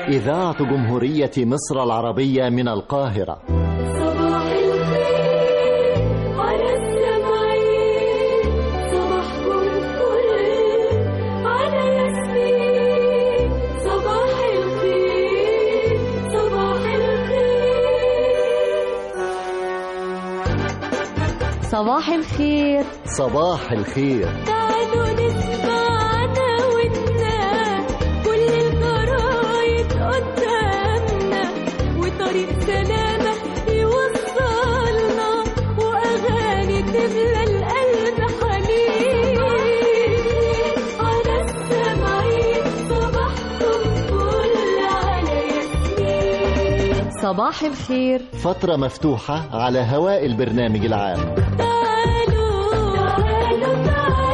إذاعة جمهورية مصر العربية من القاهرة صباح الخير على السمعين صباحكم فل على ياسمين صباح الخير صباح الخير صباح الخير صباح الخير تعالوا نسمعنا ونا كل الجرايد قدامنا وطريق سلامة يوصلنا وأغاني تملى القلب حنين على السمعين صباحكم فل على ياسمين صباح الخير فترة مفتوحة على هواء البرنامج العام تعالوا تعالوا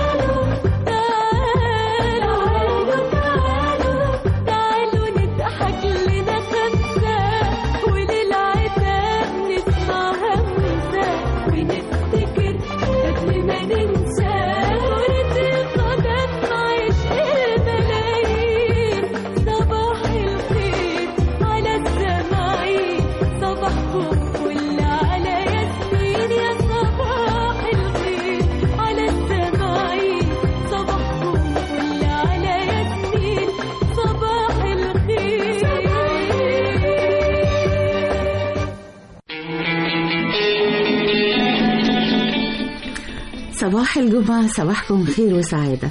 تعالوا تعالوا تعالوا تعالوا نضحك لنا خمسة وللعتاب نسمع همسة ونفتكر قبل ما ننسى كرة القدم عشق الملايين صباح الخير على السماعين صباحكم فل على ياسمين يا صباح الخير على السماعين صباحكم فل على ياسمين صباح الخير صباح الجمعة صباحكم خير وسعادة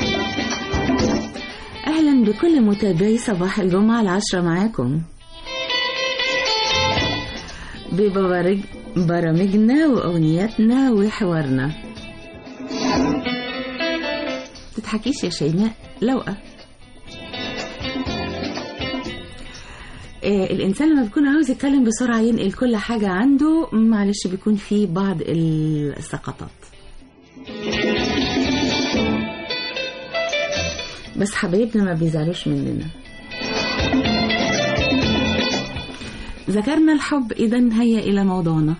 أهلا بكل متابعي صباح الجمعة العشرة معاكم ببرامج برامجنا وأغنياتنا وحوارنا تضحكيش يا شيماء لوقة آه، الإنسان لما بيكون عاوز يتكلم بسرعة ينقل كل حاجة عنده معلش بيكون فيه بعض السقطات بس حبايبنا ما بيزعلوش مننا ذكرنا الحب إذا هيا إلى موضوعنا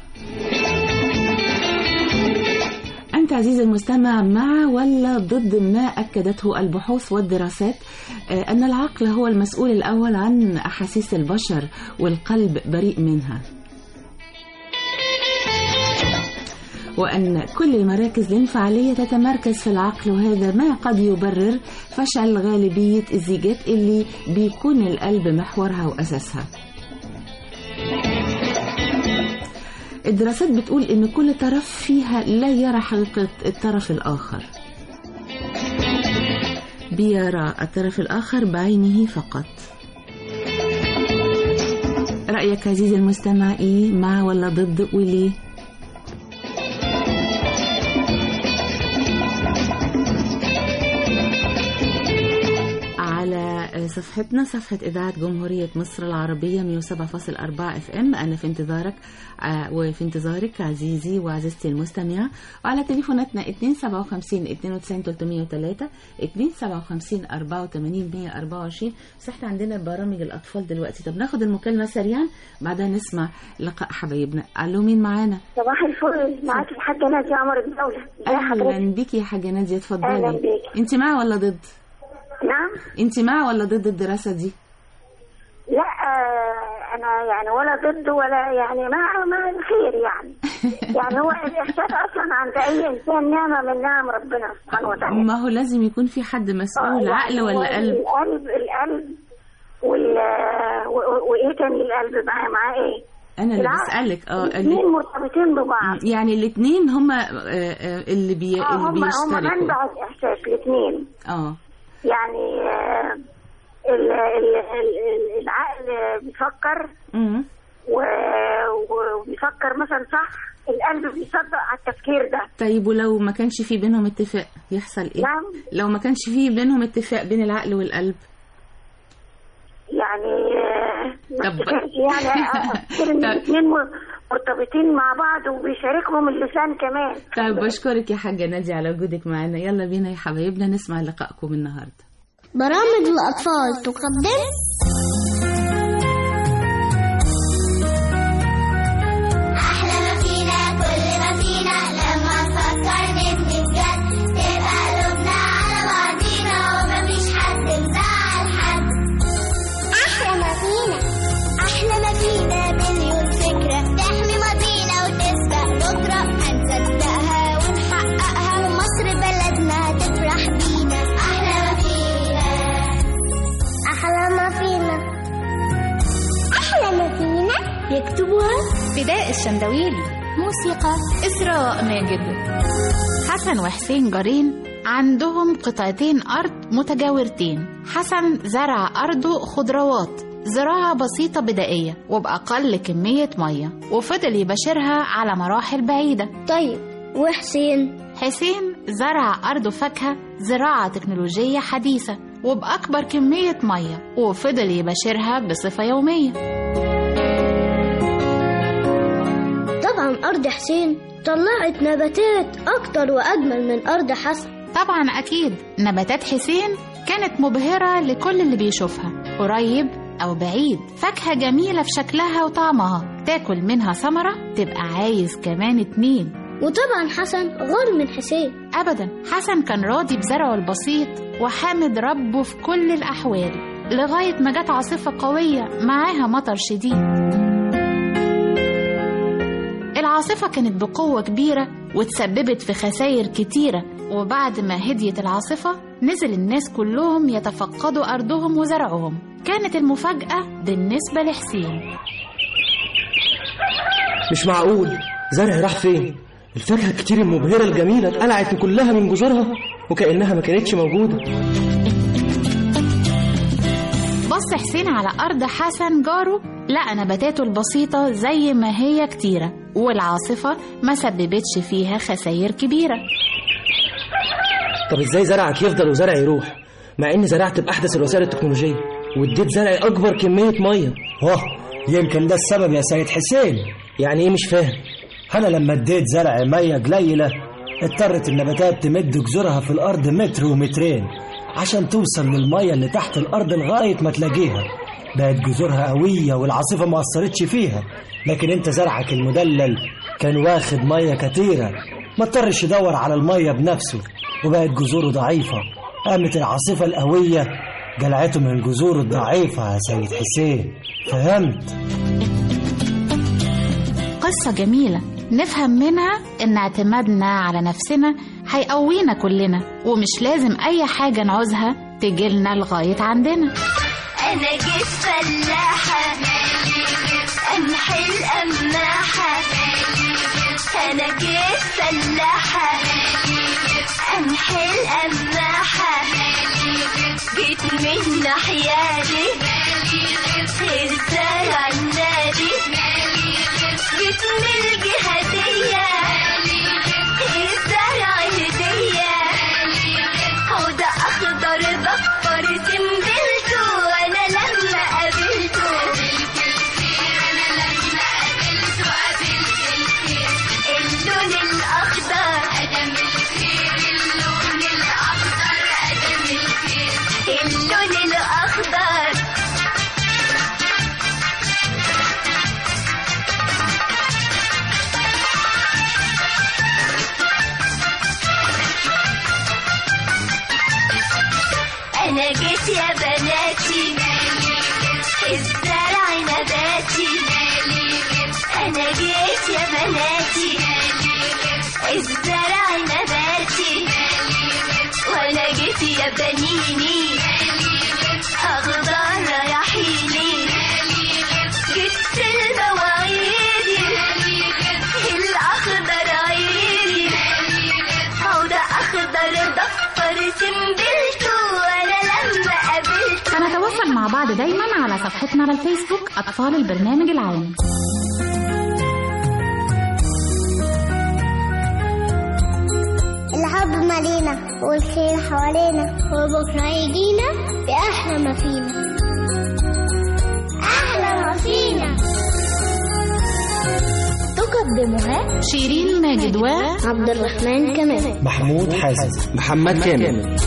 أنت عزيزي المستمع مع ولا ضد ما أكدته البحوث والدراسات آه، أن العقل هو المسؤول الأول عن أحاسيس البشر والقلب بريء منها وأن كل المراكز الانفعالية تتمركز في العقل وهذا ما قد يبرر فشل غالبية الزيجات اللي بيكون القلب محورها وأساسها الدراسات بتقول إن كل طرف فيها لا يرى حقيقة الطرف الآخر بيرى الطرف الآخر بعينه فقط رأيك عزيزي المستمع إيه مع ولا ضد وليه على صفحتنا صفحة إذاعة جمهورية مصر العربية 107.4 اف ام أنا في انتظارك آه، وفي انتظارك عزيزي وعزيزتي المستمعة وعلى تليفوناتنا 257 92 303 257 84 124 بس احنا عندنا برامج الأطفال دلوقتي طب ناخد المكالمة سريعا بعدها نسمع لقاء حبايبنا ألو مين معانا؟ صباح الفل معاكي الحاجة نادية عمر الدولة ازي حضرتك؟ أهلا بيكي يا حاجة نادية أهلا اتفضلي بيكي. أنت مع ولا ضد؟ نعم أنت مع ولا ضد الدراسة دي؟ لا آه أنا يعني ولا ضد ولا يعني مع مع الخير يعني يعني هو الإحساس أصلا عند أي إنسان نعمة من نعم ربنا سبحانه وتعالى ما هو لازم يكون في حد آه، مسؤول يعني عقل هو ولا قلب القلب القلب وال و- و- وإيه تاني القلب معاه معاه إيه؟ انا اللي العقل. بسالك اه الاثنين اللي مرتبطين ببعض يعني الاثنين هما اللي بي اه اللي هم هم بيشتركوا منبع الإحساس الاثنين اه يعني آه، ال- ال- ال- العقل بيفكر أمم. و- وبيفكر مثلا صح القلب بيصدق على التفكير ده طيب ولو ما كانش في بينهم اتفاق يحصل ايه نعم لو ما كانش في بينهم اتفاق بين العقل والقلب يعني آه، ما طب- افتكرش يعني آه، افتكر ان طب- الاثنين مرتبطين مع بعض وبيشاركهم اللسان كمان طيب بشكرك يا حاجه نادي على وجودك معانا يلا بينا يا حبايبنا نسمع لقائكم النهارده برامج الأطفال تقدم أحلى ما فينا كل ما فينا لما نفكر نبني بجد تبقى قلوبنا على بعضينا ومفيش حد مزعل حد أحلى ما فينا أحلى ما فينا مليون فكرة تحمي ماضينا وتسبق بكرة هنصدقها ونحققها ومصر بلدنا تفرح بينا أحلى ما فينا أحلى ما فينا أحلى ما فينا يكتبها فداء الشندويلي موسيقى إسراء ماجد حسن وحسين جارين عندهم قطعتين أرض متجاورتين حسن زرع أرضه خضروات زراعة بسيطة بدائية وبأقل كمية مية وفضل يباشرها على مراحل بعيدة طيب وحسين حسين زرع أرضه فاكهة زراعة تكنولوجية حديثة وبأكبر كمية مية وفضل يباشرها بصفة يومية طبعا أرض حسين طلعت نباتات أكتر وأجمل من أرض حسن طبعا أكيد نباتات حسين كانت مبهرة لكل اللي بيشوفها قريب أو بعيد فاكهة جميلة في شكلها وطعمها تاكل منها ثمرة تبقى عايز كمان اتنين وطبعا حسن غار من حسين أبدا حسن كان راضي بزرعه البسيط وحامد ربه في كل الأحوال لغاية ما جت عاصفة قوية معاها مطر شديد العاصفة كانت بقوة كبيرة وتسببت في خسائر كتيرة وبعد ما هديت العاصفة نزل الناس كلهم يتفقدوا أرضهم وزرعهم كانت المفاجأة بالنسبة لحسين مش معقول زرع راح فين الفاكهة الكتير المبهرة الجميلة اتقلعت كلها من جذورها وكأنها ما كانتش موجودة بص حسين على أرض حسن جاره لقى نباتاته البسيطة زي ما هي كتيرة والعاصفة ما سببتش فيها خسائر كبيرة طب ازاي زرعك يفضل وزرع يروح مع اني زرعت بأحدث الوسائل التكنولوجية واديت زرعي أكبر كمية مية واه يمكن ده السبب يا سيد حسين يعني ايه مش فاهم أنا لما اديت زرع مية قليلة اضطرت النباتات تمد جذورها في الأرض متر ومترين عشان توصل للمية اللي تحت الأرض لغاية ما تلاقيها بقت جذورها قوية والعاصفة ما أثرتش فيها لكن انت زرعك المدلل كان واخد مية كتيرة ما اضطرش يدور على المية بنفسه وبقت جذوره ضعيفة قامت العاصفة القوية جلعته من جذوره الضعيفة يا سيد حسين فهمت قصة جميلة نفهم منها إن اعتمادنا على نفسنا هيقوينا كلنا ومش لازم أي حاجة نعوزها تجيلنا لغاية عندنا أنا جيت فلاحة أمحي الأماحة أنا جيت فلاحة أمحي الأماحة جيت من ناحيالي الزرع النادي جيت من الجهادية الزرع هدية وده أخضر ضفر سنبلته وأنا لما قابلته اللون الأخضر أدم الخير اللون الأخضر أدم الخير اللون الأخضر أنا جيت يا بناتي الزرع نباتي أنا جيت يا بناتي الزرع نباتي وأنا جيت يا بنيني أخضر رياحيني جبت المواعيدي الأخضر عيني عودة أخضر ضفر سنبلته وأنا لما قابلته هنتواصل مع بعض دايما على صفحتنا على الفيسبوك أطفال البرنامج العام الحب مالينا والخير حوالينا وبكرة يجينا بأحلى ما فينا أحلى ما فينا تقدمها شيرين ماجد و عبد الرحمن كمال محمود حازم محمد كامل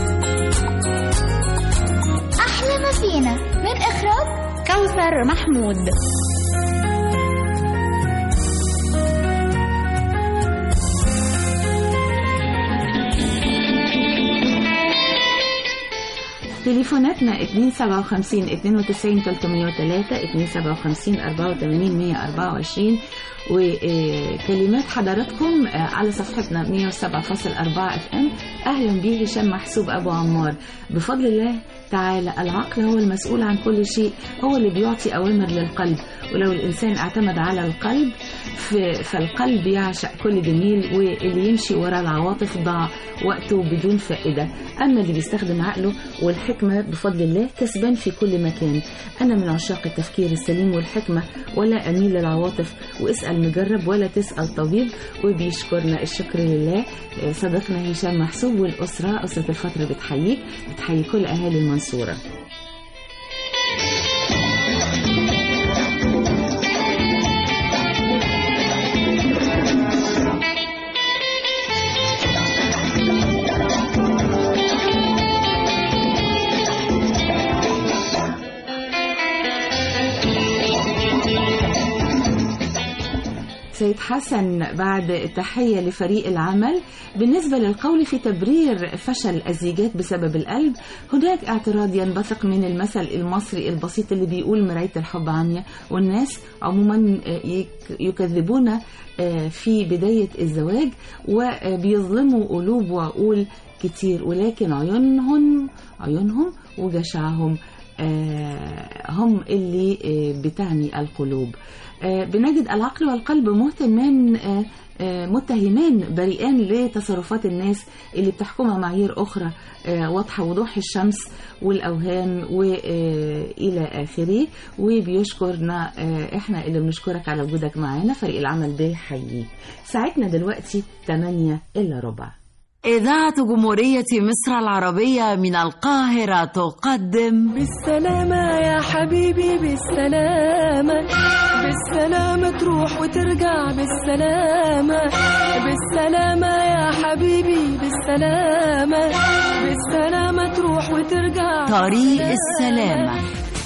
أحلى ما فينا من إخراج كوثر محمود تليفوناتنا 257 92 303 257 84 124 وكلمات حضراتكم آه، على صفحتنا 107.4 اف ام اهلا بيه هشام محسوب ابو عمار بفضل الله تعالى العقل هو المسؤول عن كل شيء هو اللي بيعطي اوامر للقلب ولو الانسان اعتمد على القلب ف- فالقلب يعشق كل جميل واللي يمشي ورا العواطف ضاع وقته بدون فائده اما اللي بيستخدم عقله والحكمه بفضل الله كسبان في كل مكان انا من عشاق التفكير السليم والحكمه ولا اميل للعواطف واسال مجرب ولا تسال طبيب وبيشكرنا الشكر لله آه، صديقنا هشام محسوب والاسره اسره الفتره بتحييك بتحيي كل اهالي المنصوره سيد حسن بعد تحية لفريق العمل بالنسبة للقول في تبرير فشل الزيجات بسبب القلب هناك اعتراض ينبثق من المثل المصري البسيط اللي بيقول مراية الحب عمياء والناس عموما يك- يكذبون في بداية الزواج وبيظلموا قلوب وعقول كتير ولكن عيونهم عيونهم وجشعهم آه، هم اللي آه، بتعني القلوب آه، بنجد العقل والقلب مهتمان آه، آه، متهمان بريئان لتصرفات الناس اللي بتحكمها معايير أخرى آه، واضحة وضوح الشمس والأوهام وإلى آخره وبيشكرنا آه، إحنا اللي بنشكرك على وجودك معانا فريق العمل بيحييك ساعتنا دلوقتي 8 إلا ربع إذاعة جمهورية مصر العربية من القاهرة تقدم بالسلامة يا حبيبي بالسلامة بالسلامة تروح وترجع بالسلامة بالسلامة يا حبيبي بالسلامة بالسلامة تروح وترجع طريق السلامة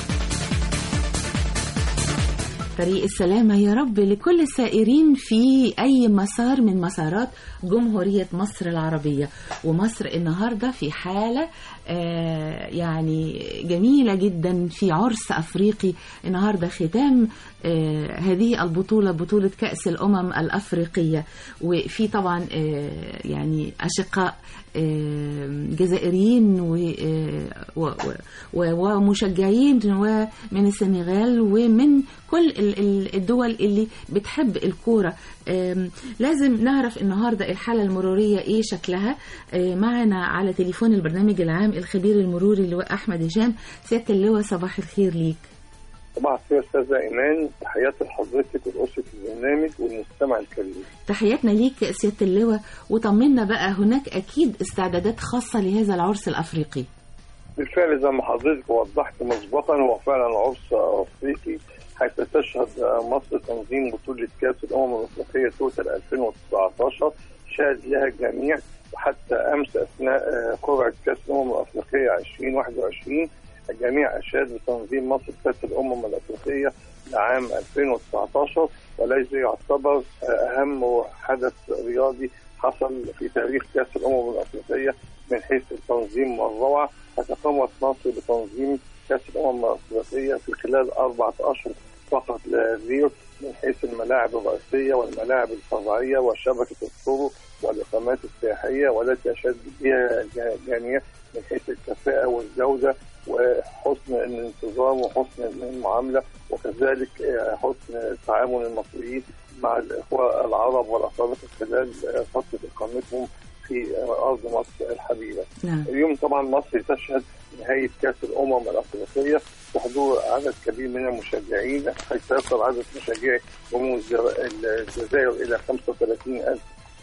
طريق السلامة يا رب لكل السائرين في أي مسار من مسارات جمهورية مصر العربية ومصر النهاردة في حالة آه، يعني جميلة جدا في عرس أفريقي النهاردة ختام آه، هذه البطولة بطولة كأس الأمم الأفريقية وفي طبعا آه، يعني أشقاء آه، جزائريين و- آه، و- و- ومشجعين ومن السنغال ومن كل ال- ال- الدول اللي بتحب الكورة آم، لازم نعرف النهاردة الحالة المرورية ايه شكلها آه، معنا على تليفون البرنامج العام الخبير المروري اللواء أحمد هشام سيادة اللواء صباح الخير ليك صباح الخير استاذه ايمان تحياتي لحضرتك ولاسره البرنامج والمستمع الكريم تحياتنا ليك سيادة اللواء وطمنا بقى هناك أكيد استعدادات خاصة لهذا العرس الأفريقي بالفعل زي ما حضرتك وضحت مسبقا هو فعلا عرس افريقي حيث تشهد مصر تنظيم بطوله كاس الامم الافريقيه توتال 2019 شهد لها الجميع وحتى امس اثناء آه، قرعه كاس الامم الافريقيه 2021 الجميع اشاد بتنظيم مصر كاس الامم الافريقيه لعام 2019 والذي يعتبر آه، اهم حدث رياضي حصل في تاريخ كاس الامم الافريقيه من حيث التنظيم والروعه فتقامت مصر بتنظيم كاس الامم الافريقيه في خلال اربعه اشهر فقط لا غير من حيث الملاعب الرئيسيه والملاعب الفرعيه وشبكه الطرق والاقامات السياحيه والتي اشاد بها الجميع من حيث الكفاءه والجوده وحسن الانتظام وحسن المعامله وكذلك حسن تعامل المصريين مع الاخوه العرب والافارقه خلال فتره اقامتهم في ارض مصر الحبيبه. نعم. اليوم طبعا مصر تشهد نهايه كاس الامم الافريقيه بحضور عدد كبير من المشجعين حيث يصل عدد مشجعي امم الجزائر الى 35 الف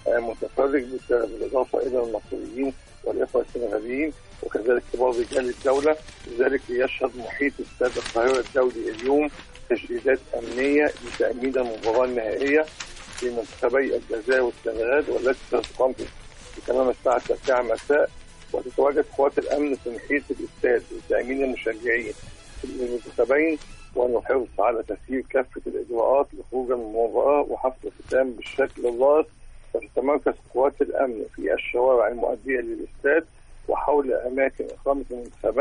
متفرج بالاضافه الى المصريين والاخوه السنغاليين وكذلك كبار رجال الدوله لذلك يشهد محيط استاد القاهره الدولي اليوم تجهيزات امنيه لتامين المباراه النهائيه في منتخبي الجزائر والسنغال والتي ستقام في تمام الساعه التاسعه مساء وتتواجد قوات الامن في محيط الاستاد لتامين المشجعين للمنتخبين والحرص على تسيير كافه الاجراءات لخروج من المباراه وحفظ الختام بالشكل اللائق وتتمركز قوات الامن في الشوارع المؤديه للاستاد وحول اماكن اقامه المنتخبين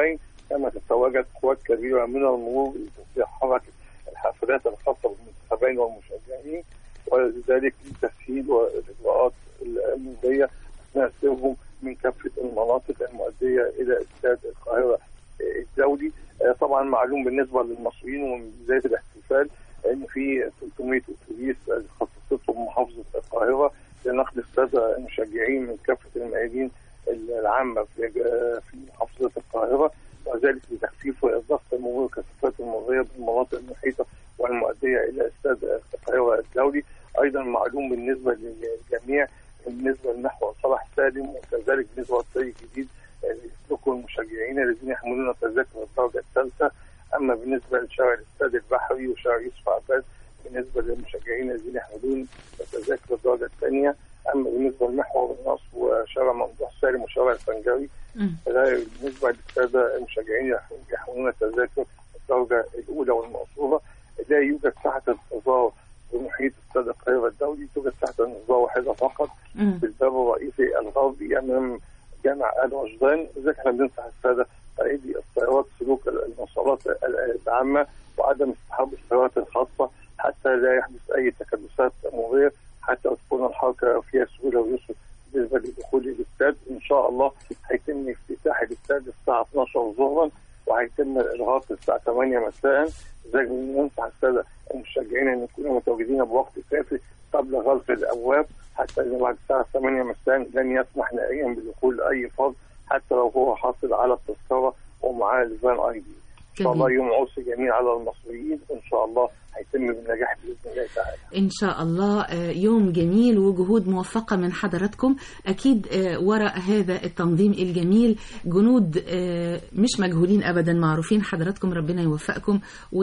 كما تتواجد قوات كبيرة من المرور لتسريع حركة الحافلات الخاصة بالمنتخبين والمشجعين ولذلك لتسهيل والإجراءات المجدية أثناء سيرهم من كافة المناطق المؤدية إلى استاد القاهرة الدولي آه، طبعا معلوم بالنسبة للمصريين ومن بداية الاحتفال ان في 300 اتوبيس خصصتهم محافظه القاهره لنقل الساده المشجعين من كافه الميادين العامه في في محافظه القاهره وذلك لتخفيف ضغط المرور كثافات المروريه بالمناطق المحيطه والمؤديه الى استاد القاهره الدولي ايضا معلوم بالنسبه للجميع بالنسبه لنحو صلاح سالم وكذلك بالنسبه للطريق الجديد يسلكوا المشجعين الذين يحملون تذاكر الدرجه الثالثه اما بالنسبه لشارع الاستاد البحري وشارع يوسف عباس بالنسبه للمشجعين الذين يحملون تذاكر الدرجه الثانيه اما بالنسبه لمحور النصر وشارع ممدوح سالم وشارع الفنجري فده بالنسبه للساده المشجعين يحملون تذاكر الدرجه الاولى والمقصوره لا يوجد ساحه انتظار بمحيط استاد القاهره الدولي توجد ساحه انتظار واحده فقط في الباب الرئيسي الغربي امام جامع ال وجدان لذلك احنا بننصح الساده قائدي السيارات سلوك المواصلات العامه وعدم اصطحاب السيارات الخاصه حتى لا يحدث اي تكدسات مروريه حتى تكون الحركه فيها سهوله ويسر بالنسبه لدخول الاستاد ان شاء الله هيتم افتتاح الاستاد الساعه 12 ظهرا وهيتم الارهاق الساعه 8 مساء لذلك ننصح الساده المشجعين ان يكونوا متواجدين بوقت كافي قبل غلق الابواب حتى ان بعد الساعه 8 مساء لن يسمح نهائيا بدخول اي فرد حتى لو هو حاصل على التذكره ومعاه الفان اي دي. ان شاء الله يوم عرس جميل على المصريين وان شاء الله هيتم بالنجاح باذن الله تعالى. إن شاء الله آه، يوم جميل وجهود موفقة من حضراتكم أكيد آه، وراء هذا التنظيم الجميل جنود آه، مش مجهولين أبدا معروفين حضراتكم ربنا يوفقكم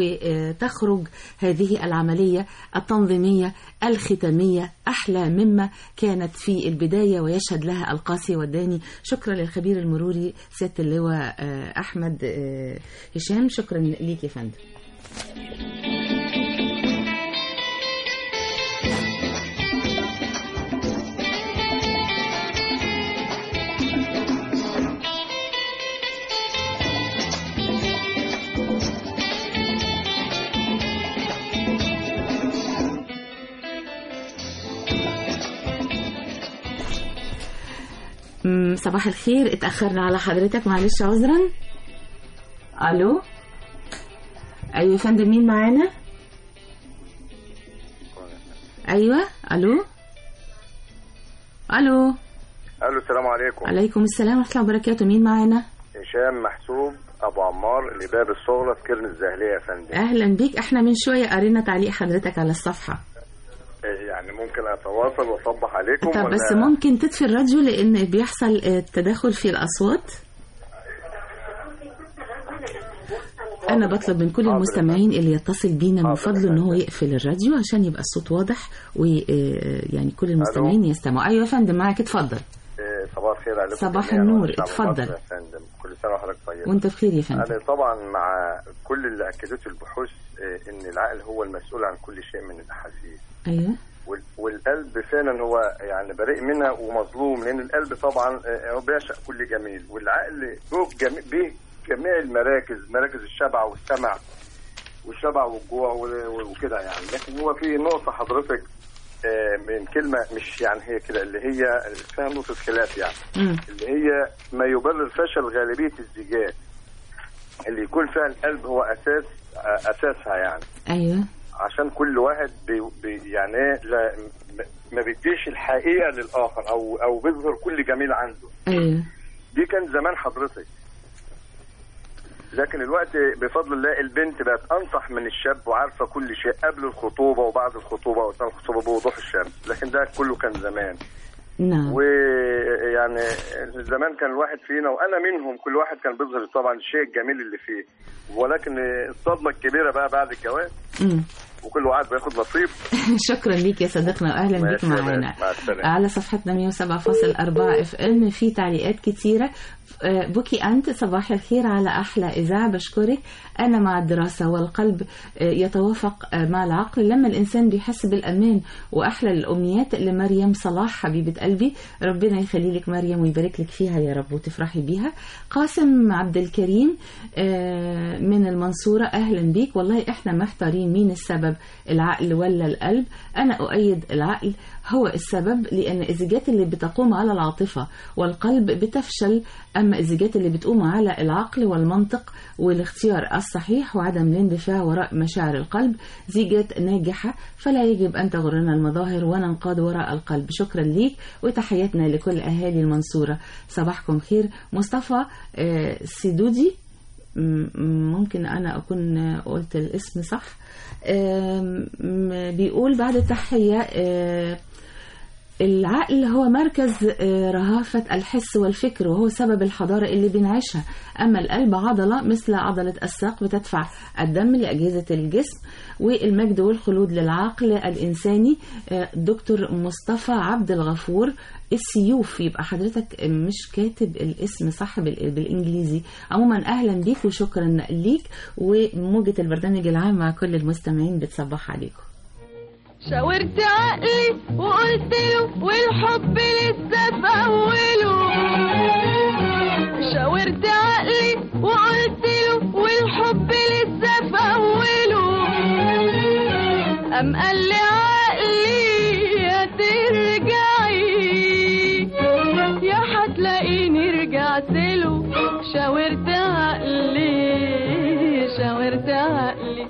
وتخرج هذه العملية التنظيمية الختامية أحلى مما كانت في البداية ويشهد لها القاسي والداني شكرا للخبير المروري سيادة اللواء آه، أحمد آه، هشام شكرا ليك يا فندم مم، صباح الخير اتأخرنا على حضرتك معلش عذرا ألو أيوة يا فندم مين معانا أيوة ألو ألو الو السلام عليكم عليكم السلام ورحمة الله وبركاته مين معانا هشام محسوب ابو عمار الاباب الصغرى في كرن الزهليه يا فندم أهلا بيك احنا من شوية قرينا تعليق حضرتك على الصفحة إيه يعني ممكن اتواصل واصبح عليكم طب ولا بس ممكن تطفي الراديو لأن بيحصل آه، تداخل في الأصوات أنا بطلب من كل المستمعين اللي يتصل بينا من فضله إن هو يقفل الراديو عشان يبقى الصوت واضح ويعني كل المستمعين يستمعوا أيوة يا فندم معاك اتفضل إيه صباح الخير عليكم صباح جميعاً النور، والشعب اتفضل. المصري يا فندم كل سنه وحضرتك طيب وأنت بخير يا فندم انا طبعا مع كل اللي اكدته البحوث إيه ان العقل هو المسؤول عن كل شيء من الاحاسيس أيوة وال- والقلب فعلا هو يعني بريء منها ومظلوم لان القلب طبعا آه، هو بيعشق كل جميل والعقل له جميع به جميع المراكز مراكز الشبع والسمع والشبع والجوع و- وكده يعني لكن هو في نقطه حضرتك آه، من كلمه مش يعني هي كده اللي هي فيها نقطه خلاف يعني مم. اللي هي ما يبرر فشل غالبيه الزيجات اللي يكون فيها القلب هو اساس آه، اساسها يعني أيوة عشان كل واحد بي بي يعني إيه لا م- ما بيديش الحقيقه للاخر او او بيظهر كل جميل عنده أيوة دي كان زمان حضرتك لكن الوقت بفضل الله البنت بقت انصح من الشاب وعارفه كل شيء قبل الخطوبه وبعد الخطوبه واثناء الخطوبه بوضوح الشمس لكن ده كله كان زمان نعم ويعني زمان كان الواحد فينا وانا منهم كل واحد كان بيظهر طبعا الشيء الجميل اللي فيه ولكن الصدمه الكبيره بقى بعد الجواز مم. وكل واحد بياخد نصيب شكرا ليك يا صديقنا واهلا بيك ماشي يا معانا باشا، مع السلامة. على صفحتنا 107.4 اف ام في تعليقات كتيره آه، بوكي أنت صباح الخير على أحلى إذاعة بشكرك أنا مع الدراسة والقلب آه، يتوافق آه، مع العقل لما الإنسان بيحس بالأمان وأحلى الأمنيات لمريم صلاح حبيبة قلبي ربنا يخلي لك مريم ويبارك لك فيها يا رب وتفرحي بيها قاسم عبد الكريم آه، من المنصورة أهلا بيك والله إحنا محتارين مين السبب العقل ولا القلب أنا أؤيد العقل هو السبب لأن الزيجات اللي بتقوم على العاطفة والقلب بتفشل أما الزيجات اللي بتقوم على العقل والمنطق والاختيار الصحيح وعدم الاندفاع وراء مشاعر القلب زيجات ناجحة فلا يجب أن تغرنا المظاهر وننقاد وراء القلب شكرا ليك وتحياتنا لكل أهالي المنصورة صباحكم خير مصطفى آه، سيدودي م- ممكن أنا أكون قلت الاسم صح آم، م- بيقول بعد التحية آه، العقل هو مركز آه، رهافة الحس والفكر وهو سبب الحضارة اللي بنعيشها أما القلب عضلة مثل عضلة الساق بتدفع الدم لأجهزة الجسم والمجد والخلود للعقل الإنساني آه، دكتور مصطفى عبد الغفور السيوف يبقى حضرتك مش كاتب الاسم صح بال- بالإنجليزي عموما أهلا بيك وشكرا ليك وموجة البرنامج العام مع كل المستمعين بتصبح عليكم شاورت عقلي وقلت له والحب لسه في اوله شاورت عقلي وقلت له والحب لسه في اوله قام قال لي عقلي يا ترجعي يا هتلاقيني رجعت له شاورت عقلي شاورت عقلي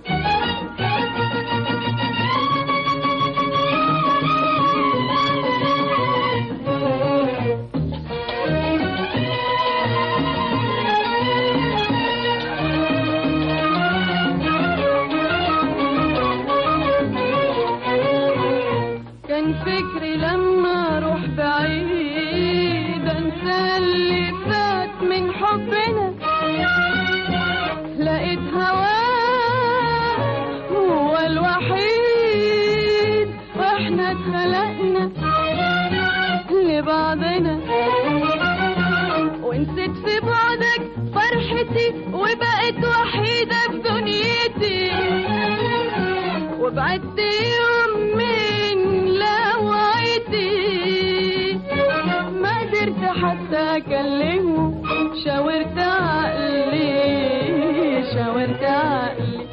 كان فكري لما اروح بعيد انسى اللي فات من حبنا لقيت هواه هو الوحيد واحنا اتخلقنا لبعضنا ونسيت في بعدك فرحتي وبقيت وحيدة في دنيتي وبعدت يوم من لوعتي ما قدرت حتى اكلمه شاورت عقلي شاورت عقلي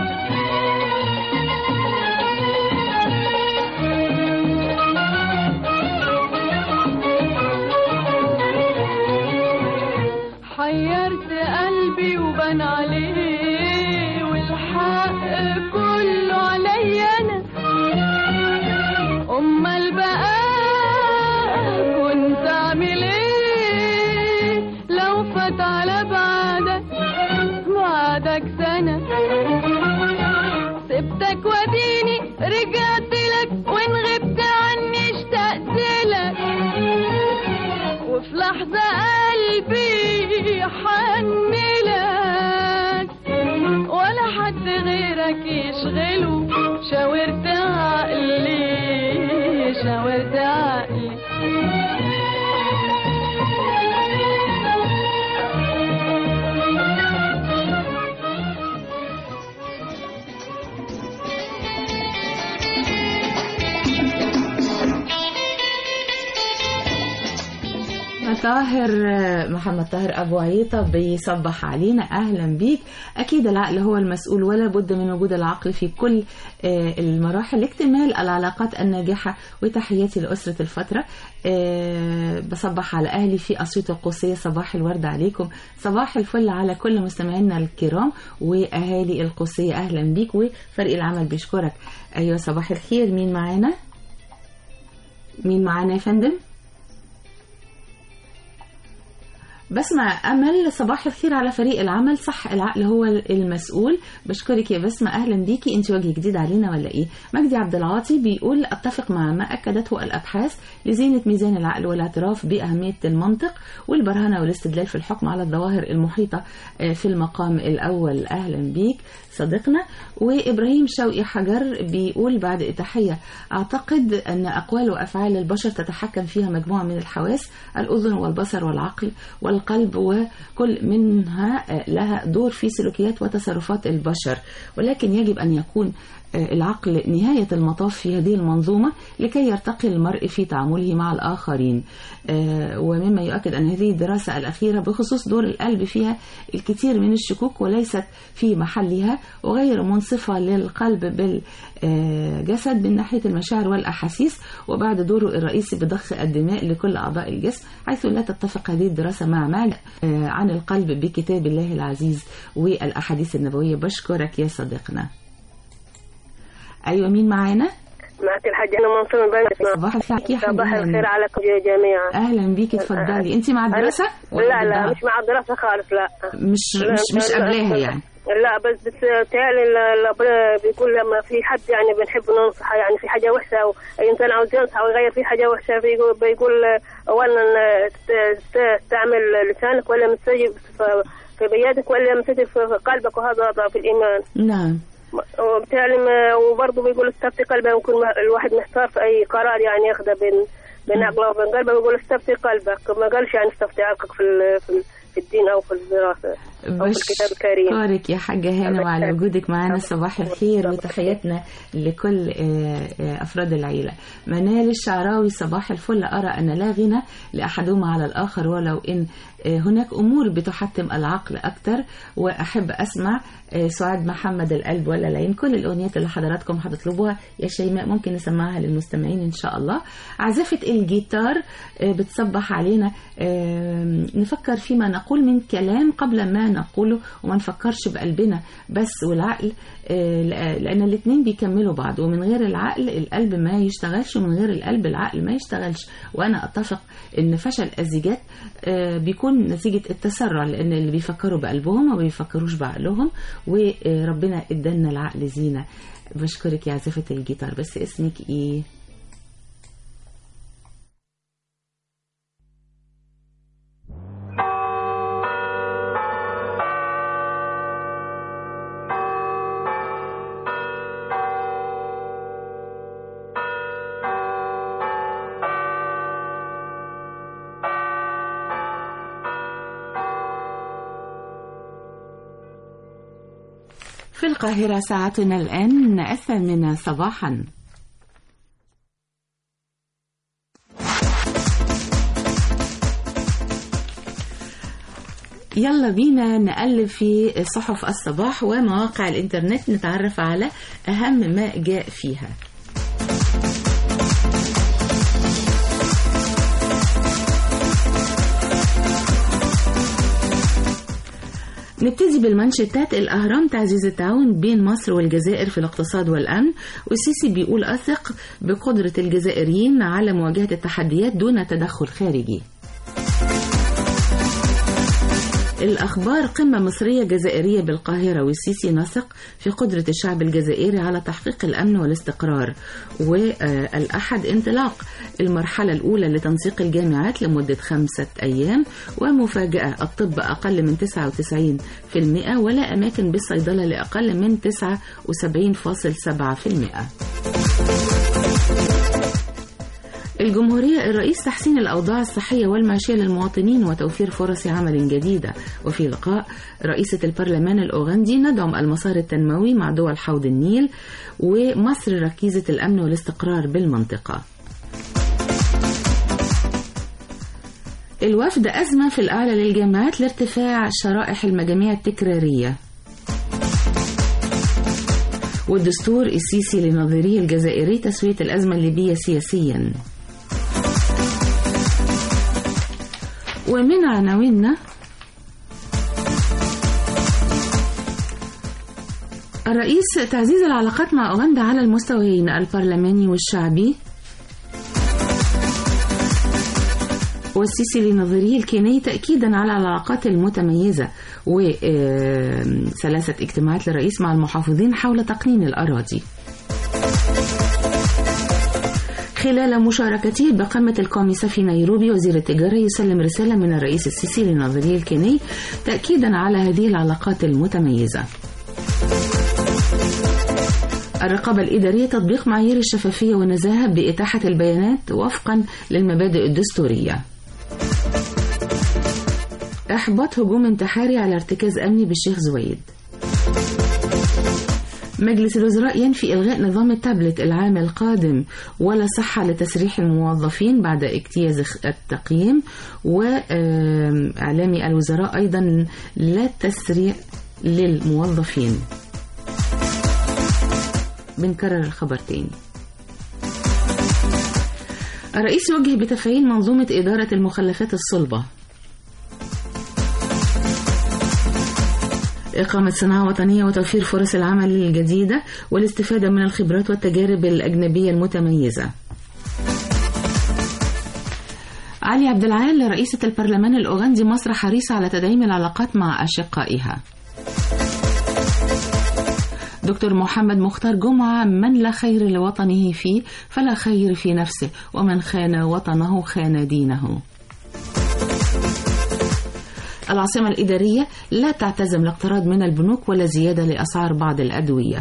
حيرت قلبي وبان عليه والحق كله عليا انا امال بقى كنت اعمل ايه لو فات على بعدك بعدك سنه سبتك وديني رجعت لك وان غبت عني اشتقت لك وفي لحظة قلبي حن لك ولا حد غيرك يشغله شاورت عقلي شاورت عقلي طاهر محمد طاهر ابو عيطه بيصبح علينا اهلا بيك اكيد العقل هو المسؤول ولا بد من وجود العقل في كل آه، المراحل لاكتمال العلاقات الناجحه وتحياتي لاسره الفتره آه، بصبح على اهلي في اسيوط القوسيه صباح الورد عليكم صباح الفل على كل مستمعينا الكرام واهالي القوسيه اهلا بيك وفريق العمل بيشكرك ايوه صباح الخير مين معانا مين معانا يا فندم بسمة أمل صباح الخير على فريق العمل صح العقل هو المسؤول بشكرك يا بسمة أهلا بيكي أنت وجه جديد علينا ولا إيه مجدي عبد العاطي بيقول أتفق مع ما أكدته الأبحاث لزينة ميزان العقل والاعتراف بأهمية المنطق والبرهنة والاستدلال في الحكم على الظواهر المحيطة آه، في المقام الأول أهلا بيك صديقنا وإبراهيم شوقي حجر بيقول بعد التحية أعتقد أن أقوال وأفعال البشر تتحكم فيها مجموعة من الحواس الأذن والبصر والعقل والغ والقلب وكل منها آه، لها دور في سلوكيات وتصرفات البشر ولكن يجب أن يكون آه، العقل نهاية المطاف في هذه المنظومة لكي يرتقي المرء في تعامله مع الآخرين آه، ومما يؤكد أن هذه الدراسة الأخيرة بخصوص دور القلب فيها الكثير من الشكوك وليست في محلها وغير منصفة للقلب بالجسد من ناحية المشاعر والأحاسيس وبعد دوره الرئيسي بضخ الدماء لكل أعضاء الجسم حيث لا تتفق هذه الدراسة مع ما آه، عن القلب بكتاب الله العزيز والأحاديث النبوية بشكرك يا صديقنا أيوة مين معانا؟ معك الحاجة أنا منصور من بني صباح الخير يا صباح حبيبي. الخير عليكم جميعا أهلا بيكي اتفضلي أنت مع الدراسة؟ ولا لا لا بالدعوة؟ مش مع الدراسة خالص لا مش مش مش قبلها يعني لا بس بس تهيألي ال- ربنا بيقول لما في حد يعني بنحب ننصحه يعني في حاجة وحشة أو أي إنسان عاوز ينصح أو يغير في حاجة وحشة بيقول, بيقول أولا ت- ت- تعمل لسانك ولا مستجب في- في بيدك ولا مستجب في قلبك وهذا ضعف الإيمان نعم وبالتالي ما- وبرضه بيقول استفتي قلبه يكون الواحد محتار في اي قرار يعني ياخده بين بين عقله وبين قلبه بيقول استفتي قلبك ما قالش يعني استفتي عقلك في ال- في ال- في الدين او في الدراسه او في الكتاب الكريم بشكرك يا حاجة هانة وعلى وجودك معنا صباح الخير وتحياتنا لكل آه، آه، أفراد العيلة منال الشعراوي صباح الفل أرى أن لا غنى لأحدهما على الآخر ولو إن آه، هناك أمور بتحتم العقل أكتر وأحب أسمع آه، سعاد محمد القلب ولا العين كل الأغنيات اللي حضراتكم هتطلبوها يا شيماء ممكن نسمعها للمستمعين إن شاء الله عزفة الجيتار آه، بتصبح علينا آه، نفكر فيما نقول من كلام قبل ما نقوله وما نفكرش بقلبنا بس والعقل آه، لأ- لأن الاتنين بيكملوا بعض ومن غير العقل القلب ما يشتغلش ومن غير القلب العقل ما يشتغلش وأنا أتفق إن فشل الزيجات آه، بيكون نتيجة التسرع لأن اللي بيفكروا بقلبهم وما بيفكروش بعقلهم وربنا ادالنا العقل زينة بشكرك يا عزفة الجيتار بس اسمك ايه؟ في القاهرة ساعتنا الآن الثامنة صباحا يلا بينا نقلب في صحف الصباح ومواقع الإنترنت نتعرف على أهم ما جاء فيها نبتدي بالمانشيتات الأهرام تعزيز التعاون بين مصر والجزائر في الاقتصاد والأمن والسيسي بيقول أثق بقدرة الجزائريين على مواجهة التحديات دون تدخل خارجي الأخبار قمة مصرية جزائرية بالقاهرة والسيسي نثق في قدرة الشعب الجزائري على تحقيق الأمن والاستقرار والأحد انطلاق المرحلة الأولى لتنسيق الجامعات لمدة خمسة أيام ومفاجأة الطب أقل من 99% ولا أماكن بالصيدلة لأقل من 79.7% الجمهورية الرئيس تحسين الأوضاع الصحية والمعيشية للمواطنين وتوفير فرص عمل جديدة وفي لقاء رئيسة البرلمان الأوغندي ندعم المسار التنموي مع دول حوض النيل ومصر ركيزة الأمن والاستقرار بالمنطقة الوفد أزمة في الأعلى للجامعات لارتفاع شرائح المجاميع التكرارية والدستور السيسي لنظيريه الجزائري تسوية الأزمة الليبية سياسيا ومن عناويننا الرئيس تعزيز العلاقات مع أوغندا على المستويين البرلماني والشعبي والسيسي لنظيريه الكيني تأكيدا على العلاقات المتميزة وثلاثة اجتماعات للرئيس مع المحافظين حول تقنين الأراضي خلال مشاركته بقمة الكوميسا في نيروبي وزير التجارة يسلم رسالة من الرئيس السيسي لنظيريه الكيني تأكيدا على هذه العلاقات المتميزة الرقابة الإدارية تطبيق معايير الشفافية والنزاهة بإتاحة البيانات وفقا للمبادئ الدستورية إحباط هجوم انتحاري على ارتكاز أمني بالشيخ زويد مجلس الوزراء ينفي إلغاء نظام التابلت العام القادم ولا صحة لتسريح الموظفين بعد اجتياز التقييم وإعلامي الوزراء أيضا لا تسريع للموظفين بنكرر الخبر تاني الرئيس وجه بتفعيل منظومة إدارة المخلفات الصلبة إقامة صناعة وطنية وتوفير فرص العمل الجديدة والاستفادة من الخبرات والتجارب الأجنبية المتميزة علي عبد العال رئيسة البرلمان الأوغندي مصر حريصة على تدعيم العلاقات مع أشقائها دكتور محمد مختار جمعة من لا خير لوطنه فيه فلا خير في نفسه ومن خان وطنه خان دينه العاصمة الإدارية لا تعتزم الاقتراض من البنوك ولا زيادة لأسعار بعض الأدوية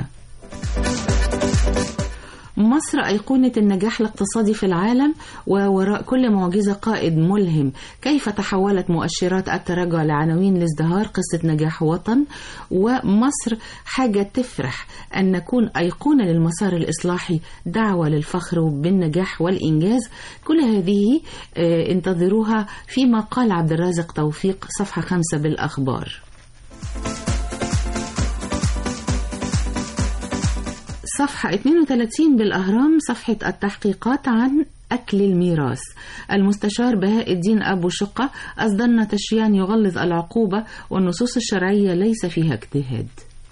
مصر أيقونة النجاح الاقتصادي في العالم ووراء كل معجزة قائد ملهم كيف تحولت مؤشرات التراجع لعناوين الازدهار قصة نجاح وطن ومصر حاجة تفرح أن نكون أيقونة للمسار الإصلاحي دعوة للفخر بالنجاح والإنجاز كل هذه آه، انتظروها فيما قال عبد الرازق توفيق صفحة خمسة بالأخبار صفحة 32 بالأهرام صفحة التحقيقات عن أكل الميراث المستشار بهاء الدين أبو شقة أصدرنا تشريعا يغلظ العقوبة والنصوص الشرعية ليس فيها اجتهاد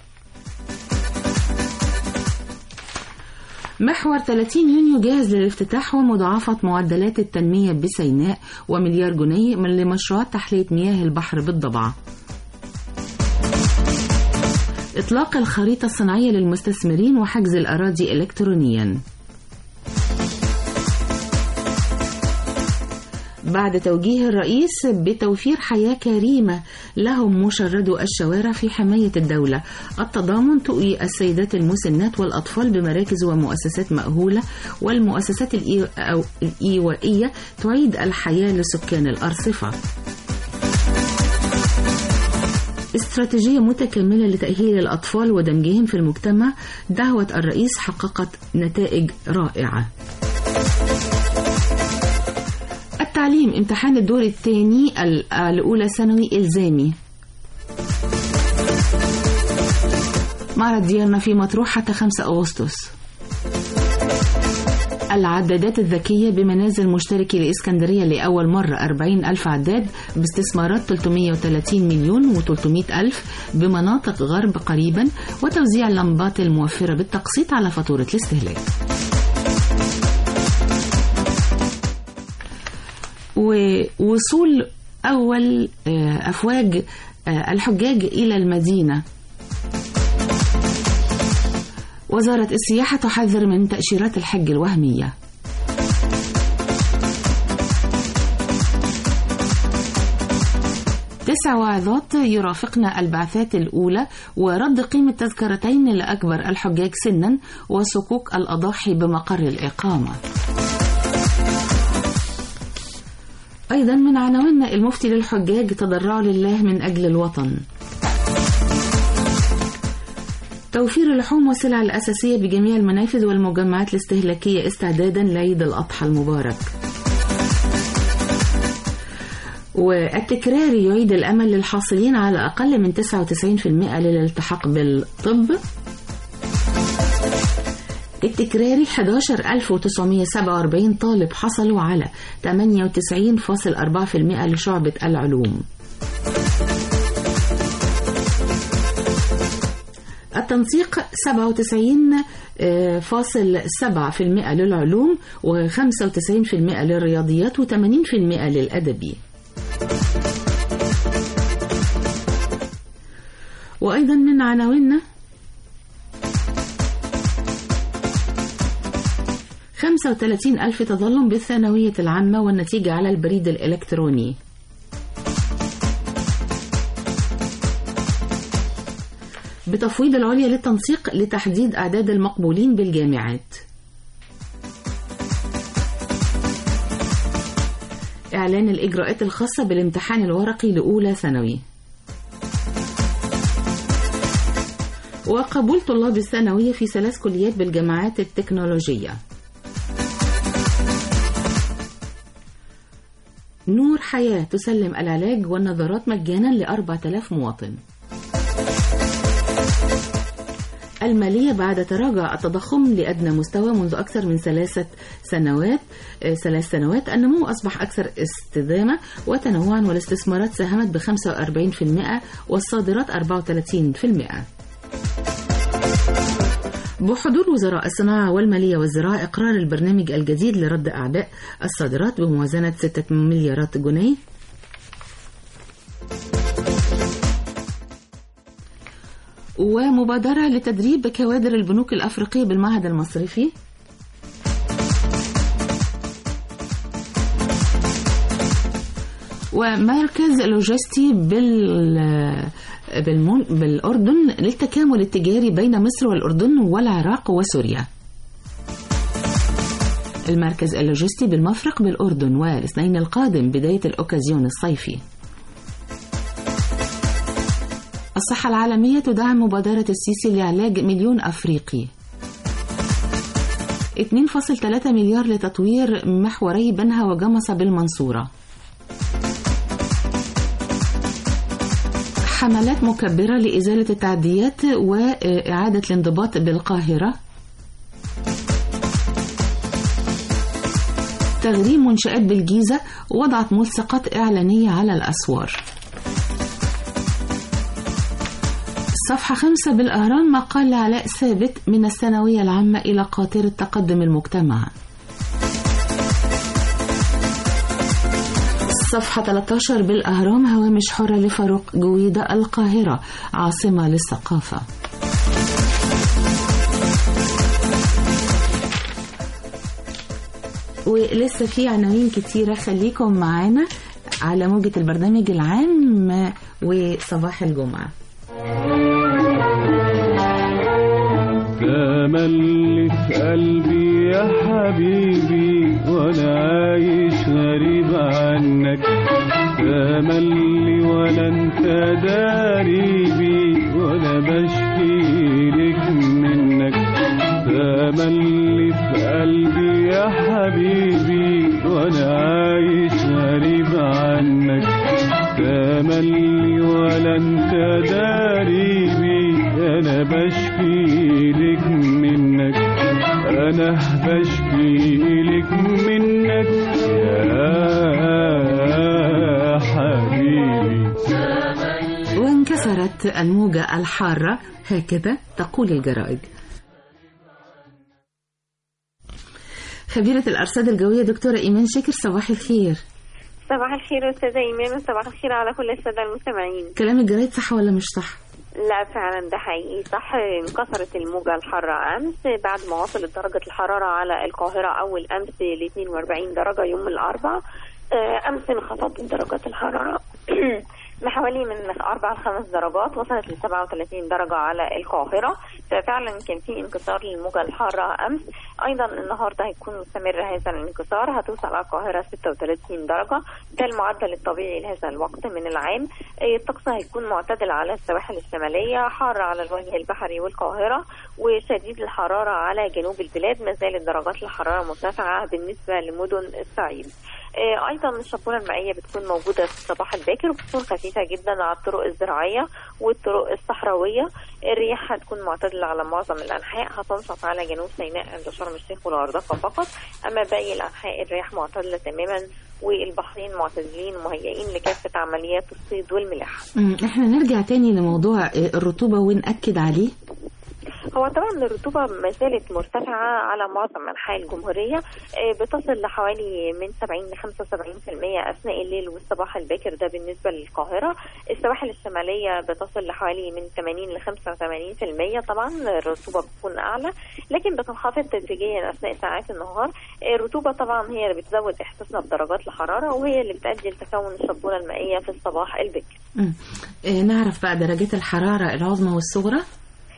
محور 30 يونيو جاهز للافتتاح ومضاعفة معدلات التنمية بسيناء ومليار جنيه من لمشروعات تحلية مياه البحر بالضبعة إطلاق الخريطة الصناعية للمستثمرين وحجز الأراضي إلكترونيا بعد توجيه الرئيس بتوفير حياة كريمة لهم مشردو الشوارع في حماية الدولة التضامن تؤوي السيدات المسنات والأطفال بمراكز ومؤسسات مأهولة والمؤسسات الإي- أو الإيوائية تعيد الحياة لسكان الأرصفة استراتيجية متكاملة لتأهيل الأطفال ودمجهم في المجتمع دعوة الرئيس حققت نتائج رائعة التعليم امتحان الدور الثاني ال- الأولى ثانوي إلزامي معرض ديارنا في مطروح حتى 5 أغسطس العدادات الذكية بمنازل مشتركي لإسكندرية لأول مرة 40 ألف عداد باستثمارات 330 مليون و300 ألف بمناطق غرب قريبا وتوزيع اللمبات الموفرة بالتقسيط على فاتورة الاستهلاك ووصول أول آه، أفواج آه، الحجاج إلى المدينة وزارة السياحة تحذر من تأشيرات الحج الوهمية تسع واعظات يرافقن البعثات الأولى ورد قيمة تذكرتين لأكبر الحجاج سنا وصكوك الأضاحي بمقر الإقامة أيضا من عناوين المفتي للحجاج تضرعوا لله من أجل الوطن توفير اللحوم والسلع الأساسية بجميع المنافذ والمجمعات الاستهلاكية استعدادا لعيد الأضحى المبارك والتكرار يعيد الأمل للحاصلين على أقل من 99% للالتحاق بالطب التكراري 11947 طالب حصلوا على 98.4% لشعبة العلوم التنسيق 97.7% للعلوم و95% للرياضيات و80% للأدبي وأيضا من عناويننا 35 ألف تظلم بالثانوية العامة والنتيجة على البريد الإلكتروني بتفويض العليا للتنسيق لتحديد أعداد المقبولين بالجامعات إعلان الإجراءات الخاصة بالامتحان الورقي لأولى ثانوي وقبول طلاب الثانوية في ثلاث كليات بالجامعات التكنولوجية نور حياة تسلم العلاج والنظارات مجانا ل 4000 مواطن المالية بعد تراجع التضخم لأدنى مستوى منذ أكثر من ثلاثة سنوات آه، ثلاث سنوات النمو أصبح أكثر استدامة وتنوعا والاستثمارات ساهمت ب 45% والصادرات 34% بحضور وزراء الصناعة والمالية والزراعة إقرار البرنامج الجديد لرد أعباء الصادرات بموازنة 6 مليارات جنيه ومبادرة لتدريب كوادر البنوك الأفريقية بالمعهد المصرفي ومركز لوجستي بال بالمن... بالأردن للتكامل التجاري بين مصر والأردن والعراق وسوريا المركز اللوجستي بالمفرق بالأردن والاثنين القادم بداية الأوكازيون الصيفي الصحة العالمية تدعم مبادرة السيسي لعلاج مليون أفريقي 2.3 مليار لتطوير محوري بنها وجمصة بالمنصورة حملات مكبرة لإزالة التعديات وإعادة الانضباط بالقاهرة تغريم منشآت بالجيزة وضعت ملصقات إعلانية على الأسوار صفحة خمسة بالأهرام مقال لعلاء ثابت من الثانوية العامة إلى قاطرة تقدم المجتمع صفحة 13 بالأهرام هوامش حرة لفاروق جويدة القاهرة عاصمة للثقافة ولسه في عناوين كتيرة خليكم معانا على موجة البرنامج العام وصباح الجمعة تملي في قلبي يا حبيبي وانا عايش غريب عنك تملي ولا انت داريبي وانا بشكي لك منك تملي في قلبي يا حبيبي وانا عايش غريب عنك تملي ولا انت داريبي انا بشكي لك منك انا بشكي لك منك يا حبيبي وانكسرت الموجة الحارة هكذا تقول الجرائد خبيرة الأرصاد الجوية دكتورة إيمان شاكر صباح الخير صباح الخير أستاذة إيمان وصباح الخير على كل السادة المستمعين كلام الجرايد صح ولا مش صح؟ لا فعلا ده حقيقي صح انكسرت الموجة الحارة أمس بعد ما وصلت درجة الحرارة على القاهرة أول أمس ل 42 درجة يوم الأربعاء آه، أمس انخفضت درجات الحرارة بحوالي من أربع لخمس درجات وصلت ل 37 درجة على القاهرة ففعلا كان في انكسار للموجة الحارة أمس أيضا النهاردة هيكون مستمر هذا الانكسار هتوصل على القاهرة 36 درجة ده المعدل الطبيعي لهذا الوقت من العام آه، الطقس هيكون معتدل على السواحل الشمالية حار على الوجه البحري والقاهرة وشديد الحرارة على جنوب البلاد ما زالت درجات الحرارة مرتفعة بالنسبة لمدن الصعيد آه، ايضا الشبوره المائيه بتكون موجوده في الصباح الباكر وبتكون خفيفه جدا على الطرق الزراعيه والطرق الصحراويه الرياح هتكون معتدله على معظم الانحاء هتنشط على جنوب سيناء عند شرم الشيخ والغردقه فقط اما باقي الانحاء الرياح معتدله تماما والبحرين معتدلين مهيئين لكافه عمليات الصيد والملاحه مم، احنا نرجع تاني لموضوع آه، الرطوبة ونأكد عليه هو طبعا الرطوبة ما زالت مرتفعة على معظم أنحاء الجمهورية آه، بتصل لحوالي من 70 ل 75% أثناء الليل والصباح الباكر ده بالنسبة للقاهرة السواحل الشمالية بتصل لحوالي من 80 ل 85% طبعا الرطوبة بتكون أعلى لكن بتنخفض تدريجيا أثناء ساعات النهار آه، الرطوبة طبعا هي اللي بتزود إحساسنا بدرجات الحرارة وهي اللي بتؤدي لتكون الشبورة المائية في الصباح الباكر مم. آه، نعرف بقى درجات الحرارة العظمى والصغرى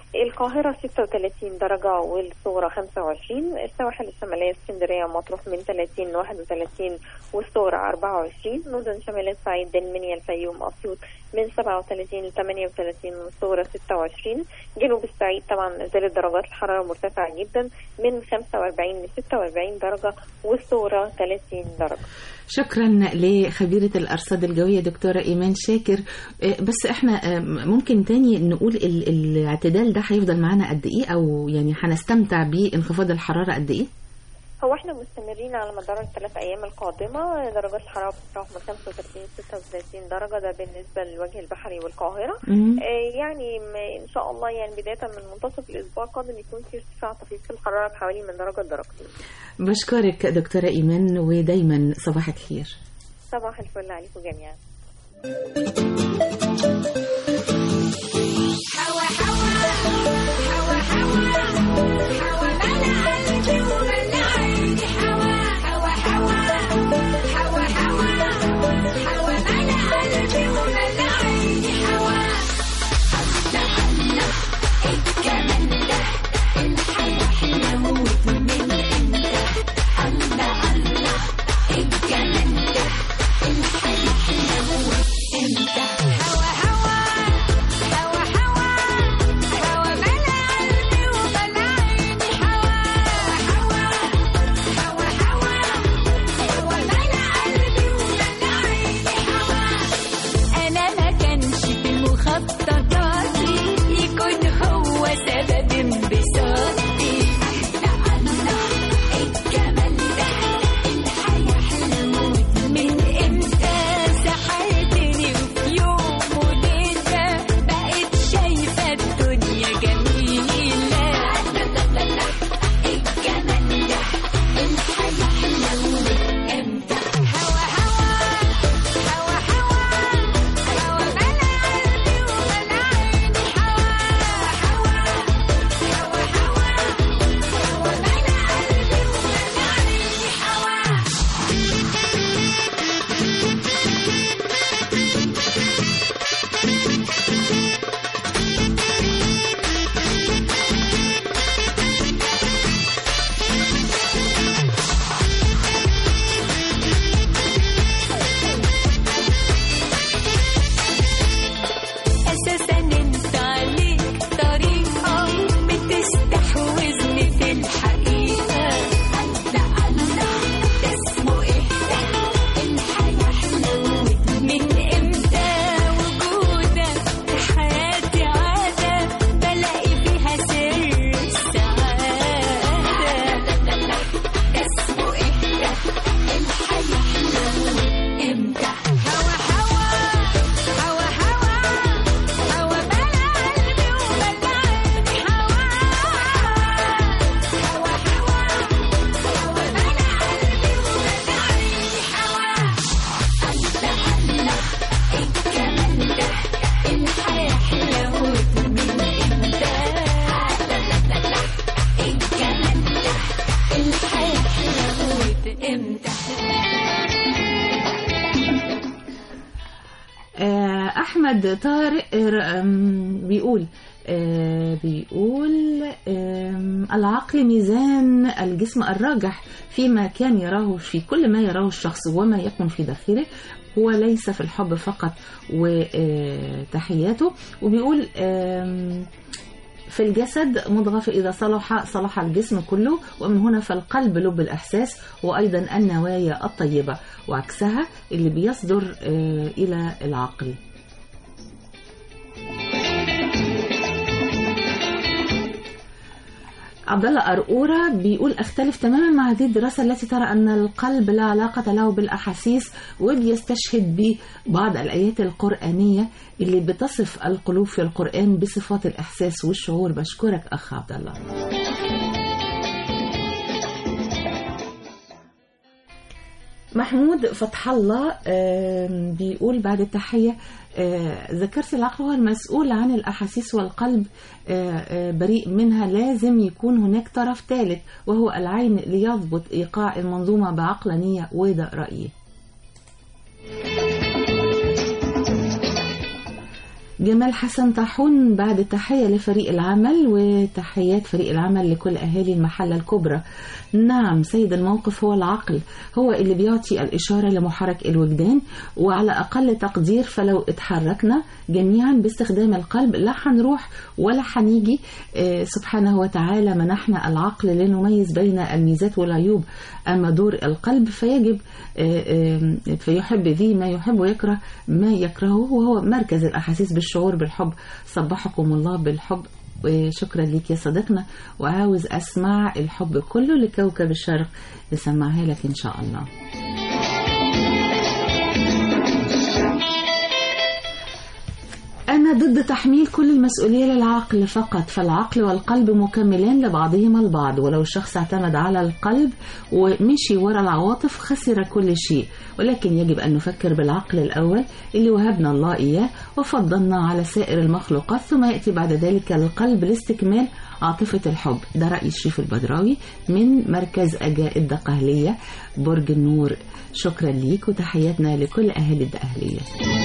القاهرة 36 درجة والصورة 25 السواحل الشمالية اسكندرية مطروح من 30 ل 31 والصورة 24 مدن شمال الصعيد المنيا الفيوم أسيوط من 37 ل 38 والصورة 26 جنوب الصعيد طبعا نزلت درجات الحرارة مرتفعة جدا من 45 ل 46 درجة والصورة 30 درجة شكرا لخبيرة الأرصاد الجوية دكتورة إيمان شاكر آه، بس احنا آه، ممكن تاني نقول ال- الاعتدال ده هيفضل معانا قد ايه او يعني هنستمتع بانخفاض الحرارة قد ايه؟ هو احنا مستمرين على مدار الثلاث ايام القادمه درجات الحراره بتتراوح من 35 ل 36 درجه ده بالنسبه للوجه البحري والقاهره مم. آه يعني م- ان شاء الله يعني بدايه من منتصف الاسبوع القادم يكون في ارتفاع طفيف في الحراره بحوالي من درجه لدرجتين بشكرك دكتورة إيمان ودايما صباحك خير صباح الفل عليكم جميعا أنا ما كانش في مخططاتي يكون هو سبب انبساطي الجمال ده الحياة حلوة من إمتى سحرتني وفي يوم وليلة بقيت شايفة الدنيا جميلة الجمال ده الحياة حلوة إمتى هوا هوا أساسا أنت عليك طريقة بتستحوذني في الحقيقة الله الله ده اسمه إيه ده الحياة حلوة من إمتى وجودك في حياتي عادة بلاقي فيها سر السعادة ده اسمه إيه ده الحياة حلوة إمتى هوا هوا هوا هوا هوا بلا قلبي وبلا عيني هوا هوا هوا هوا بلا قلبي وبلا عيني هوا الله الله الجمال ده الحياة حلوة من امتى الجمال ده الحياة حلوة امتى آه، أحمد طارق آه، آم، بيقول آه، بيقول آم، العقل ميزان الجسم الراجح فيما كان يراه في كل ما يراه الشخص وما يكون في داخله هو ليس في الحب فقط وتحياته وبيقول آم، في الجسد مضغة إذا صلح صلح الجسم كله ومن هنا فالقلب لب الإحساس وأيضا النوايا الطيبة وعكسها اللي بيصدر آه، إلى العقل عبد الله أرقورة بيقول أختلف تماما مع هذه الدراسة التي ترى أن القلب لا علاقة له بالأحاسيس وبيستشهد ببعض الآيات القرآنية اللي بتصف القلوب في القرآن بصفات الإحساس والشعور بشكرك أخ عبد الله محمود فتح الله آم، بيقول بعد التحية آه، ذكرت العقل هو المسؤول عن الأحاسيس والقلب آه، آه، بريء منها لازم يكون هناك طرف ثالث وهو العين ليضبط إيقاع المنظومة بعقلانية وده رأيي جمال حسن طاحون بعد تحية لفريق العمل وتحيات فريق العمل لكل أهالي المحلة الكبرى نعم سيد الموقف هو العقل هو اللي بيعطي الإشارة لمحرك الوجدان وعلى أقل تقدير فلو اتحركنا جميعا باستخدام القلب لا هنروح ولا هنيجي آه، سبحانه وتعالى منحنا العقل لنميز بين الميزات والعيوب أما دور القلب فيجب آه، آه، فيحب ذي ما يحب ويكره ما يكرهه وهو مركز الأحاسيس بالشعور بالحب صبحكم الله بالحب وشكرا ليك يا صديقنا وعاوز أسمع الحب كله لكوكب الشرق نسمعها لك إن شاء الله أنا ضد تحميل كل المسؤولية للعقل فقط فالعقل والقلب مكملان لبعضهما البعض ولو الشخص اعتمد على القلب ومشي ورا العواطف خسر كل شيء ولكن يجب أن نفكر بالعقل الأول اللي وهبنا الله إياه وفضلنا على سائر المخلوقات ثم يأتي بعد ذلك القلب لاستكمال عاطفة الحب ده رأي الشيف البدراوي من مركز أجاء الدقهلية برج النور شكرا ليك وتحياتنا لكل أهالي الدقهلية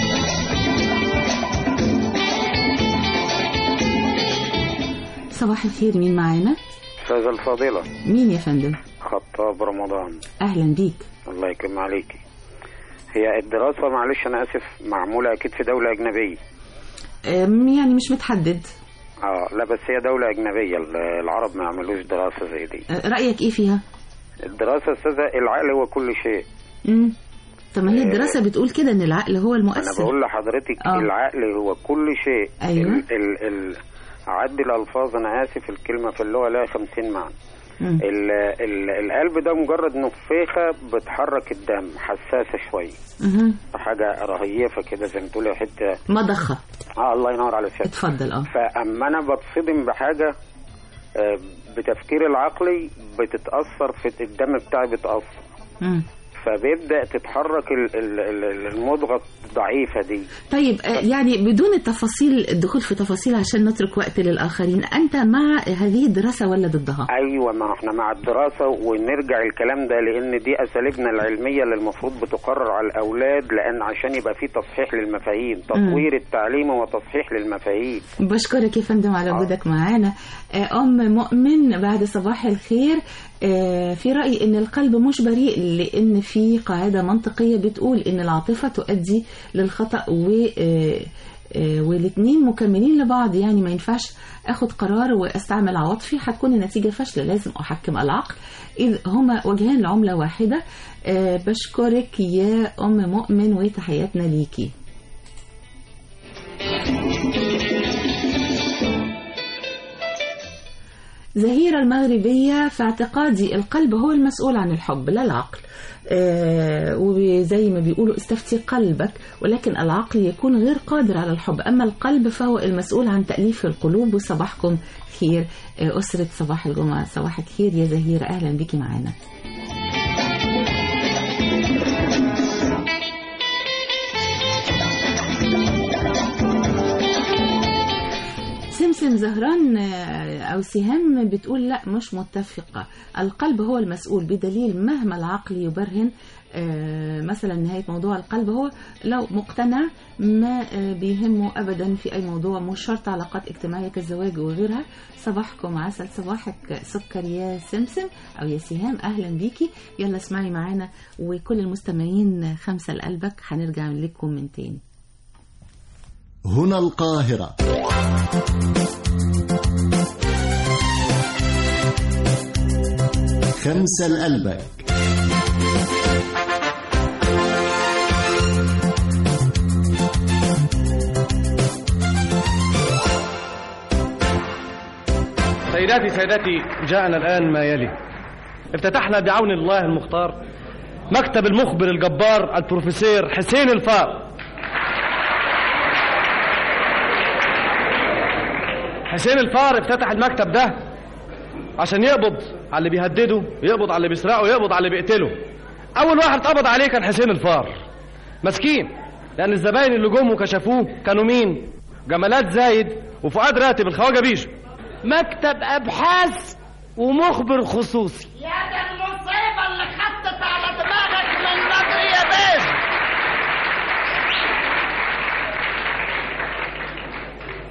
صباح الخير مين معانا أستاذة الفاضلة مين يا فندم خطاب رمضان أهلا بيك الله يكرم عليكي هي الدراسة معلش أنا آسف معمولة أكيد في دولة أجنبية أم، يعني مش متحدد اه لا بس هي دولة أجنبية ال- العرب ما يعملوش دراسة زي دي أه، رأيك إيه فيها الدراسة أستاذة العقل هو كل شيء مم. طب ما هي الدراسة بتقول كده إن العقل هو أنا المؤثر بقول لحضرتك آه. العقل هو كل شيء أيوة. ال ال ال عدل الألفاظ أنا آسف الكلمة في اللغة لها خمسين معنى مم. ال ال القلب ده مجرد نفيخة بتحرك الدم حساسة شوية مهم. حاجة رهيفة كده زي ما تقولي حتة مضخة اه الله ينور على سيادتك اتفضل اه فاما انا بتصدم بحاجه آه، بتفكير العقلي بتتاثر في الدم بتاعي بيتاثر مم. فبيبدا تتحرك ال- ال- ال- المضغه الضعيفه دي طيب آه، يعني بدون التفاصيل الدخول في تفاصيل عشان نترك وقت للآخرين أنت مع هذه الدراسة ولا ضدها؟ ايوه ما احنا مع الدراسه ونرجع الكلام ده لان دي اساليبنا العلميه اللي المفروض بتقرر على الاولاد لان عشان يبقى في تصحيح للمفاهيم تطوير التعليم وتصحيح للمفاهيم بشكرك يا فندم على وجودك معانا آه، أم مؤمن بعد صباح الخير آه، في رأيي أن القلب مش بريء لأن في قاعدة منطقية بتقول أن العاطفة تؤدي للخطأ و آه، آه، والاتنين مكملين لبعض يعني ما ينفعش اخد قرار واستعمل عواطفي هتكون النتيجة فاشلة لازم احكم العقل اذ هما وجهان لعملة واحدة آه، بشكرك يا ام مؤمن وتحياتنا ليكي زهيرة المغربية في اعتقادي القلب هو المسؤول عن الحب لا العقل آه وزي ما بيقولوا استفتي قلبك ولكن العقل يكون غير قادر على الحب أما القلب فهو المسؤول عن تأليف القلوب وصباحكم خير آه أسرة صباح الجمعة صباحك خير يا زهيرة أهلا بك معنا سمسم زهران آه، أو سهام بتقول لا مش متفقة القلب هو المسؤول بدليل مهما العقل يبرهن آه، مثلا نهاية موضوع القلب هو لو مقتنع ما آه، بيهمه أبدا في أي موضوع مش شرط علاقات اجتماعية كالزواج وغيرها صباحكم عسل صباحك سكر يا سمسم أو يا سهام أهلا بيكي يلا اسمعي معانا وكل المستمعين خمسة لقلبك هنرجع لكم من تاني هنا القاهرة خمسة لقلبك سيداتي سيداتي جاءنا الآن ما يلي افتتحنا بعون الله المختار مكتب المخبر الجبار البروفيسور حسين الفار حسين الفار افتتح المكتب ده عشان يقبض على اللي بيهدده يقبض على اللي بيسرقه يقبض على اللي بيقتله اول واحد اتقبض عليه كان حسين الفار مسكين لان الزباين اللي جم وكشفوه كانوا مين جمالات زايد وفؤاد راتب الخواجه بيشو مكتب ابحاث ومخبر خصوصي يا ده المصيبة اللي خطت على دماغك من بدري يا باشا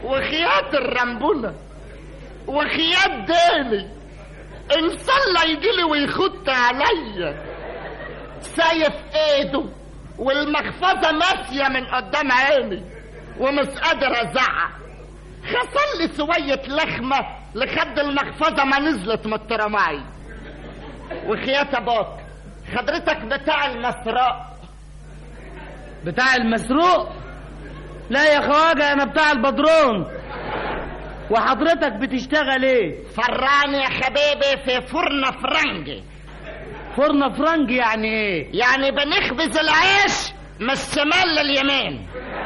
وخيات الرمبولة وخيات ديلي ان صلى يجيلي ويخط عليا سايف ايده والمخفضة ماشية من قدام عيني ومش قادر ازعق خسر لي سوية لخمة لخد المخفضة ما نزلت من الترماي وخيات ابوك حضرتك بتاع المسراء بتاع المسروق لا يا خواجة انا بتاع البدرون وحضرتك بتشتغل ايه فران يا حبيبي في فرن فرنجي فرن فرنج يعني ايه يعني بنخبز العيش من الشمال لليمين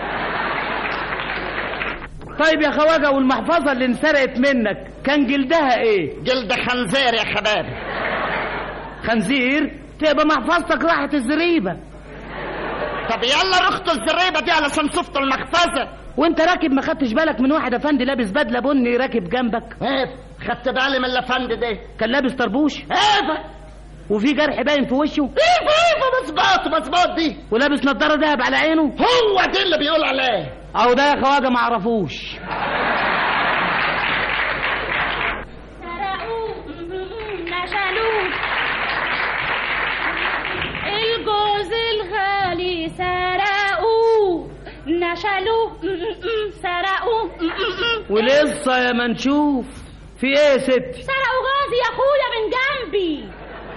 طيب يا خواجة والمحفظة اللي انسرقت منك كان جلدها ايه جلد خنزير يا حبيبي خنزير تبقى محفظتك راحت الزريبة طب يلا رحت الزريبة دي علشان شفت المحفظة وانت راكب ما خدتش بالك من واحد افندي لابس بدله بني راكب جنبك ايه خدت بالي من الافندي ده كان لابس طربوش ايه وفي جرح باين في وشه ايه ايه مظبوط مظبوط دي ولابس نضاره دهب على عينه هو دي اللي بيقول عليه اهو ده يا خواجه ما اعرفوش نشلوه الجوز الغالي سرقوه نشلوه سرقوه ولسه يا ما نشوف في ايه يا ستي سرقوا جوزي يا اخويا من جنبي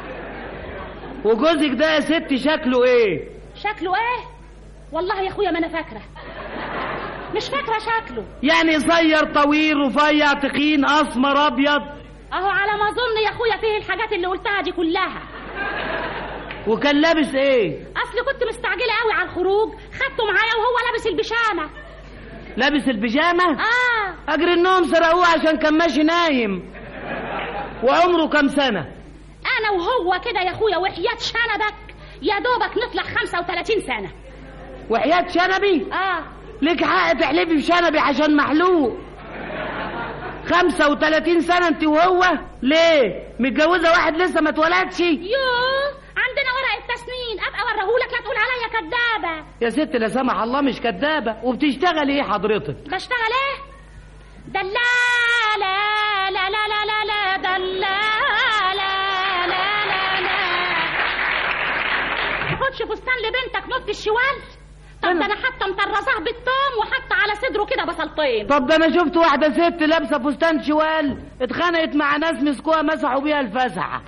وجوزك ده يا ستي شكله ايه شكله ايه والله يا اخويا ما انا فاكره مش فاكره شكله يعني قصير طويل رفيع تخين اسمر ابيض اهو على ما اظن يا اخويا فيه الحاجات اللي قلتها دي كلها وكان لابس ايه اصل كنت مستعجله قوي على الخروج خدته معايا وهو لابس البيجامه لابس البيجامه اه اجر النوم سرقوه عشان كان ماشي نايم وعمره كام سنه انا وهو كده يا اخويا وحياة شنبك يا دوبك نطلع 35 سنه وحياة شنبي اه ليك حق تحلفي بشنبي عشان محلوق 35 سنة انت وهو ليه متجوزة واحد لسه ما اتولدش يوه عندنا ورق التسنين ابقى اوريهولك لا تقول عليا كدابه يا ست لا سمح الله مش كدابة وبتشتغلي ايه حضرتك بشتغل ايه دلالة لا لا لا لا لا دلالة لا لا لا تاخدش فستان لبنتك نص الشوال طب ده انا حتى مطرزاه بالثوم وحتى على صدره كده بسلطين طب ده انا شفت واحدة ست لابسة فستان شوال اتخانقت مع ناس مسكوها مسحوا بيها الفسحة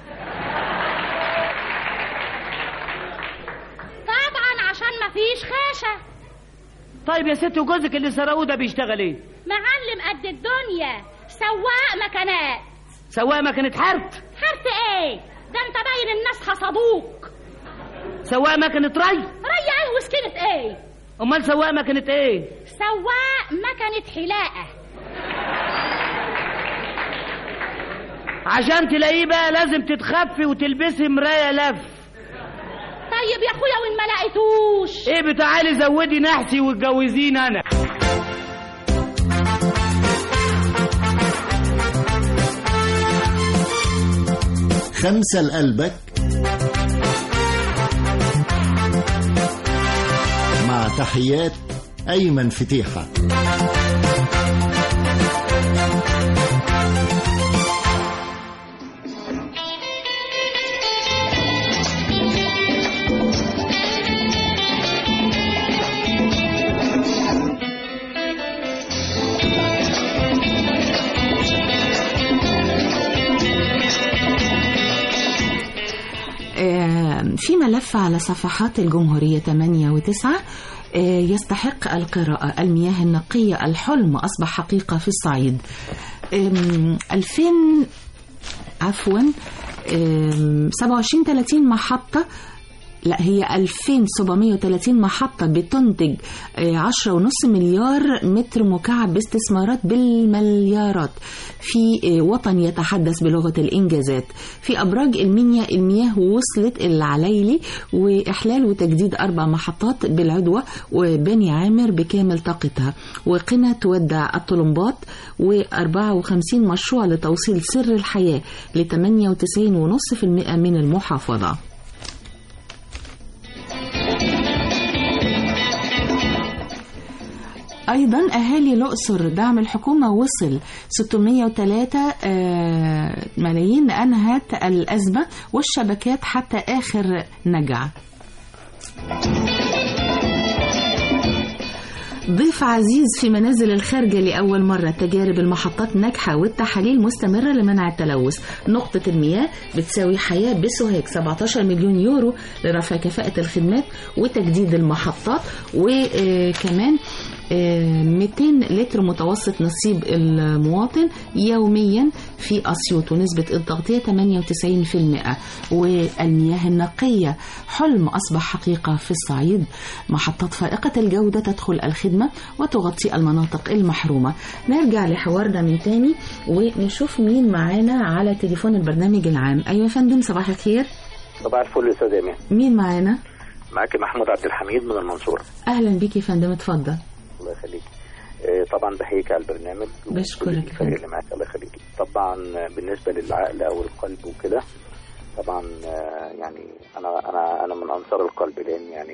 طبعا عشان مفيش خاشة طيب يا ست وجوزك اللي سرقوه ده بيشتغل ايه معلم قد الدنيا سواق مكانات سواق مكنة حرت حرت ايه ده انت باين الناس حصدوك سواق مكنة ري ري ايه وسكنة ايه امال سواق مكنة ايه سواق مكنة حلاقة عشان تلاقيه بقى لازم تتخفي وتلبسي مراية لف طيب يا اخويا وان ما لقيتوش ايه بتعالي زودي نحسي واتجوزين انا خمسة لقلبك مع تحيات أيمن فتيحة آه، في ملف على صفحات الجمهورية 8 و9 يستحق القراءة المياه النقية الحلم أصبح حقيقة في الصعيد آم، 2000 عفوا آم، 27 30 محطة لا هي 2730 محطة بتنتج آه، 10.5 مليار متر مكعب باستثمارات بالمليارات في آه، وطن يتحدث بلغة الإنجازات في أبراج المنيا المياه وصلت العليلي وإحلال وتجديد أربع محطات بالعدوى وبني عامر بكامل طاقتها وقنا تودع الطلمبات و54 مشروع لتوصيل سر الحياة ل 98.5% من المحافظة أيضا أهالي الأقصر دعم الحكومة وصل 603 آه، ملايين لأنهت الأزمة والشبكات حتى آخر نجع ضيف عزيز في منازل الخارجة لأول مرة تجارب المحطات ناجحة والتحاليل مستمرة لمنع التلوث نقطة المياه بتساوي حياة بسوهاج 17 مليون يورو لرفع كفاءة الخدمات وتجديد المحطات وكمان 200 لتر متوسط نصيب المواطن يوميا في أسيوط ونسبة التغطية 98% والمياه النقية حلم أصبح حقيقة في الصعيد محطات فائقة الجودة تدخل الخدمة وتغطي المناطق المحرومة نرجع لحوارنا من تاني ونشوف مين معانا على تليفون البرنامج العام أيوة يا فندم صباح الخير صباح الفل يا استاذ ايمان مين معانا معاك محمود عبد الحميد من المنصوره أهلا بيك يا فندم اتفضل الله يخليك آه، طبعا بحييك على البرنامج بشكرك وكل الفريق اللي معاك الله يخليك طبعا آه، بالنسبه للعقل او القلب وكده طبعا آه، يعني انا انا انا من انصار القلب لان يعني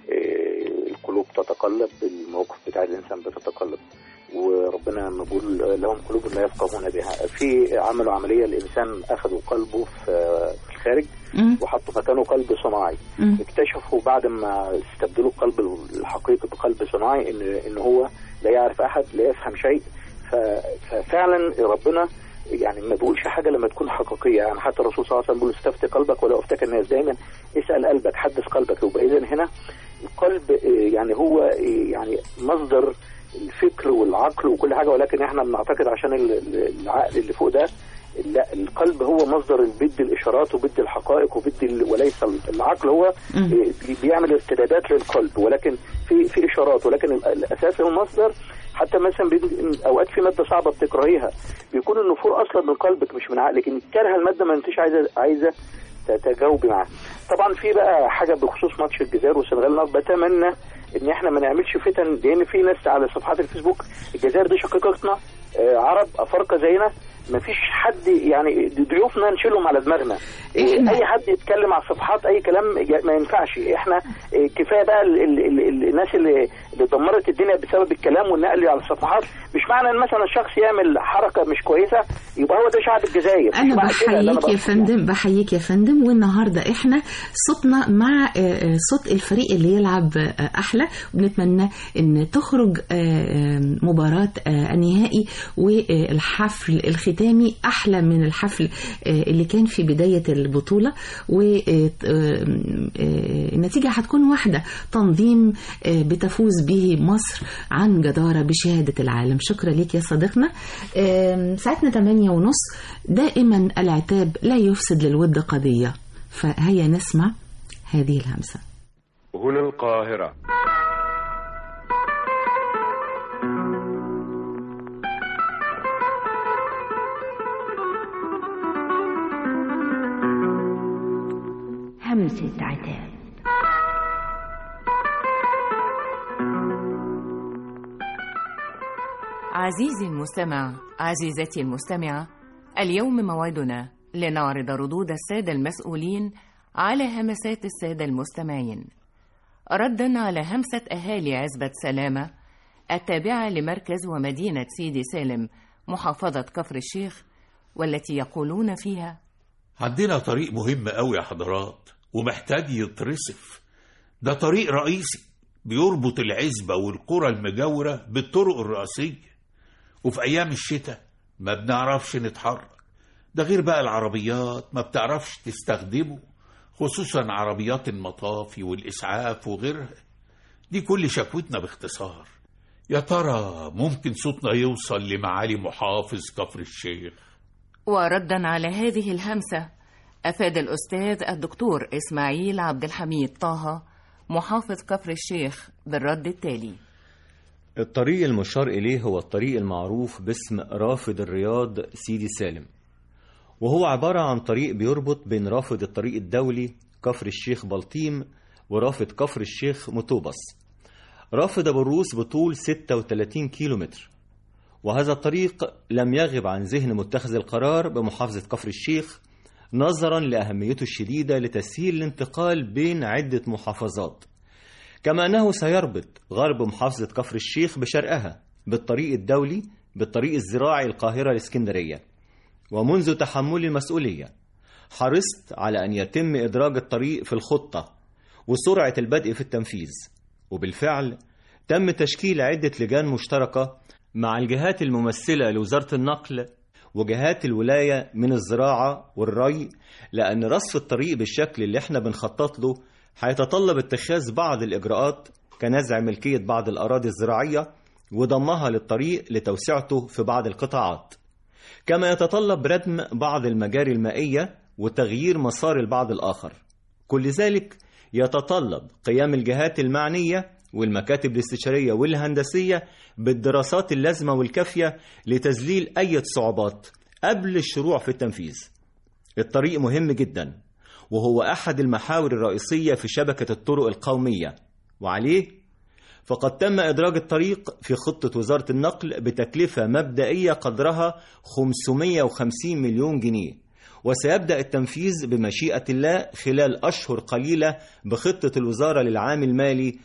آه، القلوب تتقلب المواقف بتاع الانسان بتتقلب وربنا لما بيقول لهم قلوب لا يفقهون بها في عملوا عمليه الانسان اخذوا قلبه في في الخارج وحطوا مكانه قلب صناعي اكتشفوا بعد ما استبدلوا القلب الحقيقي بقلب صناعي ان ان هو لا يعرف احد لا يفهم شيء ف- ففعلا ربنا يعني ما بيقولش حاجه لما تكون حقيقيه يعني حتى الرسول صلى الله عليه وسلم بيقول استفتي قلبك ولا افتك الناس دايما اسال قلبك حدث قلبك يبقى اذا هنا القلب آه، يعني هو آه، يعني مصدر الفكر والعقل وكل حاجه ولكن احنا بنعتقد عشان ال- ال- العقل اللي فوق ده لا القلب هو مصدر بيدي الاشارات وبيدي الحقائق وبيدي ال- وليس العقل هو بي- بيعمل ارتدادات للقلب ولكن في في اشارات ولكن ال- الاساس هو مصدر حتى مثلا بيجي- اوقات في ماده صعبه بتكرهيها بيكون النفور اصلا من قلبك مش من عقلك انك كارهه الماده ما انتش عايزه عايزه تجاوبي معاها طبعا في بقى حاجه بخصوص ماتش الجزائر والسنغال أنا بتمنى ان احنا ما نعملش فتن لان في ناس على صفحات الفيسبوك الجزائر دي شقيقتنا آه، عرب افارقه زينا ما فيش حد يعني ضيوفنا نشيلهم على دماغنا إحنا- اي حد يتكلم على الصفحات اي كلام ي- ما ينفعش احنا آه، كفايه بقى ال ال ال ال الناس اللي اللي دمرت الدنيا بسبب الكلام والنقل على الصفحات مش معنى ان مثلا الشخص يعمل حركه مش كويسه يبقى هو ده شعب الجزائر مش أنا معنى كده اللي أنا بحييك يا بقصده. فندم بحييك يا فندم والنهاردة إحنا صوتنا مع آه، آه، صوت الفريق اللي يلعب آه، أحلى وبنتمنى إن تخرج آه، آه، مباراة آه، النهائي والحفل الختامي أحلى من الحفل آه، اللي كان في بداية البطولة والنتيجة هتكون واحدة تنظيم آه، بتفوز به مصر عن جدارة بشهادة العالم شكرا ليك يا صديقنا آم، ساعتنا 8 ونص دائما العتاب لا يفسد للود قضية فهيا نسمع هذه الهمسة هنا القاهرة همسة عتاب عزيزي المستمع عزيزتي المستمعة اليوم موعدنا لنعرض ردود السادة المسؤولين على همسات السادة المستمعين ردا على همسة أهالي عزبة سلامة التابعة لمركز ومدينة سيدي سالم محافظة كفر الشيخ والتي يقولون فيها عندنا طريق مهم قوي يا حضرات ومحتاج يترصف ده طريق رئيسي بيربط العزبة والقرى المجاورة بالطرق الرئيسية وفي أيام الشتاء ما بنعرفش نتحرك ده غير بقى العربيات ما بتعرفش تستخدمه خصوصا عربيات المطافي والإسعاف وغيرها دي كل شكوتنا باختصار يا ترى ممكن صوتنا يوصل لمعالي محافظ كفر الشيخ وردا على هذه الهمسة أفاد الأستاذ الدكتور إسماعيل عبد الحميد طه محافظ كفر الشيخ بالرد التالي الطريق المشار إليه هو الطريق المعروف باسم رافد الرياض سيدي سالم وهو عبارة عن طريق بيربط بين رافد الطريق الدولي كفر الشيخ بلطيم ورافد كفر الشيخ مطوبس رافد أبو الروس بطول 36 كيلومتر وهذا الطريق لم يغب عن ذهن متخذ القرار بمحافظة كفر الشيخ نظرا لأهميته الشديدة لتسهيل الانتقال بين عدة محافظات كما أنه سيربط غرب محافظة كفر الشيخ بشرقها بالطريق الدولي بالطريق الزراعي القاهرة الإسكندرية ومنذ تحمل المسؤولية حرصت على أن يتم إدراج الطريق في الخطة وسرعة البدء في التنفيذ وبالفعل تم تشكيل عدة لجان مشتركة مع الجهات الممثلة لوزارة النقل وجهات الولاية من الزراعة والري لأن رصف الطريق بالشكل اللي احنا بنخطط له هيتطلب اتخاذ بعض الإجراءات كنزع ملكية بعض الأراضي الزراعية وضمها للطريق لتوسعته في بعض القطاعات كما يتطلب ردم بعض المجاري المائية وتغيير مسار البعض الآخر كل ذلك يتطلب قيام الجهات المعنية والمكاتب الاستشارية والهندسية بالدراسات اللازمة والكافية لتذليل أي صعوبات قبل الشروع في التنفيذ الطريق مهم جدا وهو أحد المحاور الرئيسية في شبكة الطرق القومية وعليه فقد تم إدراج الطريق في خطة وزارة النقل بتكلفة مبدئية قدرها 550 مليون جنيه وسيبدأ التنفيذ بمشيئة الله خلال أشهر قليلة بخطة الوزارة للعام المالي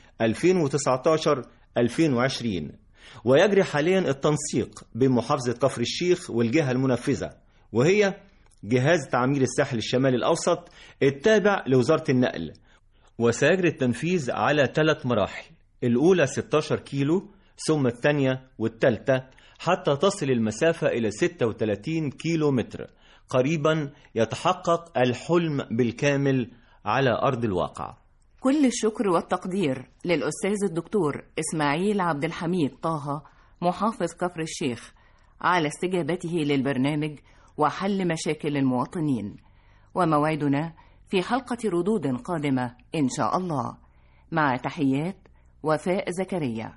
2019-2020 ويجري حاليا التنسيق بين محافظة كفر الشيخ والجهة المنفذة وهي جهاز تعمير الساحل الشمالي الأوسط التابع لوزارة النقل وسيجري التنفيذ على ثلاث مراحل الأولى 16 كيلو ثم الثانية والثالثة حتى تصل المسافة إلى 36 كيلو متر قريبا يتحقق الحلم بالكامل على أرض الواقع كل الشكر والتقدير للأستاذ الدكتور إسماعيل عبد الحميد طه محافظ كفر الشيخ على استجابته للبرنامج وحل مشاكل المواطنين وموعدنا في حلقة ردود قادمة إن شاء الله مع تحيات وفاء زكريا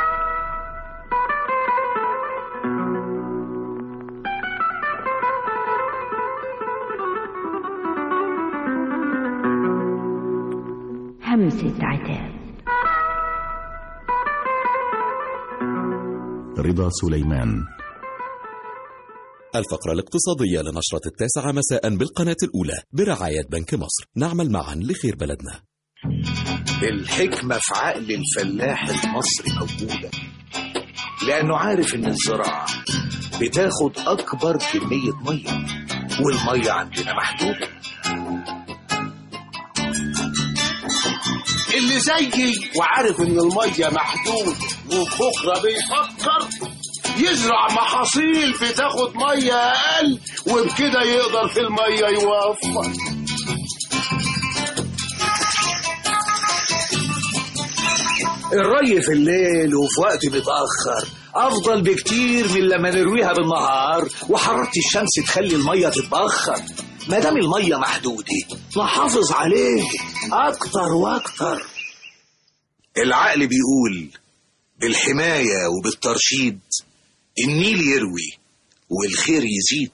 همسة عتاب رضا سليمان الفقرة الاقتصادية لنشرة التاسعة مساء بالقناة الأولى برعاية بنك مصر نعمل معا لخير بلدنا الحكمة في عقل الفلاح المصري موجودة لأنه عارف إن الزراعة بتاخد أكبر كمية مية والمية عندنا محدودة اللي زيي وعارف ان الميه محدود وبكره بيفكر يزرع محاصيل بتاخد ميه اقل وبكده يقدر في الميه يوفر الري في الليل وفي وقت متأخر أفضل بكتير من لما نرويها بالنهار وحرارة الشمس تخلي المية تتبخر ما دام المية محدودة نحافظ عليه أكتر وأكتر العقل بيقول بالحماية وبالترشيد النيل يروي والخير يزيد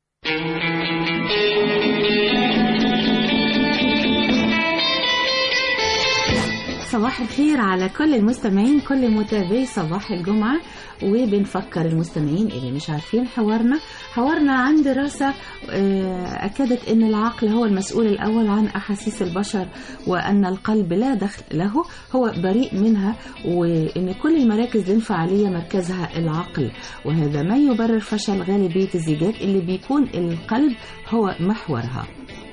صباح الخير على كل المستمعين كل متابعي صباح الجمعة وبنفكر المستمعين اللي مش عارفين حوارنا حوارنا عن دراسة آه، أكدت أن العقل هو المسؤول الأول عن أحاسيس البشر وأن القلب لا دخل له هو بريء منها وأن كل المراكز الانفعالية مركزها العقل وهذا ما يبرر فشل غالبية الزيجات اللي بيكون القلب هو محورها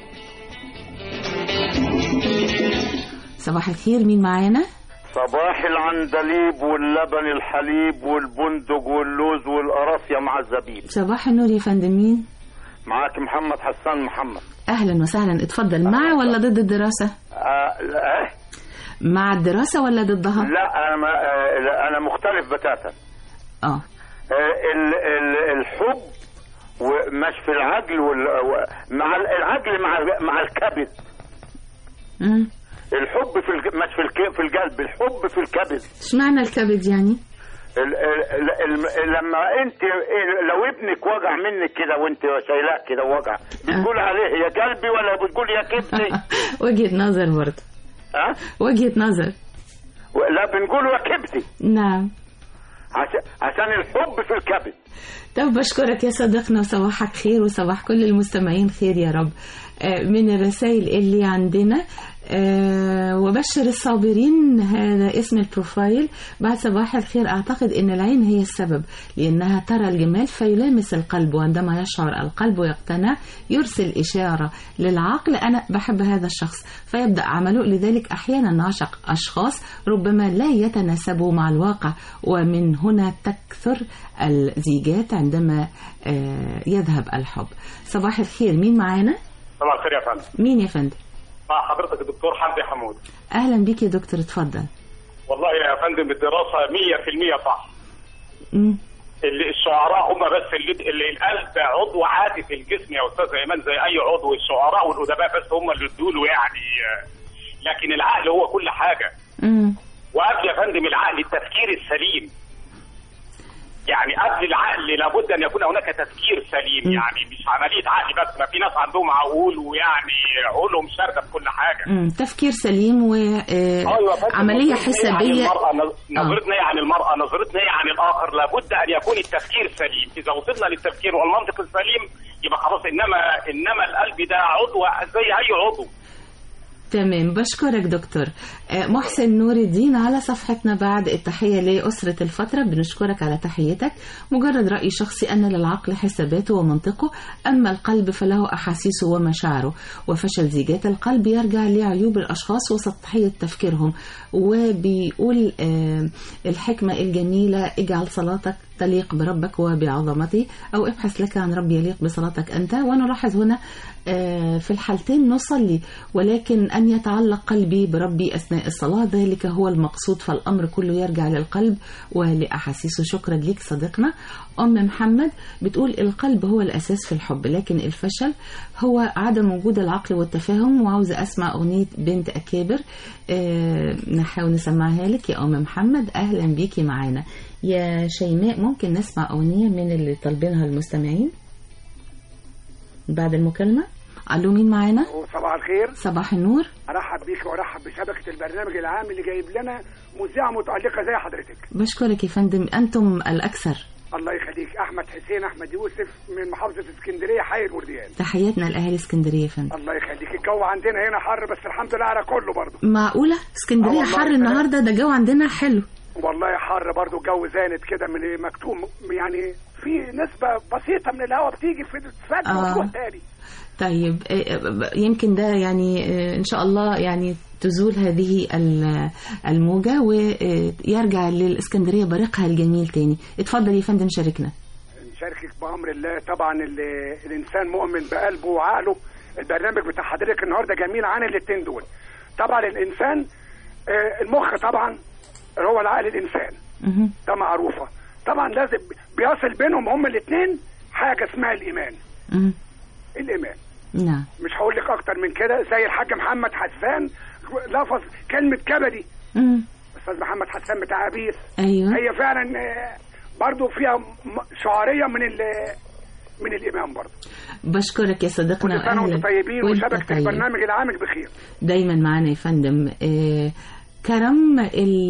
صباح الخير مين معانا؟ صباح العندليب واللبن الحليب والبندق واللوز والقراصية مع الزبيب صباح النور يا فندم مين؟ معاك محمد حسان محمد أهلا وسهلا اتفضل مع ولا ضد الدراسة؟ آه لا, إيه؟ مع الدراسة ولا ضدها؟ لا أنا ما آه لا، أنا مختلف بتاتا اه آه ال ال الحب ومش في العجل وال و- مع ال- العجل مع مع الكبد مم. الحب في الج- مش في الك- في القلب الحب في الكبد اشمعنى الكبد يعني؟ ال ال ال لما انت لو ابنك وجع منك كده وانت شايلاه كده وجع بتقول عليه يا قلبي ولا بتقول يا كبدي وجهة نظر برضه ها وجهة نظر لا بنقول يا كبدي نعم عشان عشان الحب في الكبد طب بشكرك يا صديقنا وصباحك خير وصباح كل المستمعين خير يا رب آه، من الرسائل اللي عندنا آه، وبشر الصابرين هذا اسم البروفايل بعد صباح الخير أعتقد أن العين هي السبب لأنها ترى الجمال فيلامس القلب وعندما يشعر القلب ويقتنع يرسل إشارة للعقل أنا بحب هذا الشخص فيبدأ عمله لذلك أحيانا نعشق أشخاص ربما لا يتناسبوا مع الواقع ومن هنا تكثر الزيجات عندما آه، يذهب الحب صباح الخير مين معانا؟ صباح الخير يا فندم مين يا فندم؟ مع حضرتك الدكتور حمدي حمود أهلا بيك يا دكتور اتفضل والله يا فندم الدراسة 100% صح مم. اللي الشعراء هم بس اللي, اللي القلب عضو عادي في الجسم يا استاذ ايمان زي اي عضو الشعراء والادباء بس هم اللي ادوا له يعني آه، لكن العقل هو كل حاجه مم. وقبل يا فندم العقل التفكير السليم يعني قبل العقل لابد ان يكون هناك تفكير سليم مم. يعني مش عمليه عقل بس ما في ناس عندهم عقول ويعني عقولهم شارده في كل حاجه مم. تفكير سليم أيوة فندم، وعملية نظرتنا إيه عن حسابية المرأة نظ- نظرتنا ايه عن المرأة نظرتنا ايه عن الآخر لابد أن يكون التفكير سليم إذا وصلنا للتفكير والمنطق السليم يبقى خلاص إنما إنما القلب ده عضو زي أي عضو تمام بشكرك دكتور آه، محسن نور الدين على صفحتنا بعد التحية لأسرة الفترة بنشكرك على تحيتك مجرد رأي شخصي أن للعقل حساباته ومنطقه أما القلب فله أحاسيسه ومشاعره وفشل زيجات القلب يرجع لعيوب الأشخاص وسطحية تفكيرهم وبيقول آه، الحكمة الجميلة اجعل صلاتك تليق بربك وبعظمته أو ابحث لك عن رب يليق بصلاتك أنت ونلاحظ هنا آه، في الحالتين نصلي ولكن أن يتعلق قلبي بربي أثناء الصلاة ذلك هو المقصود فالأمر كله يرجع للقلب ولأحاسيسه شكرا لك صديقنا أم محمد بتقول القلب هو الأساس في الحب لكن الفشل هو عدم وجود العقل والتفاهم وعاوزة أسمع أغنية بنت أكابر آه، نحاول نسمعها لك يا أم محمد أهلا بيكي معانا يا شيماء ممكن نسمع أغنية من اللي طالبينها المستمعين بعد المكالمة ألو مين معانا صباح الخير صباح النور ارحب بيك وارحب بشبكه البرنامج العام اللي جايب لنا مذيعه متالقه زي حضرتك بشكرك يا فندم أنتم الأكثر الله يخليك احمد حسين احمد يوسف من محافظه اسكندريه حي الورديان تحياتنا لأهالي اسكندرية يا فندم الله يخليك الجو عندنا هنا حر بس الحمد لله على كله برضه معقولة آه اسكندرية والله حر فعلا. النهاردة ده جو عندنا حلو والله حر برضه الجو زانت كده من مكتوم يعني في نسبه بسيطه من الهواء بتيجي في تفادي آه. وتروح تاني طيب آه، يمكن ده يعني آه، إن شاء الله يعني تزول هذه ال- الموجة ويرجع للإسكندرية بريقها الجميل تاني اتفضل يا فندم شاركنا نشاركك بامر الله طبعا ال- الانسان مؤمن بقلبه وعقله البرنامج بتاع حضرتك النهارده جميل عن الاثنين دول طبعا الانسان آه، المخ طبعا هو العقل الانسان مهم. ده معروفه طبعا لازم بيصل بينهم هما الاثنين حاجه اسمها الايمان مهم. الايمان نعم مش هقول لك اكتر من كده زي الحاج محمد حسان لفظ كلمه كبدي مم. استاذ محمد حسان بتاع ابيس أيوة هي فعلا آه، برضو فيها م- شعاريه من ال- من الايمان برضو بشكرك يا صديقنا كل سنه وانتم طيبين وانت وشبكه طيب. البرنامج العامل بخير دايما معانا يا فندم آه، كرم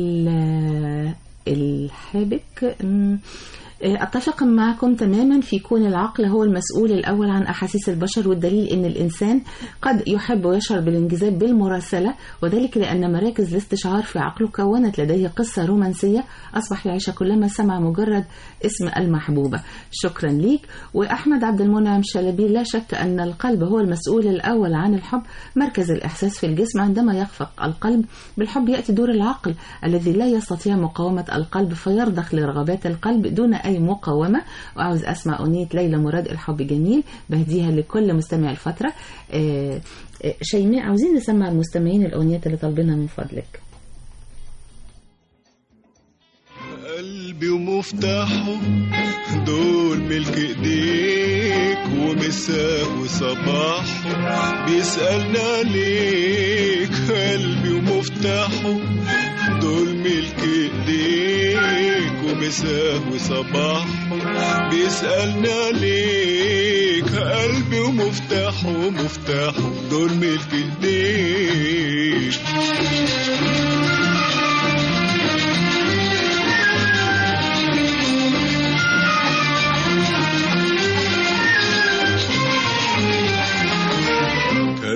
ال- الحابك مم، آه، أتفق معكم تماما في كون العقل هو المسؤول الأول عن أحاسيس البشر والدليل أن الإنسان قد يحب ويشعر بالانجذاب بالمراسلة وذلك لأن مراكز الاستشعار في عقله كونت لديه قصة رومانسية أصبح يعيش كلما سمع مجرد اسم المحبوبة شكرا ليك وأحمد عبد المنعم شلبي لا شك أن القلب هو المسؤول الأول عن الحب مركز الإحساس في الجسم عندما يخفق القلب بالحب يأتي دور العقل الذي لا يستطيع مقاومة القلب فيرضخ لرغبات القلب دون أي مقاومة وعاوز أسمع أغنية ليلى مراد الحب جميل بهديها لكل مستمع الفترة آه، آه، شيماء عاوزين نسمع المستمعين الأغنيات اللي طالبينها من فضلك قلبي ومفتاحه دول ملك ايديك ومساء وصباحه بيسألنا عليك قلبي ومفتاحه دول ملك ايديك ومساء وصباحه بيسألنا عليك قلبي ومفتاحه مفتاحه دول ملك ايديك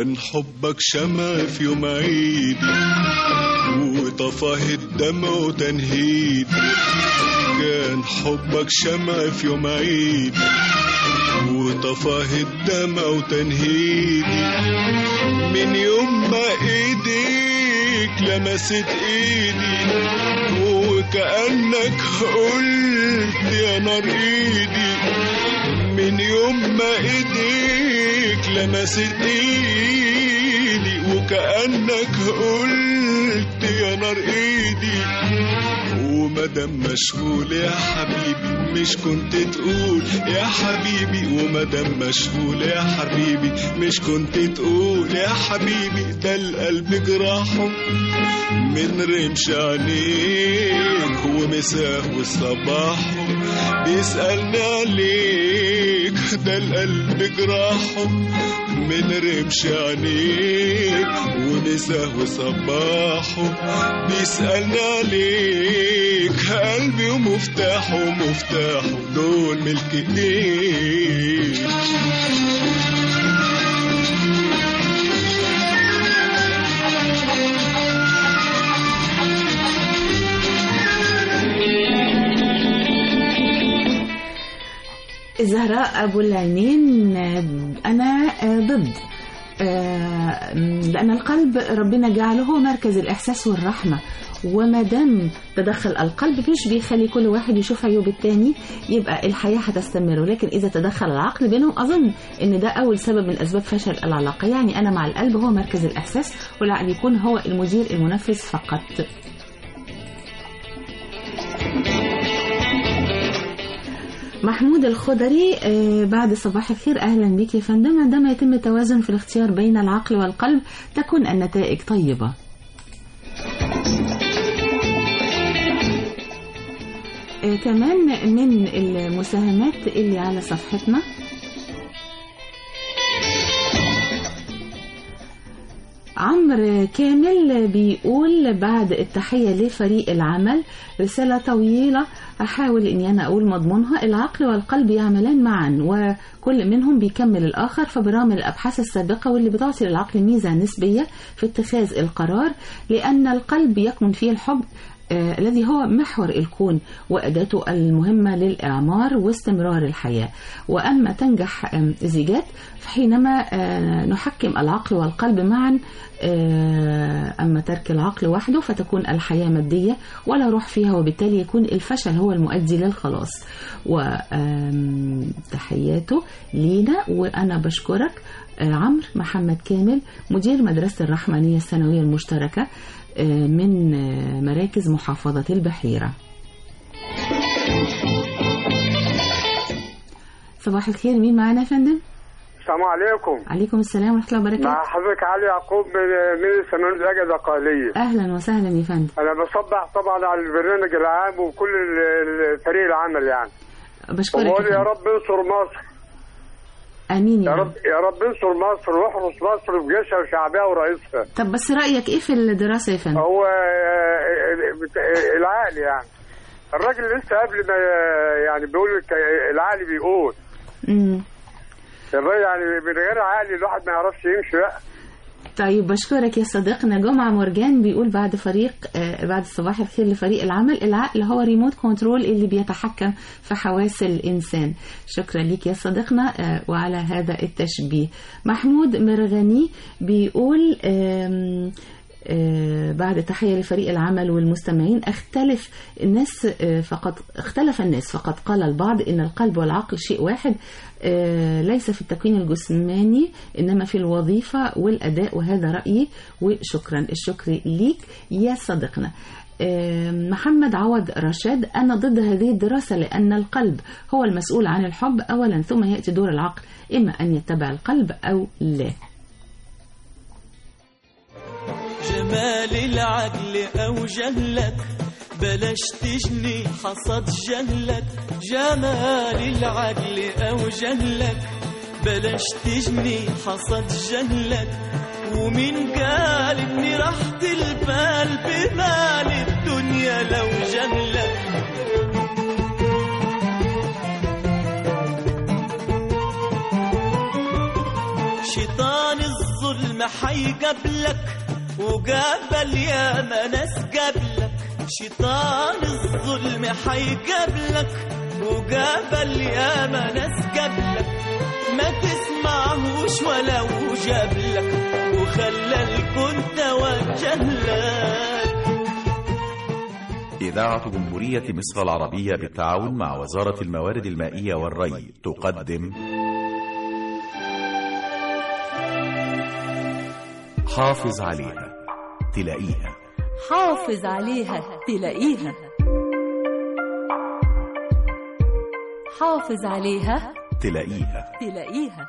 كان حبك شمع في يوم عيدي وطفاه الدمع وتنهيدي كان حبك شمع في يوم عيدي وطفاه الدمع وتنهيدي من يوم ما ايديك لمست ايدي وكأنك قلت يا نار ايدي من يوم ما ايديك لمست ايدي وكأنك قلت يا نار ايدي ومدام مشغول يا حبيبي مش كنت تقول يا حبيبي ومدام مشغول يا حبيبي مش كنت تقول يا حبيبي ده القلب جراحه من رمش عينيك ومساه وصباحه بيسألني عليك ده القلب جراحه من رمش عينيك ومساه وصباحه بيسألني عليك قلبي ومفتاحه ومفتاحه دول ملك ايديك زهراء أبو العينين أنا ضد لأن القلب ربنا جعله هو مركز الإحساس والرحمة وما دام تدخل القلب مش بيخلي كل واحد يشوف عيوب التاني يبقى الحياة هتستمر لكن إذا تدخل العقل بينهم أظن إن ده أول سبب من أسباب فشل العلاقة يعني أنا مع القلب هو مركز الإحساس والعقل يكون هو المدير المنفذ فقط محمود الخضري بعد صباح الخير أهلا بك يا فندم عندما يتم التوازن في الاختيار بين العقل والقلب تكون النتائج طيبة كمان من المساهمات اللي على صفحتنا عمرو كامل بيقول بعد التحية لفريق العمل رسالة طويلة أحاول إني أنا أقول مضمونها العقل والقلب يعملان معا وكل منهم بيكمل الآخر فبرغم الأبحاث السابقة واللي بتعطي للعقل ميزة نسبية في اتخاذ القرار لأن القلب يكمن فيه الحب آه الذي هو محور الكون وأداته المهمة للإعمار واستمرار الحياة وأما تنجح آه الزيجات فحينما آه نحكم العقل والقلب معا أما ترك العقل وحده فتكون الحياة مادية ولا روح فيها وبالتالي يكون الفشل هو المؤدي للخلاص وتحياته لينا وأنا بشكرك عمرو محمد كامل مدير مدرسة الرحمانية الثانوية المشتركة من مراكز محافظة البحيرة صباح الخير مين معانا يا فندم؟ السلام عليكم عليكم السلام ورحمة الله وبركاته مع حضرتك علي يعقوب من من الثانوية الأجازة القالية أهلا وسهلا يا فندم أنا بصبح طبعا على البرنامج العام وكل ال- فريق العمل يعني بشكرك وبقول يا يا فندم. رب انصر مصر آمين يا يا رب رب يا رب انصر مصر واحرس مصر بجيشها وشعبها ورئيسها طب بس رأيك إيه في الدراسة يا فندم؟ هو آه، بت- العقل يعني الراجل لسه قبل ما يعني بيقول لك العقل بيقول مم. الراجل يعني من غير عقل الواحد ما يعرفش يمشي بقى طيب بشكرك يا صديقنا جمعة مرجان بيقول بعد فريق آه، بعد صباح الخير لفريق العمل العقل هو ريموت كنترول اللي بيتحكم في حواس الإنسان شكرا ليك يا صديقنا آه، وعلى هذا التشبيه محمود مرغني بيقول آم، آه، بعد تحية لفريق العمل والمستمعين اختلف الناس آه، فقد اختلف الناس فقد قال البعض ان القلب والعقل شيء واحد آه، ليس في التكوين الجسماني انما في الوظيفة والاداء وهذا رأيي وشكرا الشكر ليك يا صديقنا آه، محمد عوض رشاد أنا ضد هذه الدراسة لأن القلب هو المسؤول عن الحب أولا ثم يأتي دور العقل إما أن يتبع القلب أو لا جمال العقل أو جهلك بلاش تجني حصد جهلك جمال العقل أو جهلك بلاش تجني حصد جهلك ومين قال إن راحة البال بمال الدنيا لو جهلك شد شيطان الظلم حيقابلك وقابل يا ما ناس قبلك شيطان الظلم حيقابلك وقابل يا ما ناس قبلك ما تسمعهوش ولو جابلك وخلى الكون توجه لك إذاعة جمهورية مصر العربية بالتعاون مع وزارة الموارد المائية والري تقدم حافظ عليها تلاقيها حافظ عليها تلاقيها حافظ عليها تلاقيها تلاقيها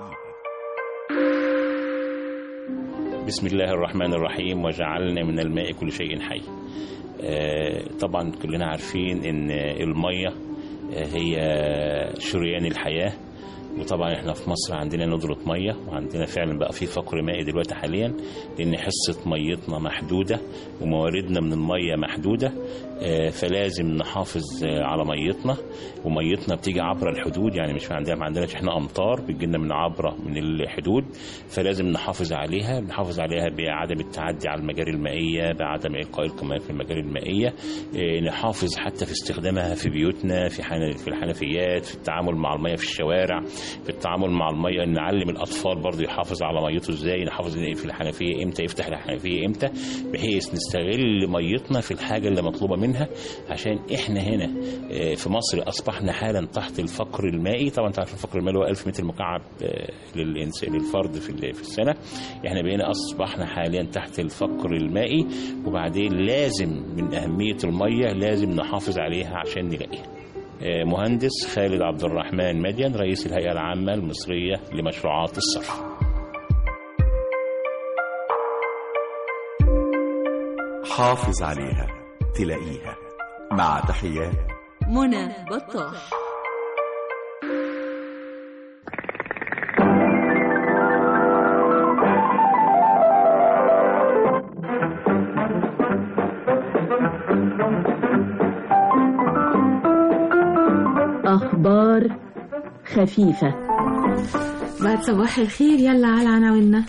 بسم الله الرحمن الرحيم وجعلنا من الماء كل شيء حي آه، طبعا كلنا عارفين ان المية آه، هي شريان الحياة وطبعا احنا في مصر عندنا ندرة مية وعندنا فعلا بقى في فقر مائي دلوقتي حاليا لان حصة ميتنا محدودة ومواردنا من المية محدودة آه، فلازم نحافظ آه، على ميتنا وميتنا بتيجي عبر الحدود يعني مش عندنا ما عندناش احنا امطار بتجيلنا من عبره من الحدود فلازم نحافظ عليها بنحافظ عليها بعدم التعدي على المجاري المائيه بعدم القاء القمامات في المجاري المائيه آه، نحافظ حتى في استخدامها في بيوتنا في حن- في الحنفيات في التعامل مع الميه في الشوارع في التعامل مع الميه نعلم الاطفال برضه يحافظ على ميته ازاي نحافظ في الحنفيه امتى يفتح الحنفيه امتى بحيث نستغل ميتنا في الحاجه اللي مطلوبه منها عشان احنا هنا آه، في مصر اصبحنا حالا تحت الفقر المائي طبعا انت عارف الفقر المائي هو 1000 متر مكعب آه، للإنس- للفرد في ال- في السنه احنا بقينا اصبحنا حاليا تحت الفقر المائي وبعدين لازم من اهميه الميه لازم نحافظ عليها عشان نلاقيها آه، مهندس خالد عبد الرحمن مدين رئيس الهيئه العامه المصريه لمشروعات الصرف حافظ عليها تلاقيها مع تحيات منى بطاح أخبار خفيفة بعد صباح الخير يلا على عناويننا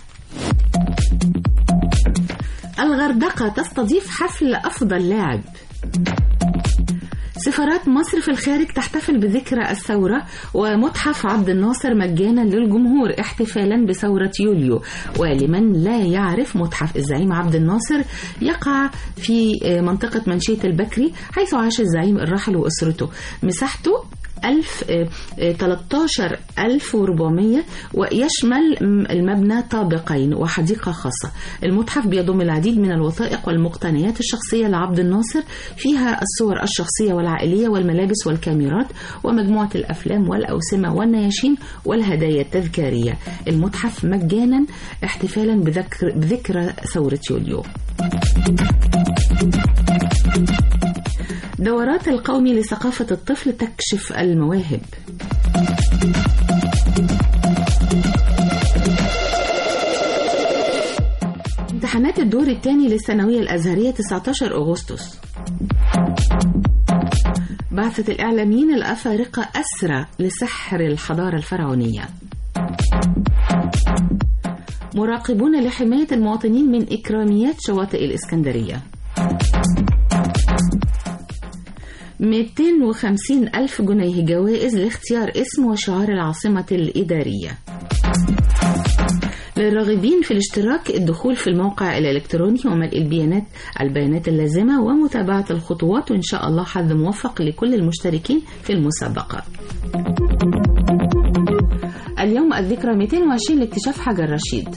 الغردقة تستضيف حفل أفضل لاعب سفارات مصر في الخارج تحتفل بذكرى الثورة ومتحف عبد الناصر مجانا للجمهور احتفالا بثورة يوليو ولمن لا يعرف متحف الزعيم عبد الناصر يقع في منطقة منشية البكري حيث عاش الزعيم الراحل وأسرته مساحته 1000 13400 ويشمل المبنى طابقين وحديقة خاصة المتحف بيضم العديد من الوثائق والمقتنيات الشخصية لعبد الناصر فيها الصور الشخصية والعائلية والملابس والكاميرات ومجموعة الأفلام والأوسمة والنياشين والهدايا التذكارية المتحف مجانا احتفالا بذكر بذكرى ثورة يوليو دورات القومي لثقافة الطفل تكشف المواهب امتحانات الدور الثاني للثانوية الأزهرية 19 أغسطس بعثة الإعلاميين الأفارقة أسرى لسحر الحضارة الفرعونية مراقبون لحماية المواطنين من إكراميات شواطئ الإسكندرية 250 ألف جنيه جوائز لاختيار اسم وشعار العاصمة الإدارية للراغبين في الاشتراك الدخول في الموقع الإلكتروني وملء البيانات البيانات اللازمة ومتابعة الخطوات وإن شاء الله حظ موفق لكل المشتركين في المسابقة اليوم الذكرى 220 لاكتشاف حجر رشيد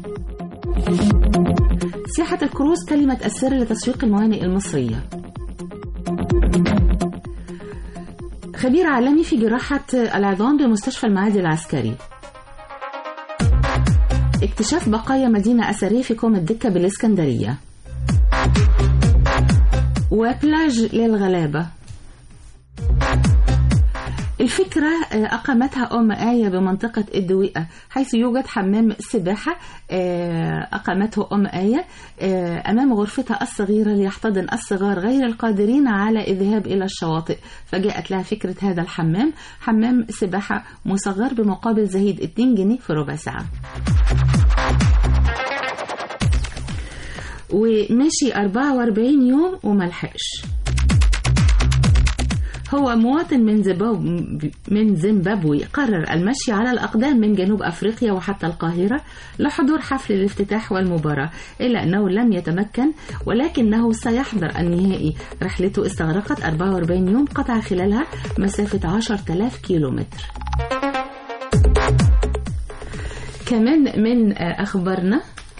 سياحة الكروز كلمة السر لتسويق الموانئ المصرية خبير عالمي في جراحة العظام بمستشفى المعادي العسكري اكتشاف بقايا مدينة أثرية في كوم الدكة بالإسكندرية وبلاج للغلابة الفكرة آه، أقامتها أم آية بمنطقة الدويقة حيث يوجد حمام سباحة آه، أقامته أم آية آه، أمام غرفتها الصغيرة ليحتضن الصغار غير القادرين على الذهاب إلى الشواطئ فجاءت لها فكرة هذا الحمام حمام سباحة مصغر بمقابل زهيد 2 جنيه في ربع ساعة ومشي 44 يوم وملحقش هو مواطن من زيمبابوي من زيمبابوي قرر المشي على الأقدام من جنوب أفريقيا وحتى القاهرة لحضور حفل الافتتاح والمباراة إلا أنه لم يتمكن ولكنه سيحضر النهائي رحلته استغرقت 44 يوم قطع خلالها مسافة 10000 كيلومتر كمان من آه، أخبارنا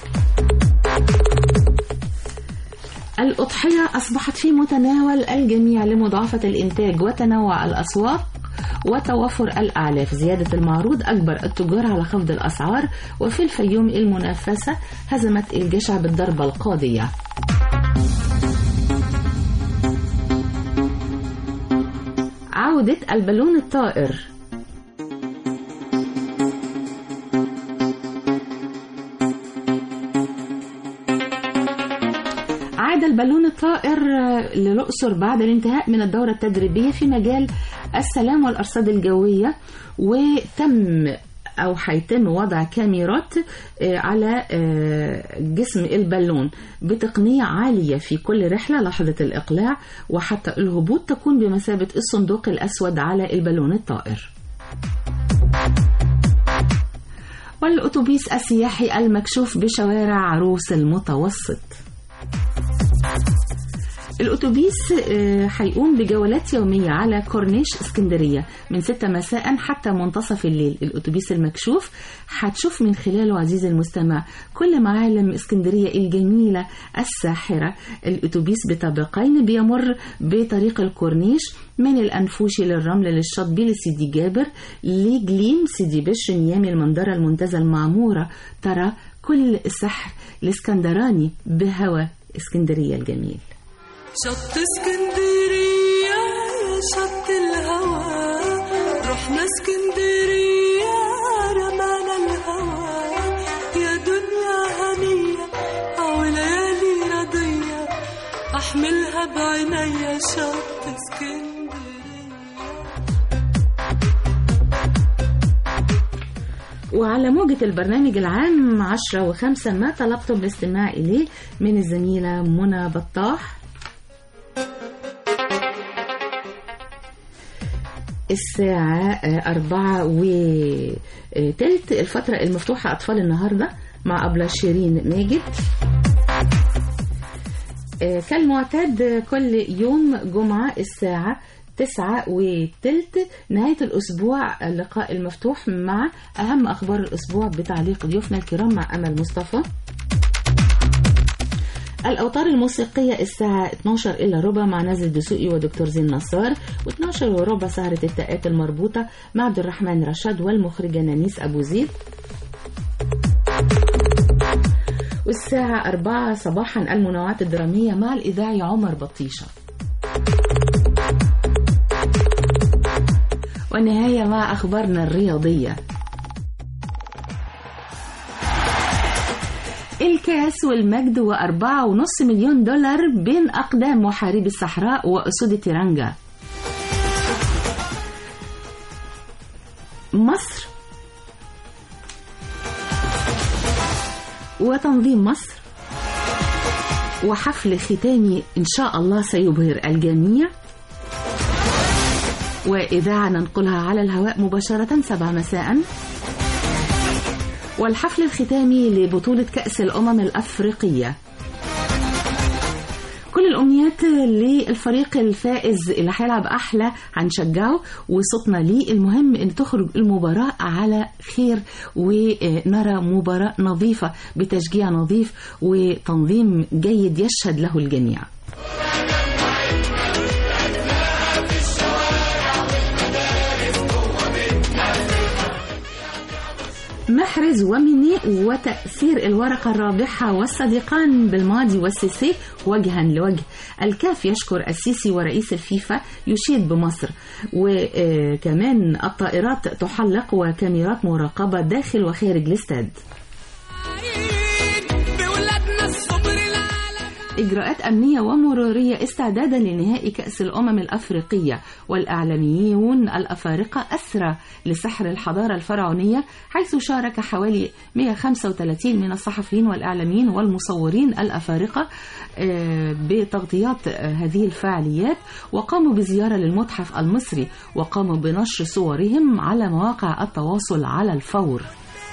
الأضحية أصبحت في متناول الجميع لمضاعفة الإنتاج وتنوع الأسواق وتوفر الأعلاف زيادة المعروض أجبر التجار على خفض الأسعار وفي الفيوم المنافسة هزمت الجشع بالضربة القاضية عودة البالون الطائر عاد البالون الطائر للأقصر بعد الانتهاء من الدورة التدريبية في مجال السلام والأرصاد الجوية وتم أو هيتم وضع كاميرات آه، على آه، جسم البالون بتقنية عالية في كل رحلة لحظة الإقلاع وحتى الهبوط تكون بمثابة الصندوق الأسود على البالون الطائر والأتوبيس السياحي المكشوف بشوارع عروس المتوسط الأتوبيس آه، هيقوم بجولات يومية على كورنيش اسكندرية من 6 مساء حتى منتصف الليل الأتوبيس المكشوف هتشوف من خلاله عزيزي المستمع كل معالم اسكندرية الجميلة الساحرة الأتوبيس بطابقين بيمر بطريق الكورنيش من الأنفوشي للرمل للشاطبي لسيدي جابر لجليم سيدي بشر نيامي المنظرة المنتزه المعمورة ترى كل السحر الاسكندراني بهوى اسكندرية الجميل شط اسكندرية يا شط الهوى رحنا اسكندرية رمانا الهوى يا دنيا هنية أو ليالي رضية أحملها بعينيا شط اسكندرية وعلى موجة البرنامج العام عشرة وخمسة ما طلبتم الاستماع إليه من الزميلة منى بطاح الساعة آه، أربعة وتلت الفترة المفتوحة أطفال النهاردة مع أبلة شيرين ماجد آه، كالمعتاد كل يوم جمعة الساعة تسعة وتلت نهاية الأسبوع اللقاء المفتوح مع أهم أخبار الأسبوع بتعليق ضيوفنا الكرام مع أمل مصطفى الأوتار الموسيقية الساعة 12 إلا ربع مع نازل دسوقي ودكتور زين نصار و12 وربع سهرة التاءات المربوطة مع عبد الرحمن رشاد والمخرجة نانيس أبو زيد والساعة 4 صباحا المنوعات الدرامية مع الإذاعي عمر بطيشة والنهاية مع أخبارنا الرياضية الكاس والمجد وأربعة ونص مليون دولار بين أقدام محاربي الصحراء وأسود تيرانجا مصر وتنظيم مصر وحفل ختامي إن شاء الله سيبهر الجميع وإذاعة ننقلها على الهواء مباشرة سبع مساء والحفل الختامي لبطولة كأس الأمم الأفريقية كل الأمنيات للفريق الفائز اللي هيلعب أحلى هنشجعه وصوتنا ليه المهم أن تخرج المباراة على خير ونرى مباراة نظيفة بتشجيع نظيف وتنظيم جيد يشهد له الجميع محرز وميني وتأثير الورقة الرابحة والصديقان بالماضي والسيسي وجها لوجه الكاف يشكر السيسي ورئيس الفيفا يشيد بمصر وكمان الطائرات تحلق وكاميرات مراقبة داخل وخارج الاستاد بولادنا الصبر إجراءات أمنية ومرورية استعدادا لنهائي كأس الأمم الأفريقية والإعلاميون الأفارقة أسرى لسحر الحضارة الفرعونية حيث شارك حوالي 135 من الصحفيين والإعلاميين والمصورين الأفارقة آه، بتغطيات آه، هذه الفعاليات وقاموا بزيارة للمتحف المصري وقاموا بنشر صورهم على مواقع التواصل على الفور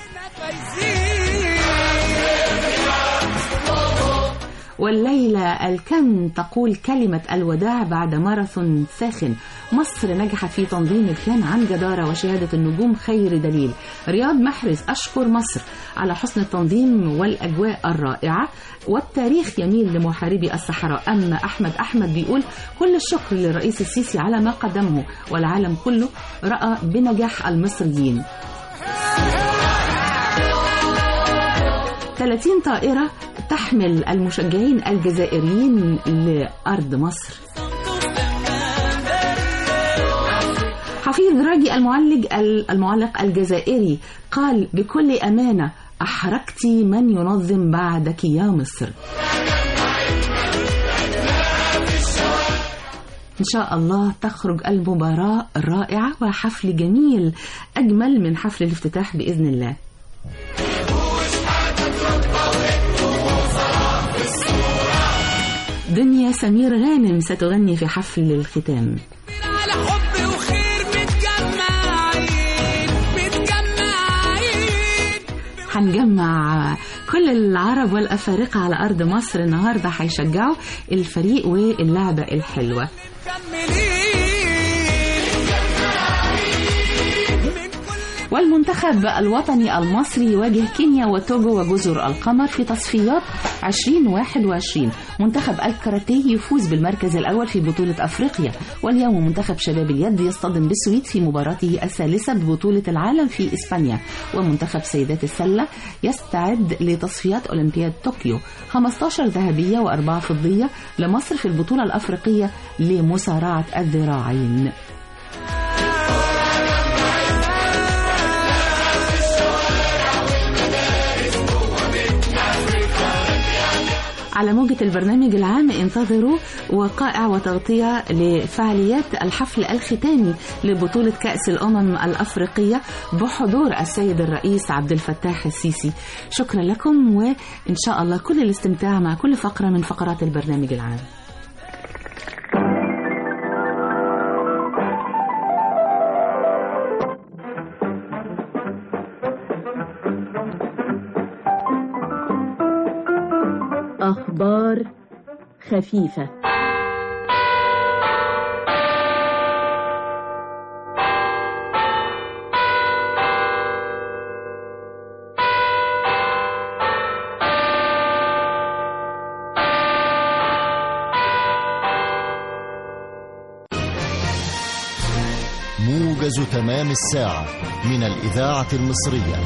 والليلة الكم تقول كلمة الوداع بعد ماراثون ساخن مصر نجحت في تنظيم الكان عن جدارة وشهادة النجوم خير دليل رياض محرز أشكر مصر على حسن التنظيم والأجواء الرائعة والتاريخ يميل لمحاربي الصحراء أما أحمد أحمد بيقول كل الشكر للرئيس السيسي على ما قدمه والعالم كله رأى بنجاح المصريين 30 طائرة تحمل المشجعين الجزائريين لأرض مصر حفيظ راجي المعلق المعلق الجزائري قال بكل أمانة أحرقت من ينظم بعدك يا مصر إن شاء الله تخرج المباراة رائعة وحفل جميل أجمل من حفل الافتتاح بإذن الله دنيا سمير غانم ستغني في حفل الختام على حب وخير متجمعين متجمعين هنجمع كل العرب والأفارقة على أرض مصر النهاردة هيشجعوا الفريق واللعبة الحلوة والمنتخب الوطني المصري يواجه كينيا وتوجو وجزر القمر في تصفيات 2021 منتخب الكاراتيه يفوز بالمركز الأول في بطولة أفريقيا واليوم منتخب شباب اليد يصطدم بالسويد في مباراته الثالثة ببطولة العالم في إسبانيا ومنتخب سيدات السلة يستعد لتصفيات أولمبياد طوكيو 15 ذهبية وأربعة فضية لمصر في البطولة الأفريقية لمصارعة الذراعين على موجة البرنامج العام انتظروا وقائع وتغطية لفعاليات الحفل الختامي لبطولة كأس الأمم الأفريقية بحضور السيد الرئيس عبد الفتاح السيسي شكرا لكم وإن شاء الله كل الاستمتاع مع كل فقرة من فقرات البرنامج العام أخبار خفيفة موجز تمام الساعة من الإذاعة المصرية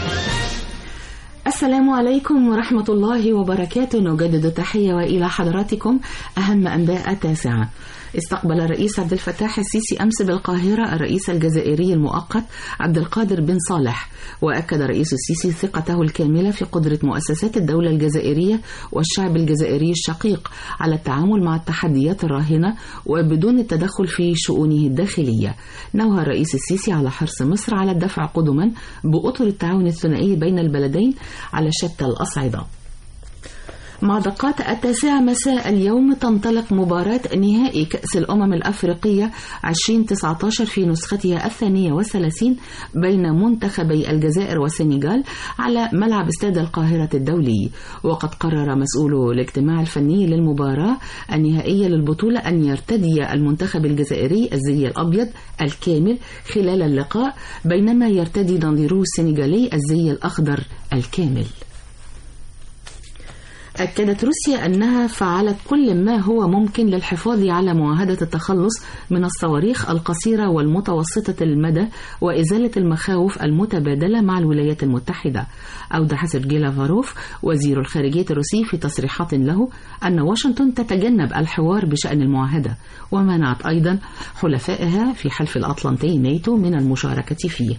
السلام عليكم ورحمة الله وبركاته نجدد التحية وإلى حضراتكم أهم أنباء التاسعة استقبل الرئيس عبد الفتاح السيسي أمس بالقاهرة الرئيس الجزائري المؤقت عبد القادر بن صالح وأكد رئيس السيسي ثقته الكاملة في قدرة مؤسسات الدولة الجزائرية والشعب الجزائري الشقيق على التعامل مع التحديات الراهنة وبدون التدخل في شؤونه الداخلية نوه الرئيس السيسي على حرص مصر على الدفع قدما بأطر التعاون الثنائي بين البلدين على شتى الأصعدة مع دقات التاسعة مساء اليوم تنطلق مباراة نهائي كأس الأمم الأفريقية 2019 في نسختها الثانية والثلاثين بين منتخبي الجزائر والسنغال على ملعب استاد القاهرة الدولي وقد قرر مسؤولو الاجتماع الفني للمباراة النهائية للبطولة أن يرتدي المنتخب الجزائري الزي الأبيض الكامل خلال اللقاء بينما يرتدي نظيره السنغالي الزي الأخضر الكامل أكدت روسيا أنها فعلت كل ما هو ممكن للحفاظ على معاهدة التخلص من الصواريخ القصيرة والمتوسطة المدى وإزالة المخاوف المتبادلة مع الولايات المتحدة أوضح سيرجي لافاروف وزير الخارجية الروسي في تصريحات له أن واشنطن تتجنب الحوار بشأن المعاهدة ومنعت أيضا حلفائها في حلف الأطلنطي ناتو من المشاركة فيه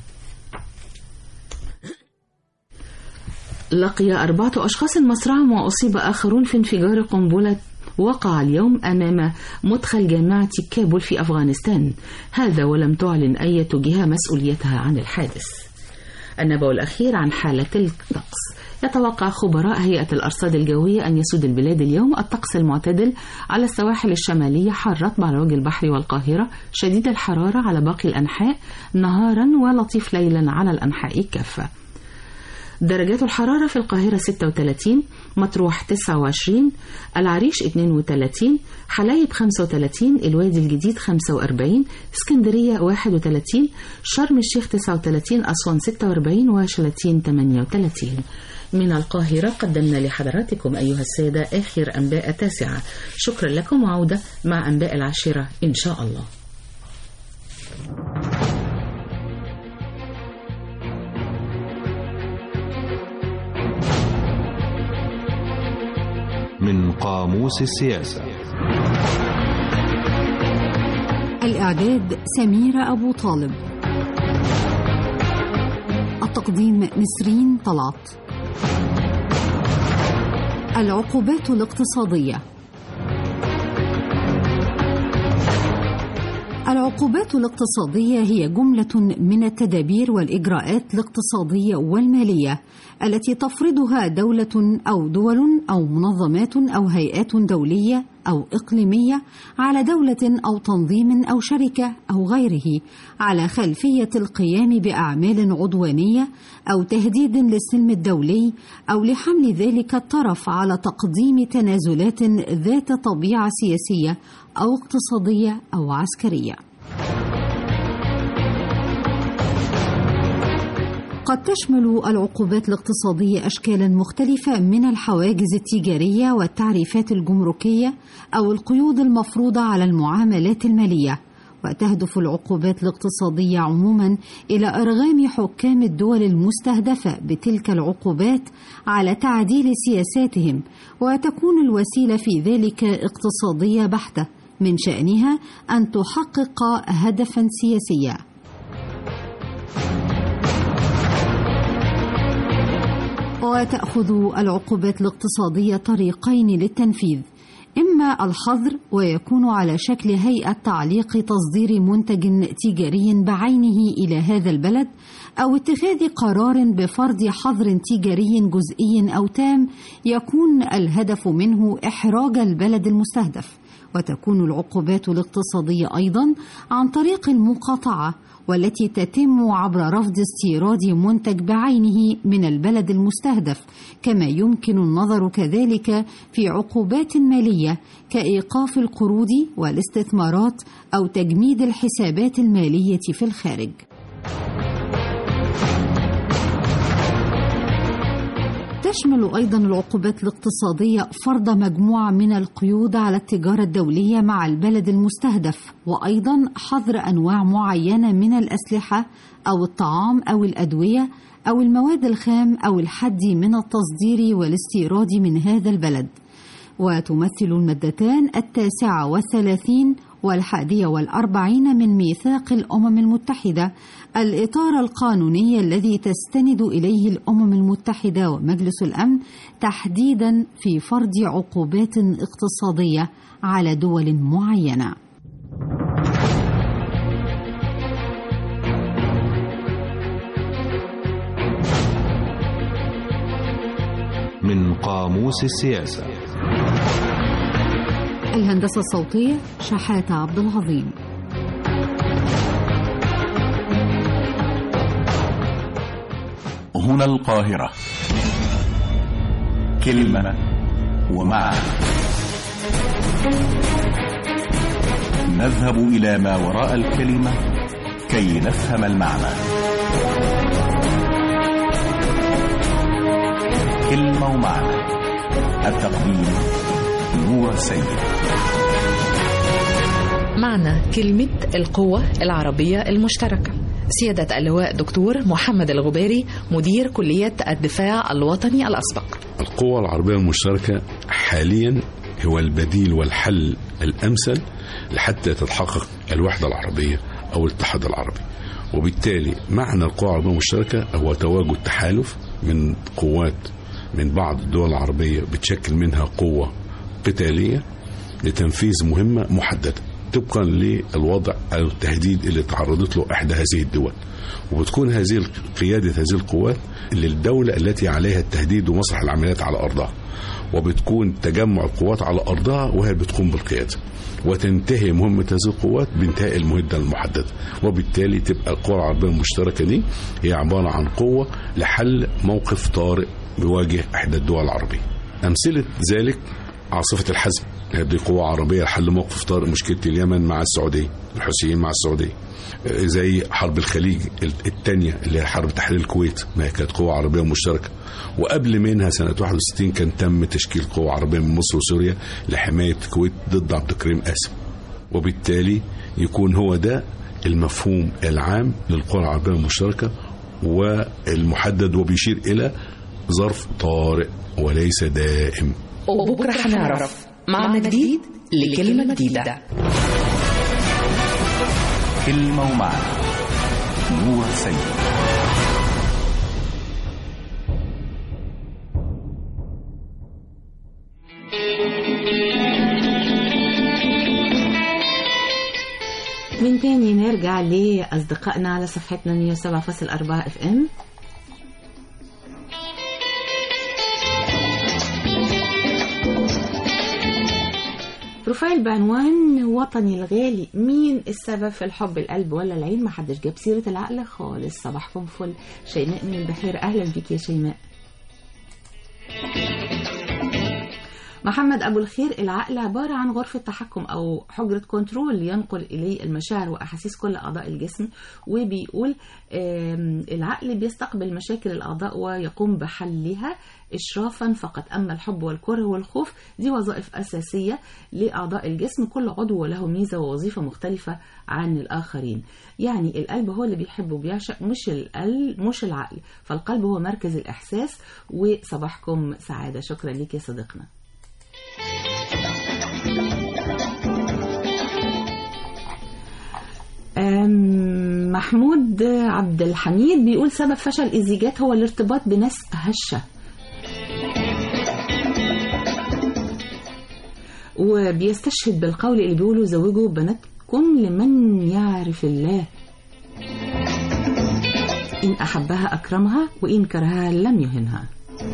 لقي أربعة أشخاص مصرعا وأصيب آخرون في انفجار قنبلة وقع اليوم أمام مدخل جامعة كابول في أفغانستان هذا ولم تعلن أي جهة مسؤوليتها عن الحادث النبأ الأخير عن حالة الطقس يتوقع خبراء هيئة الأرصاد الجوية أن يسود البلاد اليوم الطقس المعتدل على السواحل الشمالية حار رطب على وجه البحر والقاهرة شديد الحرارة على باقي الأنحاء نهارا ولطيف ليلا على الأنحاء كافة درجات الحرارة في القاهرة 36 مطروح 29 العريش 32 حلايب 35 الوادي الجديد 45 اسكندرية 31 شرم الشيخ 39 أسوان 46 وشلاتين 38 من القاهرة قدمنا لحضراتكم أيها السادة آخر أنباء تاسعة شكرا لكم وعودة مع أنباء العاشرة إن شاء الله من قاموس السياسة الإعداد سميرة أبو طالب التقديم نسرين طلعت العقوبات الاقتصادية العقوبات الاقتصادية هي جملة من التدابير والإجراءات الاقتصادية والمالية التي تفرضها دولة أو دول أو منظمات أو هيئات دولية أو إقليمية على دولة أو تنظيم أو شركة أو غيره على خلفية القيام بأعمال عدوانية أو تهديد للسلم الدولي أو لحمل ذلك الطرف على تقديم تنازلات ذات طبيعة سياسية أو اقتصادية أو عسكرية. قد تشمل العقوبات الاقتصادية أشكالا مختلفة من الحواجز التجارية والتعريفات الجمركية أو القيود المفروضة على المعاملات المالية وتهدف العقوبات الاقتصادية عموما إلى إرغام حكام الدول المستهدفة بتلك العقوبات على تعديل سياساتهم وتكون الوسيلة في ذلك اقتصادية بحتة من شأنها أن تحقق هدفا سياسيا وتأخذ العقوبات الاقتصادية طريقين للتنفيذ إما الحظر ويكون على شكل هيئة تعليق تصدير منتج تجاري بعينه إلى هذا البلد أو اتخاذ قرار بفرض حظر تجاري جزئي أو تام يكون الهدف منه إحراج البلد المستهدف وتكون العقوبات الاقتصادية أيضا عن طريق المقاطعة والتي تتم عبر رفض استيراد منتج بعينه من البلد المستهدف كما يمكن النظر كذلك في عقوبات مالية كإيقاف القروض والاستثمارات أو تجميد الحسابات المالية في الخارج تشمل أيضا العقوبات الاقتصادية فرض مجموعة من القيود على التجارة الدولية مع البلد المستهدف وأيضا حظر أنواع معينة من الأسلحة أو الطعام أو الأدوية أو المواد الخام أو الحد من التصدير والاستيراد من هذا البلد وتمثل المادتان التاسعة والثلاثين والحادية والأربعين من ميثاق الأمم المتحدة الإطار القانوني الذي تستند إليه الأمم المتحدة ومجلس الأمن تحديدا في فرض عقوبات اقتصادية على دول معينة من قاموس السياسة الهندسة الصوتية شحاتة عبد العظيم هنا القاهرة كلمة ومعنى نذهب إلى ما وراء الكلمة كي نفهم المعنى كلمة ومعنى التقديم نور سيد معنى كلمة القوة العربية المشتركة سيادة اللواء دكتور محمد الغباري مدير كلية الدفاع الوطني الأسبق القوة العربية المشتركة حاليا هو البديل والحل الأمثل لحتى تتحقق الوحدة العربية أو الاتحاد العربي وبالتالي معنى القوى العربية المشتركة هو تواجد تحالف من قوات من بعض الدول العربية بتشكل منها قوة قتالية لتنفيذ مهمة محددة طبقا للوضع أو التهديد اللي تعرضت له إحدى هذه الدول وبتكون هذه قيادة هذه القوات للدولة التي عليها التهديد ومسرح العمليات على أرضها وبتكون تجمع القوات على أرضها وهي بتقوم بالقيادة وتنتهي مهمة هذه القوات بانتهاء المدة المحددة وبالتالي تبقى القوى العربية المشتركة دي هي عبارة عن قوة لحل موقف طارئ بيواجه إحدى الدول العربية أمثلة ذلك عاصفة الحزم هذه قوة عربية لحل موقف طارئ مشكلة اليمن مع السعودية الحوثيين مع السعودية زي حرب الخليج الثانية اللي هي حرب تحرير الكويت ما هي كانت قوة عربية مشتركة وقبل منها سنة 61 كان تم تشكيل قوة عربية من مصر وسوريا لحماية الكويت ضد عبد الكريم قاسم وبالتالي يكون هو ده المفهوم العام للقوى العربية المشتركة والمحدد وبيشير إلى ظرف طارئ وليس دائم وبكرة هنعرف معنى جديد لكلمة جديدة كلمة ومعنى نور سيد من تاني نرجع لأصدقائنا على صفحتنا 107.4 اف ام بروفايل بعنوان وطني الغالي مين السبب في الحب القلب ولا العين ما حدش جاب سيرة العقل خالص صباحكم فل شيماء من البحير أهلا بك يا شيماء محمد أبو الخير العقل عبارة عن غرفة تحكم أو حجرة كنترول ينقل إليه المشاعر وأحاسيس كل أعضاء الجسم وبيقول العقل بيستقبل مشاكل الأعضاء ويقوم بحلها إشرافا فقط أما الحب والكره والخوف دي وظائف أساسية لأعضاء الجسم كل عضو له ميزة ووظيفة مختلفة عن الآخرين يعني القلب هو اللي بيحب وبيعشق مش القلب مش العقل فالقلب هو مركز الإحساس وصباحكم سعادة شكرا لك يا صديقنا محمود عبد الحميد بيقول سبب فشل الزيجات هو الارتباط بناس هشة وبيستشهد بالقول اللي بيقولوا زوجوا بناتكم لمن يعرف الله إن أحبها أكرمها وإن كرهها لم يهنها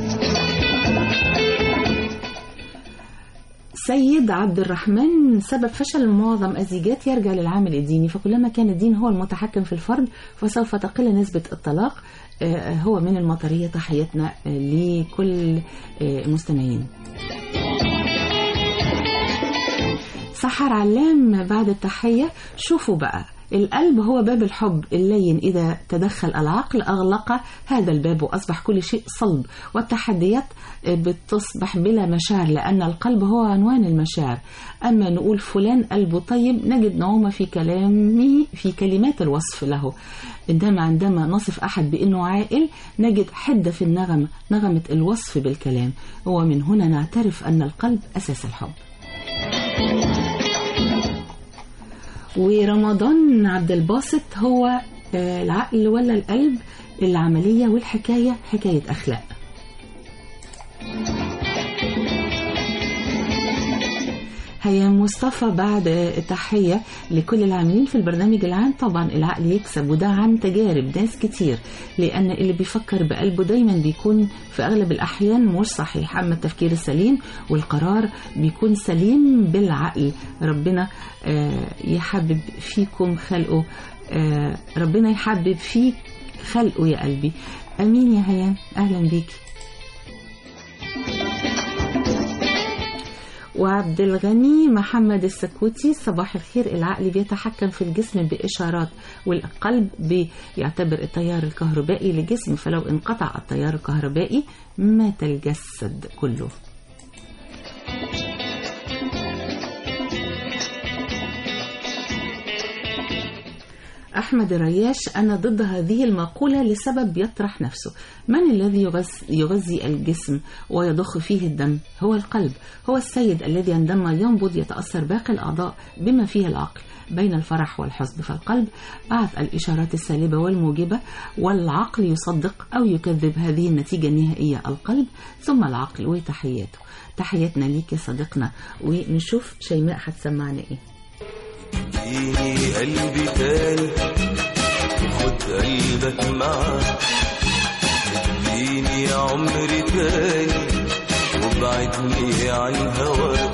سيد عبد الرحمن سبب فشل معظم الزيجات يرجع للعامل الديني فكلما كان الدين هو المتحكم في الفرد فسوف تقل نسبة الطلاق هو من المطرية تحياتنا لكل المستمعين سحر علام بعد التحية شوفوا بقى القلب هو باب الحب اللين إذا تدخل العقل أغلق هذا الباب وأصبح كل شيء صلب والتحديات بتصبح بلا مشاعر لأن القلب هو عنوان المشاعر أما نقول فلان قلبه طيب نجد نعومة في كلامه في كلمات الوصف له إنما عندما نصف أحد بأنه عاقل نجد حدة في النغمة نغمة الوصف بالكلام ومن هنا نعترف أن القلب أساس الحب ورمضان عبد الباسط هو العقل ولا القلب العملية والحكاية حكاية أخلاق هيا مصطفى بعد التحية لكل العاملين في البرنامج العام طبعا العقل يكسب وده عن تجارب ناس كتير لأن اللي بيفكر بقلبه دايما بيكون في أغلب الأحيان مش صحيح أما التفكير السليم والقرار بيكون سليم بالعقل ربنا يحبب فيكم خلقه ربنا يحبب فيك خلقه يا قلبي أمين يا هيان أهلا بيكي وعبد الغني محمد السكوتي صباح الخير العقل بيتحكم في الجسم بإشارات والقلب بيعتبر التيار الكهربائي للجسم فلو انقطع التيار الكهربائي مات الجسد كله أحمد الرياش أنا ضد هذه المقولة لسبب يطرح نفسه من الذي يغذ- يغذي الجسم ويضخ فيه الدم هو القلب هو السيد الذي عندما ينبض يتأثر باقي الأعضاء بما فيه العقل بين الفرح والحزن فالقلب بعث الإشارات السالبة والموجبة والعقل يصدق أو يكذب هذه النتيجة النهائية القلب ثم العقل وتحياته تحياتنا ليك يا صديقنا ونشوف شيماء هتسمعنا ايه اديني قلبي تاني وخد قلبك معاك اديني عمري تاني وابعدني عن هواك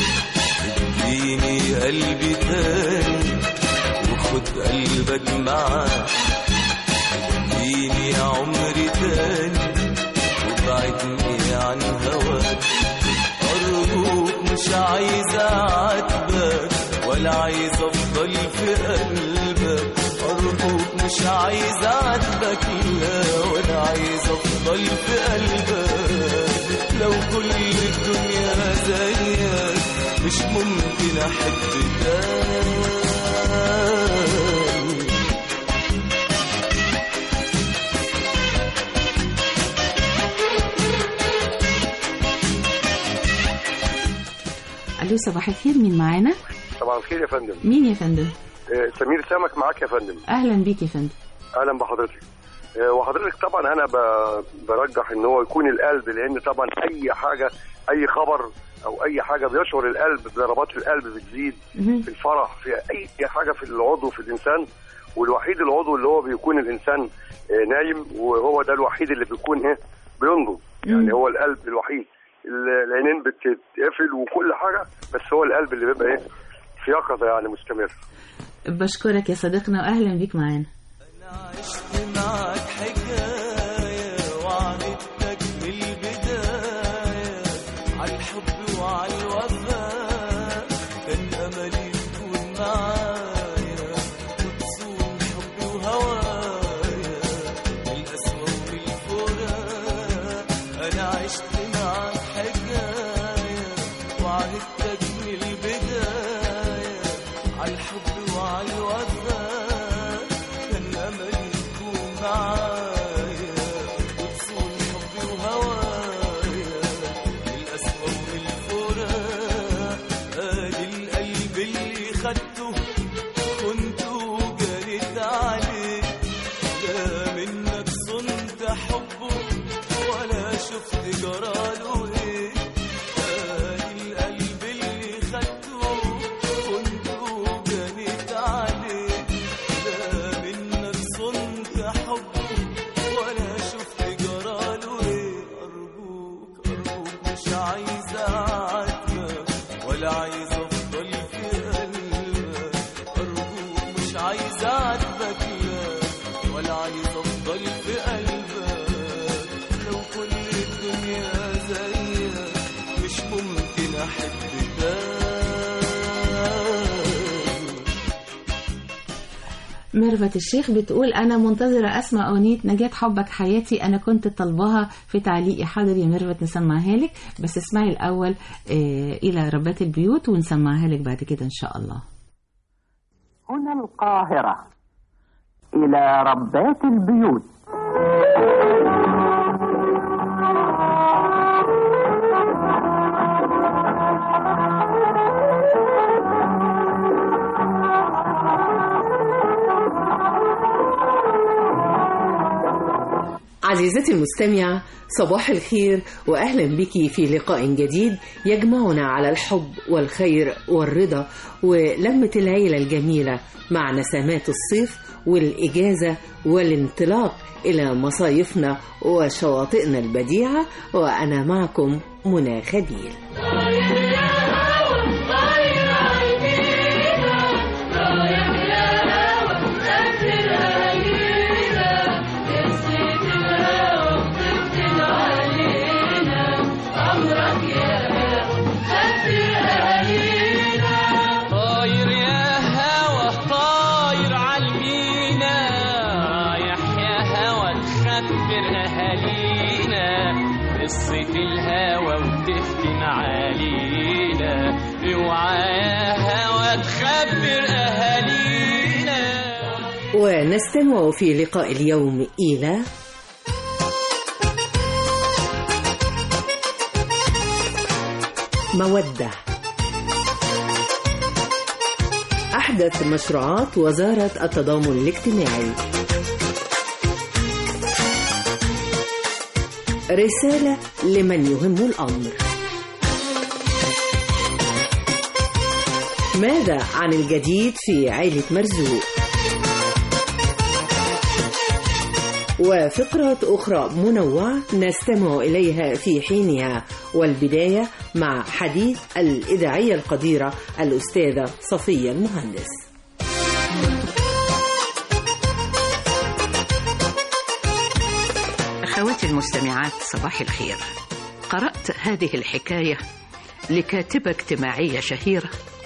اديني قلبي تاني وخد قلبك معاك اديني عمري تاني وابعدني عن هواك أرجوك مش عايز أعاتبك ولا عايز أفضل في قلبك أرجوك مش عايز أعاتبك لا ولا عايز أفضل في قلبك لو كل الدنيا زيك مش ممكن أحب تاني ألو صباح الخير مين معانا طبعا الخير يا فندم مين يا فندم آه، سمير سمك معاك يا فندم أهلا بيك يا فندم اهلا بحضرتك آه، وحضرتك طبعا انا ب- برجح ان هو يكون القلب لان طبعا اي حاجه اي خبر او اي حاجه بيشعر القلب ضربات القلب بتزيد مهم. في الفرح في اي حاجه في العضو في الانسان والوحيد العضو اللي هو بيكون الانسان آه، نايم وهو ده الوحيد اللي بيكون ايه بينضج يعني هو القلب الوحيد ال- العينين بتتقفل وكل حاجه بس هو القلب اللي بيبقى ايه في يقظه يعني مستمر بشكرك يا صديقنا وأهلا بيك معانا معاك حكاية وعدتك من البداية على الحب وعلى الوفاء كان أملي تكون معايا وتصون حبي وهوايا القسوة والفراق أنا عشت معاك حكاية وعدتك من البداية على الحب وعلى الوفاء كان أملي تكون معايا وتصون حبي وهوايا القسوة والفراق آدي القلب اللي خدته كنت وجريت عليه لا منك صنت حبه ولا شفت جراله ايه آدي القلب اللي خدته كنت وجريت عليه لا منك صنت حبه ولا شفت جراله ايه ارجوك ارجوك مش عايز اعاتبك ولا عايز افضل في قلبك ارجوك مش عايز اعاتبك لا ولا عايز افضل في قلبك لو كل الدنيا زيك مش ممكن احب تاني ميرفت الشيخ بتقول أنا منتظرة أسمع أغنية نجاة حبك حياتي أنا كنت طالباها في تعليقي حاضر يا ميرفت نسمعها لك بس اسمعي الأول آه إلى ربات البيوت ونسمعها لك بعد كده إن شاء الله هنا القاهرة إلى ربات البيوت عزيزتي المستمعة صباح الخير وأهلا بك في لقاء جديد يجمعنا على الحب والخير والرضا ولمة العيلة الجميلة مع نسمات الصيف والإجازة والانطلاق إلى مصايفنا وشواطئنا البديعة وأنا معكم منى خبيل طاير يا هوا طاير عالمينا رايح يا هوا تخبر اهالينا قصة الهوا وتفتن علينا اوعى يا هوا تخبر اهالينا ونستمع في لقاء اليوم إلى مودة أحدث مشروعات وزارة التضامن الاجتماعي رسالة لمن يهم الأمر ماذا عن الجديد في عيلة مرزوق وفقرة أخرى منوعة نستمع إليها في حينها والبداية مع حديث الإذاعية القديرة الأستاذة صفية المهندس أخواتي المستمعات صباح الخير قرأت هذه الحكاية لكاتبة اجتماعية شهيرة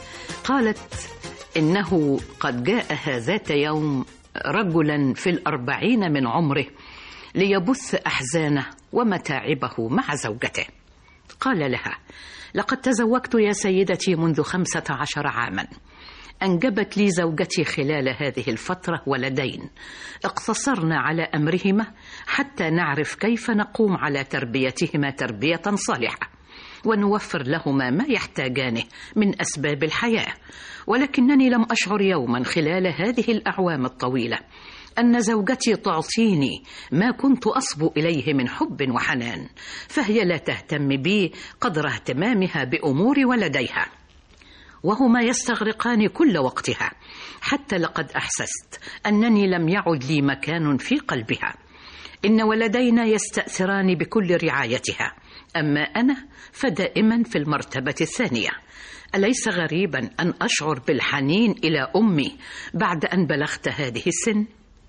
قالت إنه قد جاءها ذات يوم رجلا في الأربعين من عمره ليبث أحزانه ومتاعبه مع زوجته قال لها لقد تزوجت يا سيدتي منذ خمسة عشر عاما أنجبت لي زوجتي خلال هذه الفترة ولدين اقتصرنا على أمرهما حتى نعرف كيف نقوم على تربيتهما تربية صالحة ونوفر لهما ما يحتاجانه من أسباب الحياة ولكنني لم أشعر يوما خلال هذه الأعوام الطويلة أن زوجتي تعطيني ما كنت أصبو إليه من حب وحنان فهي لا تهتم بي قدر اهتمامها بأمور ولديها وهما يستغرقان كل وقتها حتى لقد أحسست أنني لم يعد لي مكان في قلبها إن ولدينا يستأثران بكل رعايتها أما أنا فدائما في المرتبة الثانية أليس غريبا أن أشعر بالحنين إلى أمي بعد أن بلغت هذه السن؟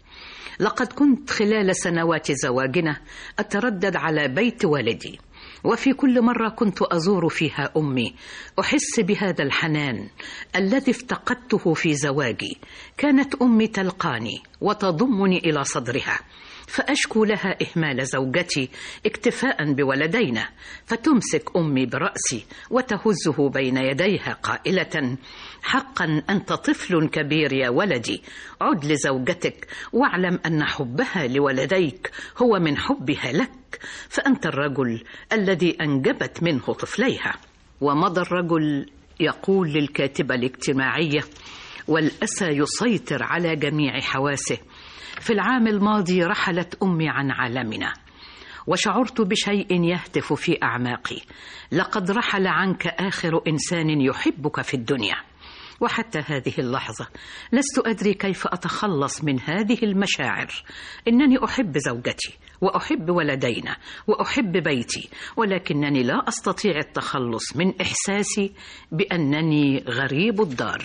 لقد كنت خلال سنوات زواجنا أتردد على بيت والدي وفي كل مرة كنت أزور فيها أمي أحس بهذا الحنان الذي افتقدته في زواجي كانت أمي تلقاني وتضمني إلى صدرها فأشكو لها إهمال زوجتي اكتفاء بولدينا فتمسك أمي برأسي وتهزه بين يديها قائلة حقا أنت طفل كبير يا ولدي عد لزوجتك واعلم أن حبها لولديك هو من حبها لك فأنت الرجل الذي أنجبت منه طفليها ومضى الرجل يقول للكاتبة الاجتماعية والأسى يسيطر على جميع حواسه في العام الماضي رحلت امي عن عالمنا وشعرت بشيء يهتف في اعماقي لقد رحل عنك اخر انسان يحبك في الدنيا وحتى هذه اللحظه لست ادري كيف اتخلص من هذه المشاعر انني احب زوجتي واحب ولدينا واحب بيتي ولكنني لا استطيع التخلص من احساسي بانني غريب الدار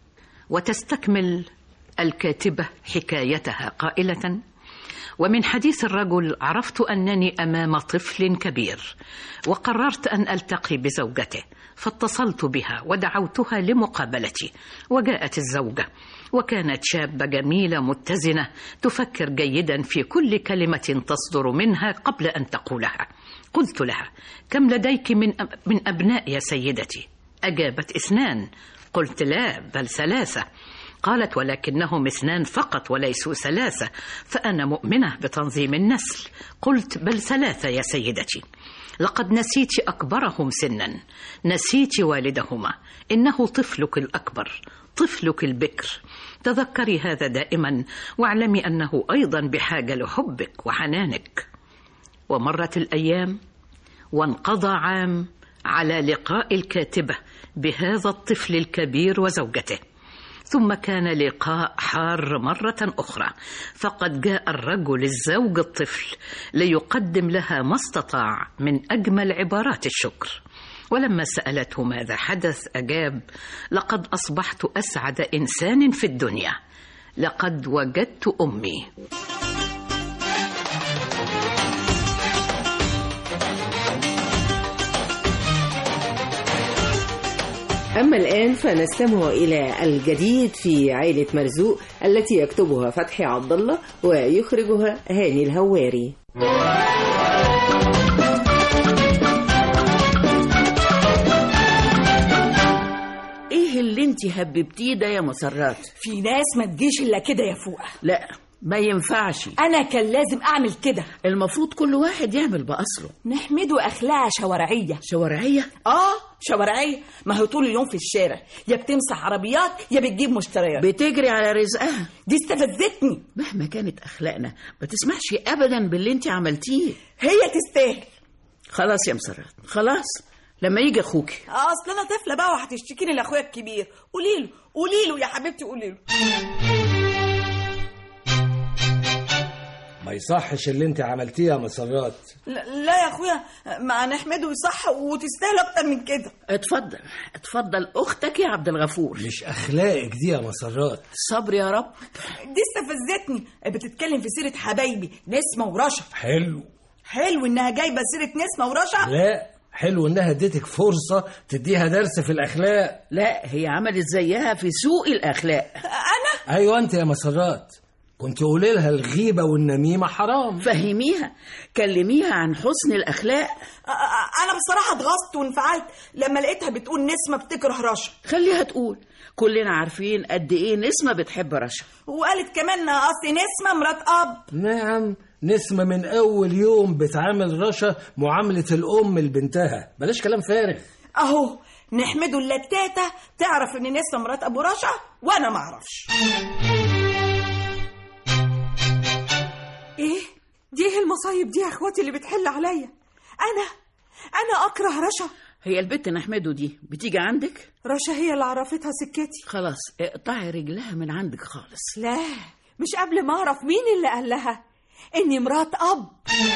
وتستكمل الكاتبة حكايتها قائلة ومن حديث الرجل عرفت أنني أمام طفل كبير وقررت أن ألتقي بزوجته فاتصلت بها ودعوتها لمقابلتي وجاءت الزوجة وكانت شابة جميلة متزنة تفكر جيدا في كل كلمة تصدر منها قبل أن تقولها قلت لها كم لديك من, من أبناء يا سيدتي أجابت اثنان قلت لا بل ثلاثة قالت ولكنهم اثنان فقط وليسوا ثلاثة فأنا مؤمنة بتنظيم النسل قلت بل ثلاثة يا سيدتي لقد نسيت أكبرهم سنا نسيت والدهما إنه طفلك الأكبر طفلك البكر تذكري هذا دائما واعلمي أنه أيضا بحاجة لحبك وحنانك ومرت الأيام وانقضى عام على لقاء الكاتبة بهذا الطفل الكبير وزوجته ثم كان لقاء حار مرة أخرى فقد جاء الرجل الزوج الطفل ليقدم لها ما استطاع من أجمل عبارات الشكر ولما سألته ماذا حدث أجاب لقد أصبحت أسعد إنسان في الدنيا لقد وجدت أمي أما الآن فنستمع إلى الجديد في عائلة مرزوق التي يكتبها فتحي عبد الله ويخرجها هاني الهواري ايه اللي انت انت هببتيه ده يا مسرات في ناس ما تجيش الا كده يا فوقه لا ما ينفعش انا كان لازم اعمل كده المفروض كل واحد يعمل باصله نحمده اخلاقها شوارعيه شوارعيه اه شوارعيه ما هو طول اليوم في الشارع يا بتمسح عربيات يا بتجيب مشتريات بتجري على رزقها دي استفزتني مهما كانت اخلاقنا ما تسمحش ابدا باللي انت عملتيه هي تستاهل خلاص يا مسرات خلاص لما يجي اخوكي اصل انا طفله بقى وهتشتكيني لاخويا الكبير قولي له قولي له يا حبيبتي قولي له ما يصحش اللي انت عملتيه يا مسرات لا, لا يا اخويا ما نحمده يصح وتستاهل اكتر من كده اتفضل اتفضل اختك يا عبد الغفور مش اخلاقك دي يا مسرات صبر يا رب دي استفزتني بتتكلم في سيره حبايبي نسمه ورشا حلو حلو انها جايبه سيره نسمه ورشا لا حلو انها اديتك فرصة تديها درس في الاخلاق لا هي عملت زيها في سوء الاخلاق انا ايوه انت يا مسرات كنت قولي لها الغيبة والنميمة حرام فهميها كلميها عن حسن الاخلاق انا بصراحه اتغصت وانفعلت لما لقيتها بتقول نسمه بتكره رشا خليها تقول كلنا عارفين قد ايه نسمة بتحب رشا وقالت كمان اصل نسمه مرات اب نعم نسمة من أول يوم بتعامل رشا معاملة الأم لبنتها بلاش كلام فارغ اهو نحمده اللتاتة تعرف ان نسمه مرات ابو رشا وانا ما اعرفش ايه دي ايه المصايب دي يا اخواتي اللي بتحل عليا انا انا اكره رشا هي البت نحمده دي بتيجي عندك رشا هي اللي عرفتها سكتي خلاص اقطعي رجلها من عندك خالص لا مش قبل ما اعرف مين اللي قال لها اني مرات اب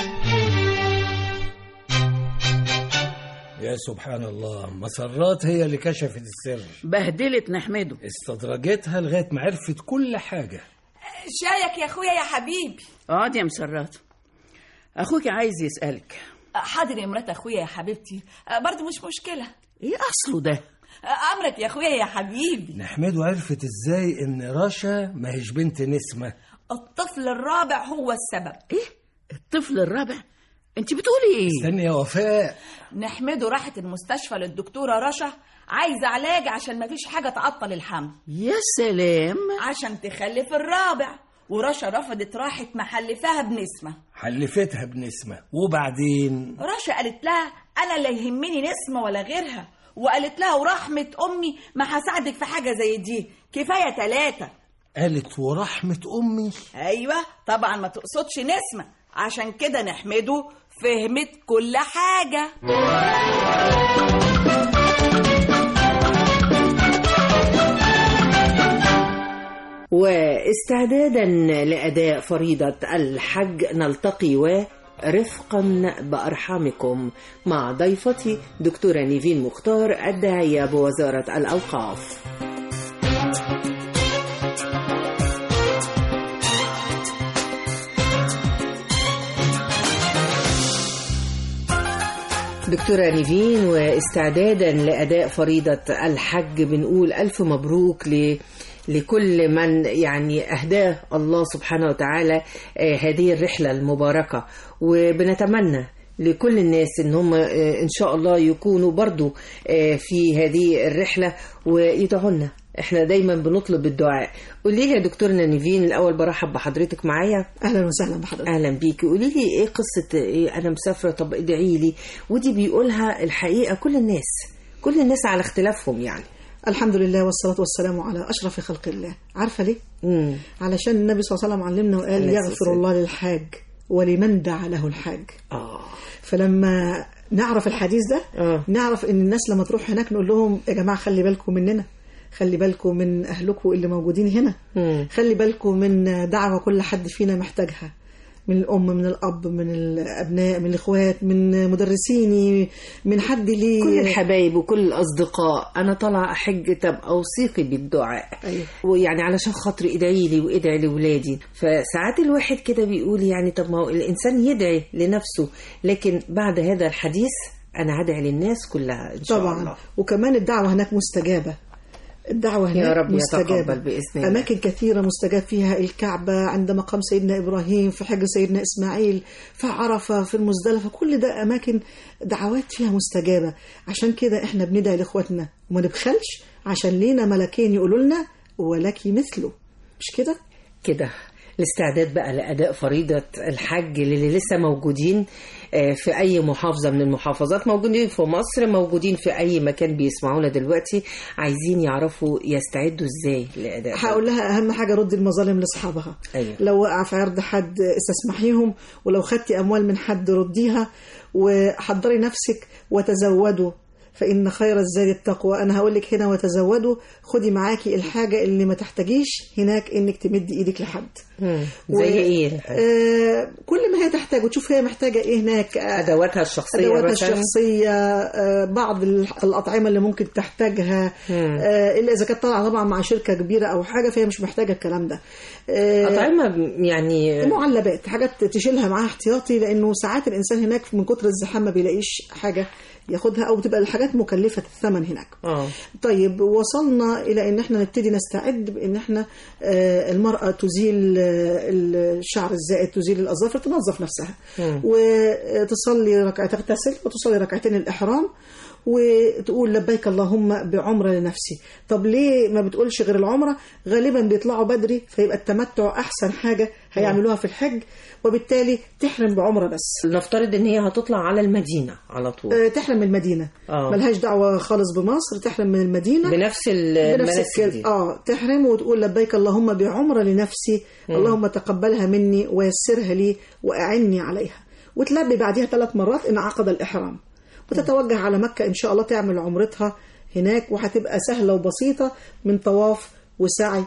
يا سبحان الله مسرات هي اللي كشفت السر بهدلت نحمده استدرجتها لغاية ما عرفت كل حاجة شايك يا اخويا يا حبيبي اقعد يا مسرات اخوك عايز يسألك حاضر يا مرات اخويا يا حبيبتي برضه مش مشكله ايه اصله ده امرك يا اخويا يا حبيبي نحمده عرفت ازاي ان رشا ما هيش بنت نسمة الطفل الرابع هو السبب ايه الطفل الرابع انت بتقولي ايه استني يا وفاء نحمده راحت المستشفى للدكتوره رشا عايزه علاج عشان ما فيش حاجه تعطل الحمل يا سلام عشان تخلف الرابع ورشا رفضت راحت محلفاها بنسمه حلفتها بنسمة وبعدين رشا قالت لها انا لا يهمني نسمه ولا غيرها وقالت لها ورحمه امي ما هساعدك في حاجه زي دي كفايه ثلاثه قالت ورحمة أمي ايوه طبعا ما تقصدش نسمه عشان كده نحمده فهمت كل حاجه واستعدادا لأداء فريضة الحج نلتقي ورفقا بأرحامكم مع ضيفتي دكتورة نيفين مختار الداعية بوزارة الأوقاف دكتورة نيفين واستعدادا لأداء فريضة الحج بنقول ألف مبروك ل لكل من يعني أهداه الله سبحانه وتعالى آه، هذه الرحلة المباركة وبنتمنى لكل الناس ان هم آه، ان شاء الله يكونوا برضو آه، في هذه الرحلة ويدعوا لنا احنا دايما بنطلب الدعاء قولي لي يا دكتورنا نيفين الاول برحب بحضرتك معايا اهلا وسهلا بحضرتك اهلا بيكي قولي لي ايه قصه إيه انا مسافره طب ادعي لي ودي بيقولها الحقيقه كل الناس كل الناس على اختلافهم يعني الحمد لله والصلاة والسلام على أشرف خلق الله عارفة ليه؟ مم. علشان النبي صلى الله عليه وسلم علمنا وقال عليه الصلاة يغفر والسلام. الله للحاج ولمن دعا له الحاج آه. فلما نعرف الحديث ده آه. نعرف ان الناس لما تروح هناك نقول لهم يا جماعة خلي بالكم مننا خلي بالكم من أهلكم اللي موجودين هنا مم. خلي بالكم من دعوة كل حد فينا محتاجها من الأم من الأب من الأبناء من الإخوات من مدرسيني من حد ليه كل الحبايب وكل الاصدقاء انا طالعه احج طب اوصيكي بالدعاء أيوة. ويعني علشان خاطري ادعي لي وادعي لاولادي فساعات الواحد كده بيقول يعني طب ما هو الانسان يدعي لنفسه لكن بعد هذا الحديث انا هدعي للناس كلها ان شاء طبعا الله وكمان الدعوة هناك مستجابة الدعوة هناك يا رب مستجابة يتقبل بإذن الله. أماكن كثيرة مستجاب فيها الكعبة عند مقام سيدنا إبراهيم في حجر سيدنا إسماعيل في عرفة في المزدلفة كل ده أماكن دعوات فيها مستجابة عشان كده إحنا بندعي لإخواتنا وما نبخلش عشان لينا ملكين يقولوا لنا ولك مثله مش كده كده الاستعداد بقى لأداء فريضة الحج اللي لسه موجودين آه، في أي محافظة من المحافظات موجودين في مصر موجودين في أي مكان بيسمعونا دلوقتي عايزين يعرفوا يستعدوا إزاي لأداء هقول لها اهم حاجه ردي المظالم لاصحابها أيوة. لو وقع في عرض حد استسمحيهم ولو خدتي اموال من حد رديها وحضري نفسك وتزودوا فإن خير الزاد التقوى أنا هقول لك هنا وتزودوا خدي معاكي الحاجة اللي ما تحتاجيش هناك إنك تمدي إيدك لحد مم. زي إيه آه كل ما هي تحتاج وتشوف هي محتاجة إيه هناك آه أدواتها الشخصية أدواتها مثلاً؟ الشخصية آه بعض ال- الأطعمة اللي ممكن تحتاجها مم. آه إلا إذا كانت طالعة طبعا مع شركة كبيرة أو حاجة فهي مش محتاجة الكلام ده آه أطعمة يعني معلبات حاجات تشيلها معاها احتياطي لانه ساعات الانسان هناك من كتر الزحام ما بيلاقيش حاجه ياخدها او بتبقى الحاجات مكلفه الثمن هناك اه طيب وصلنا الى ان احنا نبتدي نستعد بان احنا آه، المراه تزيل آه، الشعر الزائد تزيل الاظافر تنظف نفسها مم. وتصلي ركعتين تغتسل وتصلي ركعتين الاحرام وتقول لبيك اللهم بعمره لنفسي طب ليه ما بتقولش غير العمره غالبا بيطلعوا بدري فيبقى التمتع احسن حاجه هيعملوها في الحج وبالتالي تحرم بعمره بس نفترض ان هي هتطلع على المدينة على طول آه، تحرم من المدينه آه. ملهاش دعوه خالص بمصر تحرم من المدينه بنفس المناسك الكل- دي اه تحرم وتقول لبيك اللهم بعمره لنفسي مم. اللهم تقبلها مني ويسرها لي واعني عليها وتلبي بعدها ثلاث مرات ان عقد الاحرام وتتوجه على مكه ان شاء الله تعمل عمرتها هناك وهتبقى سهله وبسيطه من طواف وسعي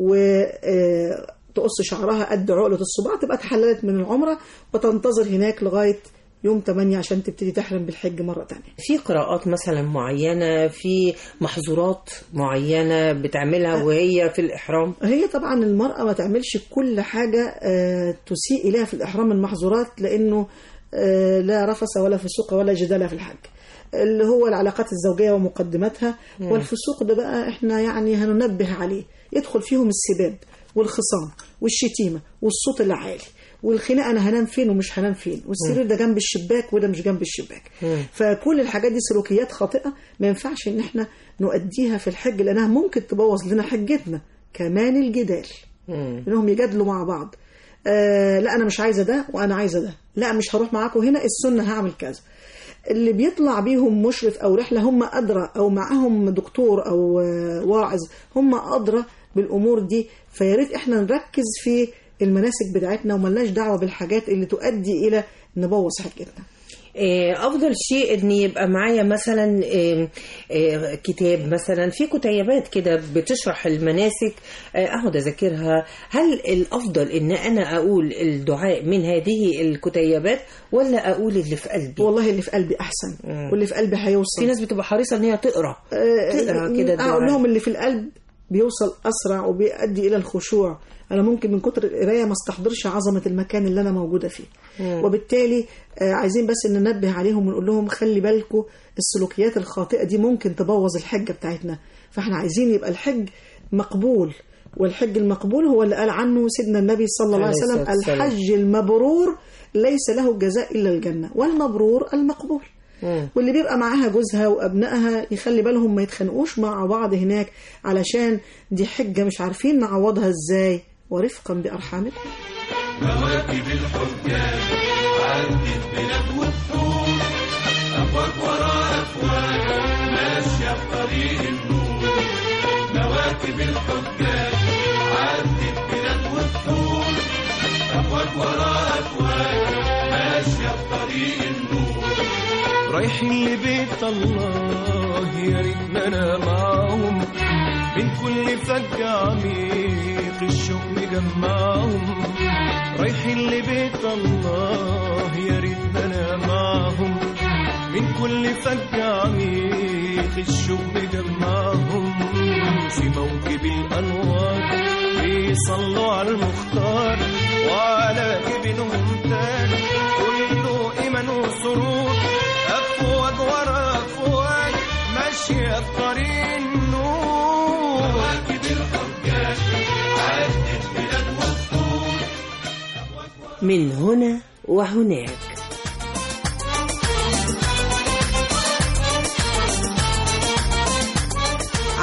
وتقص شعرها قد عقله الصباع تبقى اتحللت من العمره وتنتظر هناك لغايه يوم 8 عشان تبتدي تحرم بالحج مره تانية في قراءات مثلا معينة في محظورات معينة بتعملها وهي في الإحرام هي طبعا المرأة ما تعملش كل حاجة آه، تسيء إليها في الإحرام من محظورات لأنه آه، لا رفس ولا فسوق ولا جدال في الحج اللي هو العلاقات الزوجية ومقدماتها مم. والفسوق ده بقى احنا يعني هننبه عليه يدخل فيهم السباب والخصام والشتيمة والصوت العالي والخناقة أنا هنام فين ومش هنام فين والسرير ده جنب الشباك وده مش جنب الشباك فكل الحاجات دي سلوكيات خاطئة ما ينفعش ان احنا نؤديها في الحج لانها ممكن تبوظ لنا حجتنا كمان الجدال انهم يجادلوا مع بعض آه لا انا مش عايزه ده وانا عايزه ده لا مش هروح معاكم هنا السنه هعمل كذا اللي بيطلع بيهم مشرف او رحله هم ادرى او معاهم دكتور او آه، واعظ هم ادرى بالامور دي فيا ريت احنا نركز في المناسك بتاعتنا وملناش دعوه بالحاجات اللي تؤدي الى نبوظ حجتنا آه، افضل شيء ان يبقى معايا مثلا آه، آه، كتاب مثلا في كتيبات كده بتشرح المناسك آه، اقعد اذاكرها هل الافضل ان انا اقول الدعاء من هذه الكتيبات ولا اقول اللي في قلبي والله اللي في قلبي احسن واللي في قلبي هيوصل في ناس بتبقى حريصه ان هي تقرا تقرا كده الدعاء. اقول لهم اللي في القلب بيوصل اسرع وبيؤدي الى الخشوع انا ممكن من كتر القرايه ما استحضرش عظمه المكان اللي انا موجوده فيه مم. وبالتالي آه، عايزين بس ان ننبه عليهم ونقول لهم خلي بالكم السلوكيات الخاطئه دي ممكن تبوظ الحجه بتاعتنا فاحنا عايزين يبقى الحج مقبول والحج المقبول هو اللي قال عنه سيدنا النبي صلى الله عليه عليه وسلم الصلاة والسلام. الحج المبرور ليس له جزاء الا الجنه والمبرور المقبول مم. واللي بيبقى معاها جوزها وابنائها يخلي بالهم ما يتخانقوش مع بعض هناك علشان دي حجه مش عارفين نعوضها ازاي ورفقا بارحامكم مواكب الحجاج عدت بلاد وبحور أفواج ورا أفواج ماشية في طريق النور مواكب الحجاج عدت بلاد وبحور أفواج ورا أفواج ماشية في طريق النور رايحين لبيت الله يا ريتنا انا معاهم من كل فج عميق الشوق مجمعهم رايحين لبيت الله يا ريتنا انا معاهم من كل فج عميق الشوق مجمعهم في موكب الانوار بيصلوا على المختار وعلى جبينهم تاج كله ايمان وسرور افواج ورا افواج ماشيه في طريق النور مواكب الحجاج عدت بلاد وفور من هنا وهناك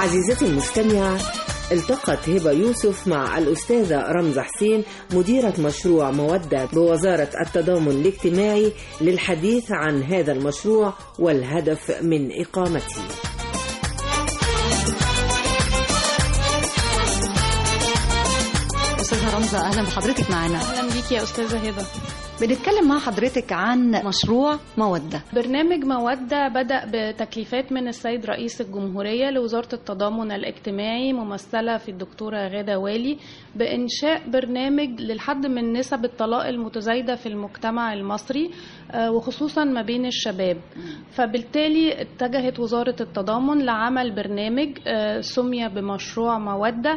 عزيزتي المستمعة التقت هبة يوسف مع الأستاذة رمزة حسين مديرة مشروع مودة بوزارة التضامن الاجتماعي للحديث عن هذا المشروع والهدف من إقامته استاذه رمزه اهلا بحضرتك معانا اهلا بيكي يا استاذه هبه بنتكلم مع حضرتك عن مشروع موده برنامج مودة بدأ بتكليفات من السيد رئيس الجمهورية لوزارة التضامن الاجتماعي ممثلة في الدكتورة غادة والي بإنشاء برنامج للحد من نسب الطلاق المتزايدة في المجتمع المصري آه، وخصوصا ما بين الشباب فبالتالي اتجهت وزارة التضامن لعمل برنامج آه، سمي بمشروع مودة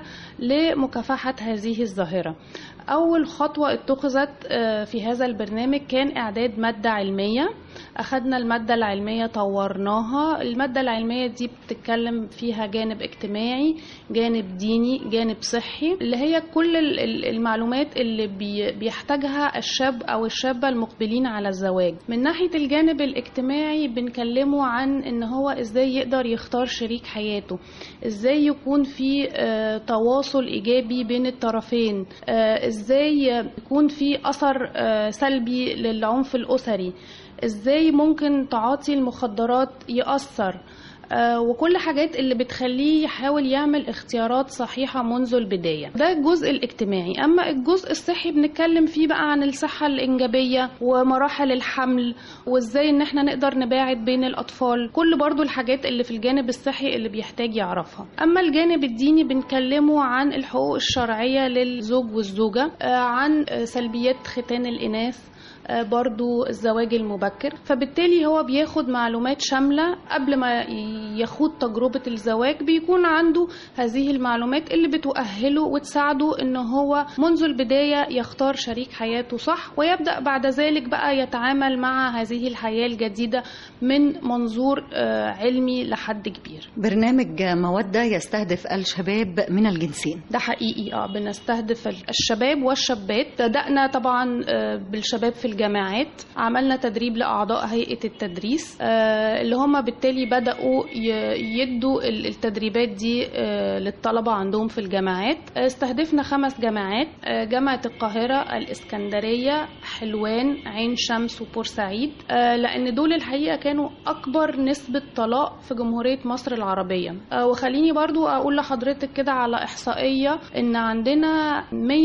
لمكافحة هذه الظاهرة أول خطوة اتخذت آه، في هذا البرنامج كان إعداد مادة علمية أخدنا المادة العلمية طورناها المادة العلمية دي بتتكلم فيها جانب اجتماعي جانب ديني جانب صحي اللي هي كل ال- ال- المعلومات اللي بي- بيحتاجها الشاب أو الشابة المقبلين على الزواج من ناحية الجانب الاجتماعي بنكلمه عن ان هو ازاي يقدر يختار شريك حياته ازاي يكون في آه، تواصل ايجابي بين الطرفين آه، ازاي يكون في اثر آه، سلبي للعنف الاسري ازاي ممكن تعاطي المخدرات يأثر آه، وكل حاجات اللي بتخليه يحاول يعمل اختيارات صحيحة منذ البداية ده الجزء الاجتماعي أما الجزء الصحي بنتكلم فيه بقى عن الصحة الإنجابية ومراحل الحمل وإزاي إن احنا نقدر نباعد بين الأطفال كل برضو الحاجات اللي في الجانب الصحي اللي بيحتاج يعرفها أما الجانب الديني بنكلمه عن الحقوق الشرعية للزوج والزوجة آه، عن آه، سلبيات ختان الإناث آه، برضو الزواج المبكر فبالتالي هو بياخد معلومات شاملة قبل ما ي- يخوض تجربة الزواج بيكون عنده هذه المعلومات اللي بتؤهله وتساعده ان هو منذ البداية يختار شريك حياته صح ويبدأ بعد ذلك بقى يتعامل مع هذه الحياة الجديدة من منظور آه، علمي لحد كبير برنامج موده يستهدف الشباب من الجنسين ده حقيقي اه بنستهدف الشباب والشابات بدأنا طبعا آه، بالشباب في الجامعات عملنا تدريب لأعضاء هيئة التدريس آه، اللي هم بالتالي بدأوا ي- يدوا ال- التدريبات دي آه، للطلبة عندهم في الجامعات آه، استهدفنا خمس جامعات آه، جامعة القاهرة الإسكندرية حلوان عين شمس وبورسعيد آه، لأن دول الحقيقة كانوا أكبر نسبة طلاق في جمهورية مصر العربية آه، وخليني برضو أقول لحضرتك كده على إحصائية إن عندنا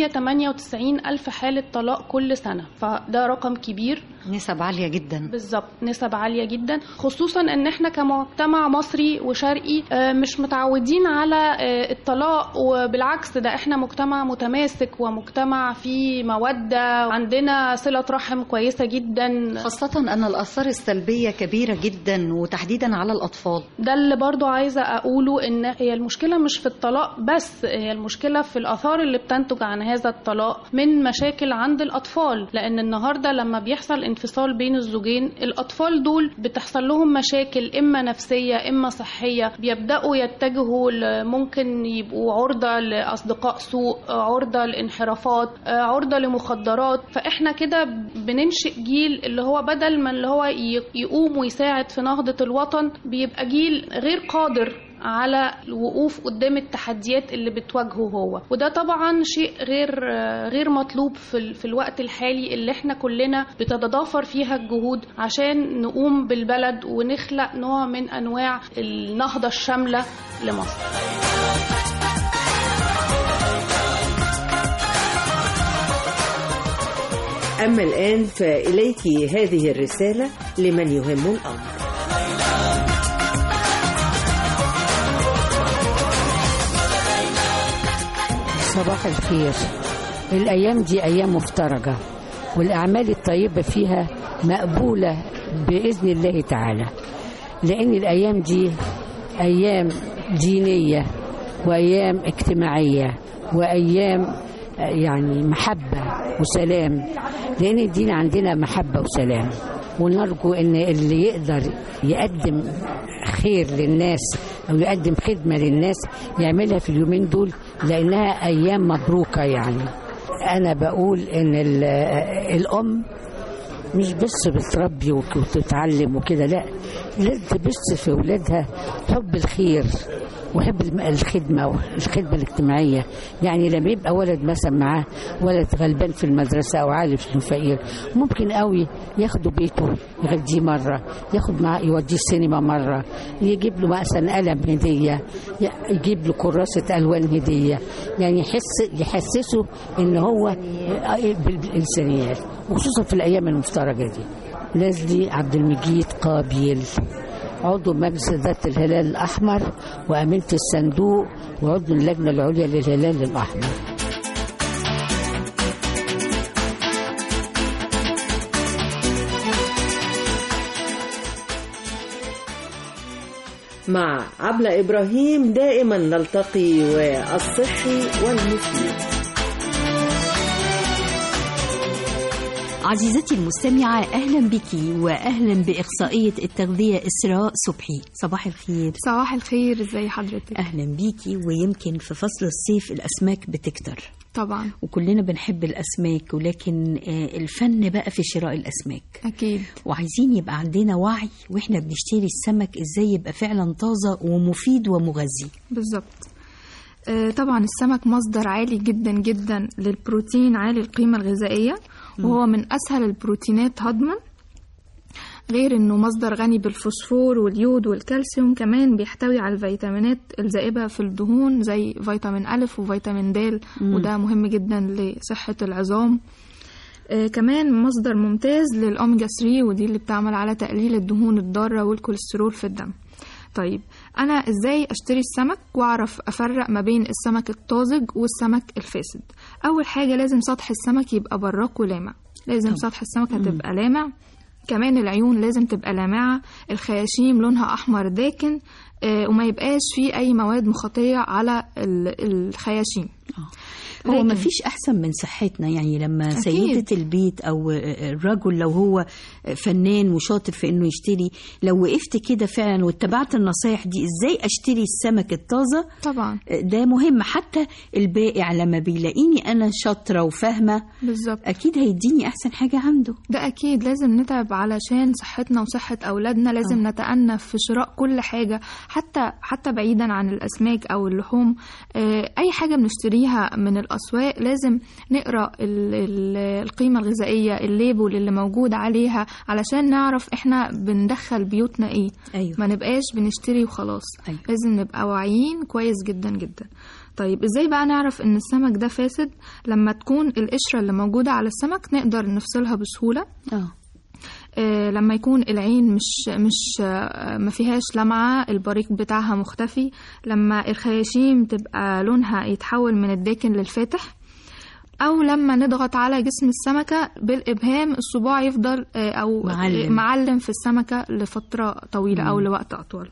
198 ألف حالة طلاق كل سنة فده رقم كبير نسب عاليه جدا بالظبط نسب عالية جدا خصوصا ان احنا كمجتمع مصري وشرقي آه، مش متعودين على آه، الطلاق وبالعكس ده احنا مجتمع متماسك ومجتمع فيه مودة عندنا صلة رحم كويسة جدا خاصه ان الاثار السلبيه كبيره جدا وتحديدا على الاطفال ده اللي برضو عايزة أقوله إن هي المشكلة مش في الطلاق بس هي المشكلة في الآثار اللي بتنتج عن هذا الطلاق من مشاكل عند الأطفال لأن النهاردة لما بيحصل انفصال بين الزوجين الأطفال دول بتحصل لهم مشاكل إما نفسية إما صحية بيبدأوا يتجهوا ل- ممكن يبقوا عرضة لأصدقاء سوء عرضة لانحرافات عرضة لمخدرات فإحنا كده بننشئ جيل اللي هو بدل ما اللي هو ي- يقوم ويساعد في نهضة الوطن بيبقى جيل غير قادر على الوقوف قدام التحديات اللي بتواجهه هو وده طبعا شيء غير غير مطلوب في, ال- في الوقت الحالي اللي احنا كلنا بتتضافر فيها الجهود عشان نقوم بالبلد ونخلق نوع من انواع النهضة الشاملة لمصر أما الآن فإليك هذه الرسالة لمن يهم الأمر صباح الخير الأيام دي أيام مفترجة والأعمال الطيبة فيها مقبولة بإذن الله تعالى لأن الأيام دي أيام دينية وأيام اجتماعية وأيام آه، يعني محبة وسلام لأن الدين عندنا محبة وسلام ونرجو ان اللي يقدر يقدم خير للناس او يقدم خدمه للناس يعملها في اليومين دول لانها ايام مبروكه يعني انا بقول ان ال- الام مش بس بتربي وك- وتتعلم وكده لا لازم تبث في اولادها حب الخير وحب الم- الخدمة والخدمة الاجتماعية يعني لما يبقى ولد مثلا معاه ولد غلبان في المدرسة أو عارف إنه فقير ممكن قوي ياخده بيته يغديه مرة ياخد معاه يوديه السينما مرة يجيب له مثلا قلم هدية ي- يجيب له كراسة ألوان هدية يعني يحس يحسسه إن هو بال- بالإنسانيات وخصوصا في الأيام المفترجة دي لازلي عبد المجيد قابيل عضو مجلس إدارة الهلال الأحمر وأمينة الصندوق وعضو اللجنة العليا للهلال الأحمر مع عبلة إبراهيم دائما نلتقي والصحي والمفيد عزيزتي المستمعة أهلا بك وأهلا بإخصائية التغذية إسراء صبحي صباح الخير صباح الخير ازي حضرتك أهلا بيكي ويمكن في فصل الصيف الأسماك بتكتر طبعا وكلنا بنحب الأسماك ولكن آه، الفن بقى في شراء الأسماك أكيد وعايزين يبقى عندنا وعي وإحنا بنشتري السمك إزاي يبقى فعلا طازة ومفيد ومغذي بالظبط آه، طبعا السمك مصدر عالي جدا جدا للبروتين عالي القيمة الغذائية وهو من أسهل البروتينات هضما غير انه مصدر غني بالفوسفور واليود والكالسيوم كمان بيحتوي على الفيتامينات الذائبة في الدهون زي فيتامين ألف وفيتامين د مم. وده مهم جدا لصحة العظام آه كمان مصدر ممتاز للأوميجا 3 ودي اللي بتعمل على تقليل الدهون الضارة والكوليسترول في الدم طيب أنا إزاي أشتري السمك وأعرف أفرق ما بين السمك الطازج والسمك الفاسد أول حاجة لازم سطح السمك يبقى براق ولامع لازم سطح السمك هتبقى لامع كمان العيون لازم تبقى لامعة الخياشيم لونها أحمر داكن آه، وما يبقاش فيه أي مواد مخاطية على ال- الخياشيم هو لكن- ما فيش احسن من صحتنا يعني لما أكيد. سيدة البيت او الرجل لو هو فنان وشاطر في انه يشتري لو وقفت كده فعلا واتبعت النصايح دي ازاي اشتري السمك الطازة طبعا ده مهم حتى البائع لما بيلاقيني انا شاطرة وفاهمة بالظبط اكيد هيديني احسن حاجة عنده ده أكيد لازم نتعب علشان صحتنا وصحة أولادنا لازم نتأنف في شراء كل حاجة حتى حتى بعيدا عن الأسماك أو اللحوم آه، أي حاجة بنشتريها من الأسواق لازم نقرأ ال- ال- القيمة الغذائية الليبل اللي موجود عليها علشان نعرف إحنا بندخل بيوتنا إيه أيوة. ما نبقاش بنشتري وخلاص أيوة. لازم نبقى واعيين كويس جدا جدا طيب ازاي بقى نعرف ان السمك ده فاسد لما تكون القشرة اللي موجودة على السمك نقدر نفصلها بسهولة اه آه، لما يكون العين مش مش آه، ما فيهاش لمعة البريق بتاعها مختفي لما الخياشيم تبقى لونها يتحول من الداكن للفاتح او لما نضغط على جسم السمكة بالابهام الصباع يفضل آه، او معلم. معلم في السمكة لفترة طويلة او مم. لوقت اطول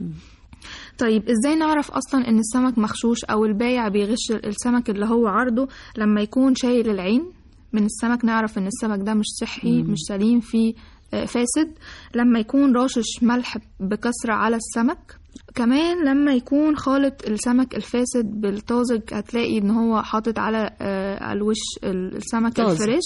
طيب ازاي نعرف اصلا ان السمك مغشوش او البايع بيغش السمك اللي هو عرضه لما يكون شايل العين من السمك نعرف ان السمك ده مش صحي مم. مش سليم فيه آه، فاسد لما يكون راشش ملح بكثرة على السمك كمان لما يكون خالط السمك الفاسد بالطازج هتلاقي ان هو حاطط على آه، على الوش ال- السمك طازج. الفريش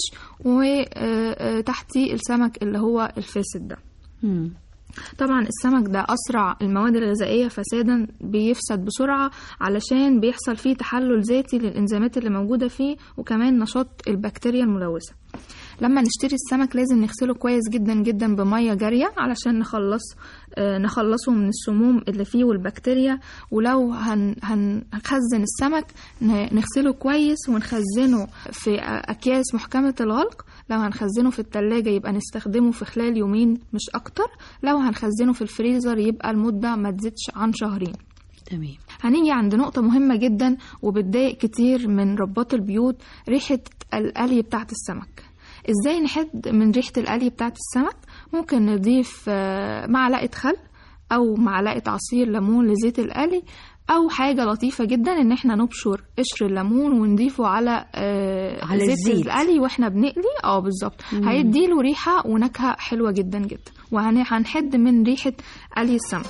وتحتيه السمك اللي هو الفاسد ده مم. طبعا السمك ده أسرع المواد الغذائية فسادا بيفسد بسرعة علشان بيحصل فيه تحلل ذاتي للإنزيمات اللي موجودة فيه وكمان نشاط البكتيريا الملوثة لما نشتري السمك لازم نغسله كويس جدا جدا بمية جارية علشان نخلص آه، نخلصه من السموم اللي فيه والبكتيريا ولو هن هن- هنخزن السمك ن- نغسله كويس ونخزنه في أكياس محكمة الغلق لو هنخزنه في التلاجة يبقى نستخدمه في خلال يومين مش أكتر لو هنخزنه في الفريزر يبقى المدة ما تزيدش عن شهرين تمام هنيجي عند نقطة مهمة جدا وبتضايق كتير من رباط البيوت ريحة القلي بتاعت السمك ازاي نحد من ريحة القلي بتاعت السمك ممكن نضيف آه، معلقة خل او معلقة عصير ليمون لزيت القلي او حاجة لطيفة جدا ان احنا نبشر قشر الليمون ونضيفه على آه على زيت الزيت. القلي واحنا بنقلي اه بالظبط مم. هيديله ريحة ونكهة حلوة جدا جدا وهنحد من ريحة قلي السمك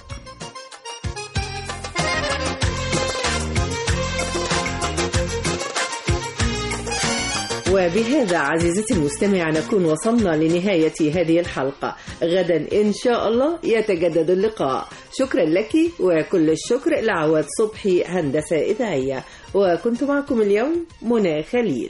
وبهذا عزيزتي المستمع نكون وصلنا لنهاية هذه الحلقة غدا إن شاء الله يتجدد اللقاء شكرا لك وكل الشكر لعواد صبحي هندسة إذاعية وكنت معكم اليوم منى خليل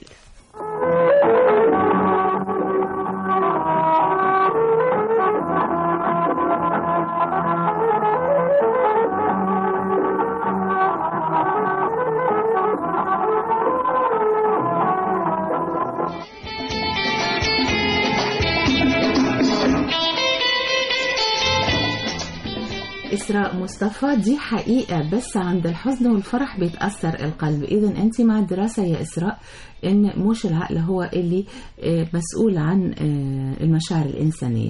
إسراء مصطفى دي حقيقة بس عند الحزن والفرح بيتأثر القلب إذا أنت مع الدراسة يا إسراء إن مش العقل هو اللي آه، مسؤول عن آه، المشاعر الإنسانية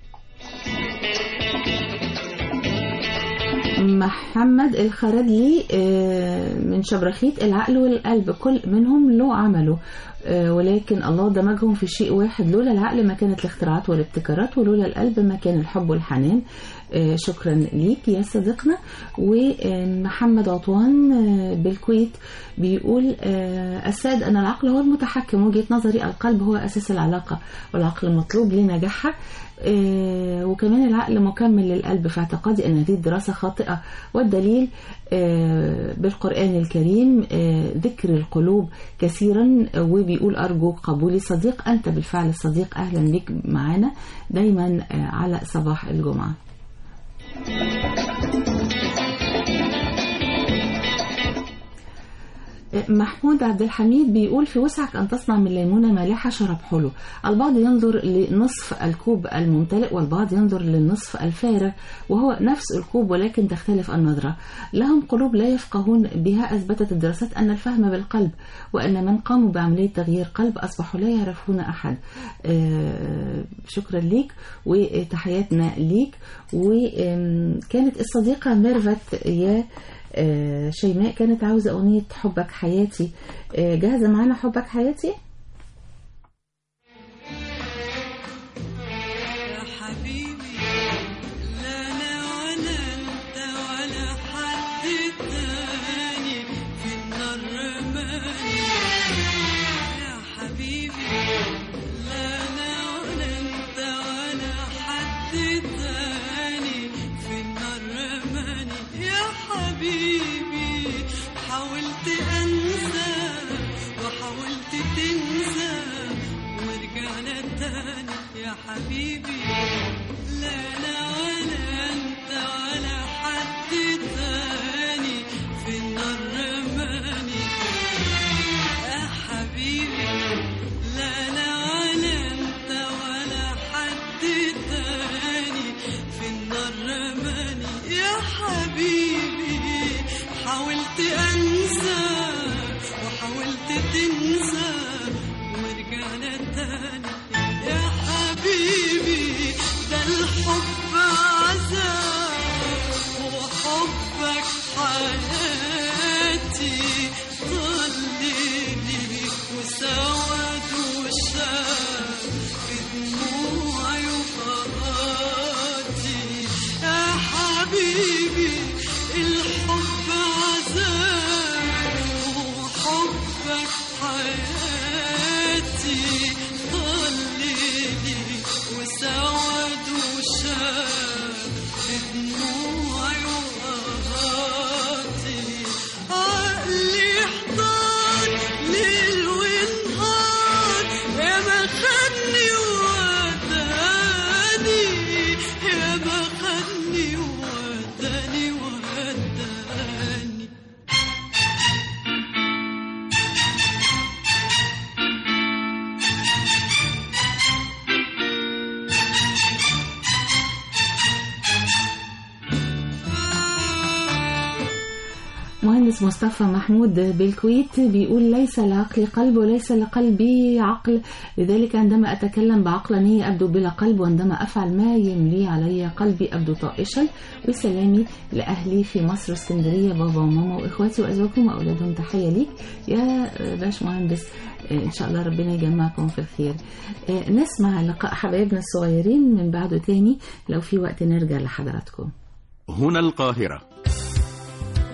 محمد الخردلي آه، من شبرخيت العقل والقلب كل منهم له عمله آه، ولكن الله دمجهم في شيء واحد لولا العقل ما كانت الاختراعات والابتكارات ولولا القلب ما كان الحب والحنان آه، شكرا ليك يا صديقنا ومحمد عطوان آه، بالكويت بيقول آه، السائد أن العقل هو المتحكم وجهة نظري القلب هو أساس العلاقة والعقل المطلوب لنجاحها آه، وكمان العقل مكمل للقلب في اعتقادي أن هذه الدراسة خاطئة والدليل آه، بالقرآن الكريم آه، ذكر القلوب كثيرا آه، وبيقول أرجو قبولي صديق أنت بالفعل صديق أهلا بك معنا دايما آه، على صباح الجمعة محمود عبد الحميد بيقول في وسعك أن تصنع من ليمونة مالحة شراب حلو البعض ينظر لنصف الكوب الممتلئ والبعض ينظر للنصف الفارغ وهو نفس الكوب ولكن تختلف النظرة لهم قلوب لا يفقهون بها أثبتت الدراسات أن الفهم بالقلب وأن من قاموا بعملية تغيير قلب أصبحوا لا يعرفون أحد آه، شكرا ليك وتحياتنا ليك وكانت الصديقة ميرفت يا آه، شيماء كانت عاوزة أغنية حبك حياتي آه، جاهزة معانا حبك حياتي يا حبيبي لا انا ولا انت ولا حد تاني في النار رماني يا حبيبي لا انا ولا انت ولا حد تاني في النار رماني يا حبيبي حاولت انسى وحاولت تنسى ورجعنا تاني يا حبيبي لا لا ولا انت ولا حد تاني في النار رماني يا حبيبي لا لا ولا انت ولا حد تاني في النار رماني يا حبيبي حاولت انسى وحاولت تنسى ورجعنا تاني يا حبيبي ده الحب عذاب وحبك حياتي ضلني وسود وشاب في دموعي وفراتي يا حبيبي الحب عذاب وحبك حياتي ضلني وسود وشاب في دموعي وفراتي عقلي احتار ليل ونهار يا ما خدني وداني يا ما خدني وداني وداني مهندس مصطفى محمود بالكويت بيقول ليس لعقلي قلب وليس لقلبي عقل لذلك عندما أتكلم بعقلانية أبدو بلا قلب وعندما أفعل ما يملي علي قلبي أبدو طائشا وسلامي لأهلي في مصر اسكندرية بابا وماما وإخواتي وأزواجهم وأولادهم تحية ليك يا باش مهندس إن شاء الله ربنا يجمعكم في الخير نسمع لقاء حبايبنا الصغيرين من بعده تاني لو في وقت نرجع لحضراتكم هنا القاهرة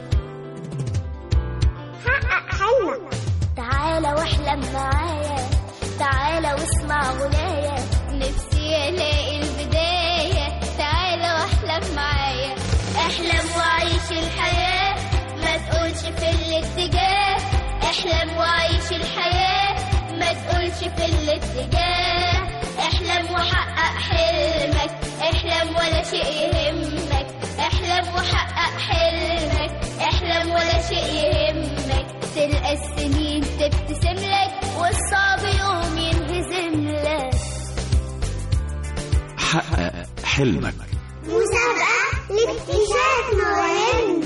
حقق حلمك تعالى واحلم معايا تعالى واسمع غناية نفسي الاقي البداية تعالى واحلم معايا احلم وعيش الحياة ما تقولش في الاتجاه احلم وعيش الحياة ما تقولش في الاتجاه احلم وحقق حلمك احلم ولا شيء يهمك احلم وحقق حلمك احلم ولا شيء يهمك تلقى السنين تبتسم لك والصعب يوم ينهزم لك حقق حلمك مسابقة لاكتشاف مواهب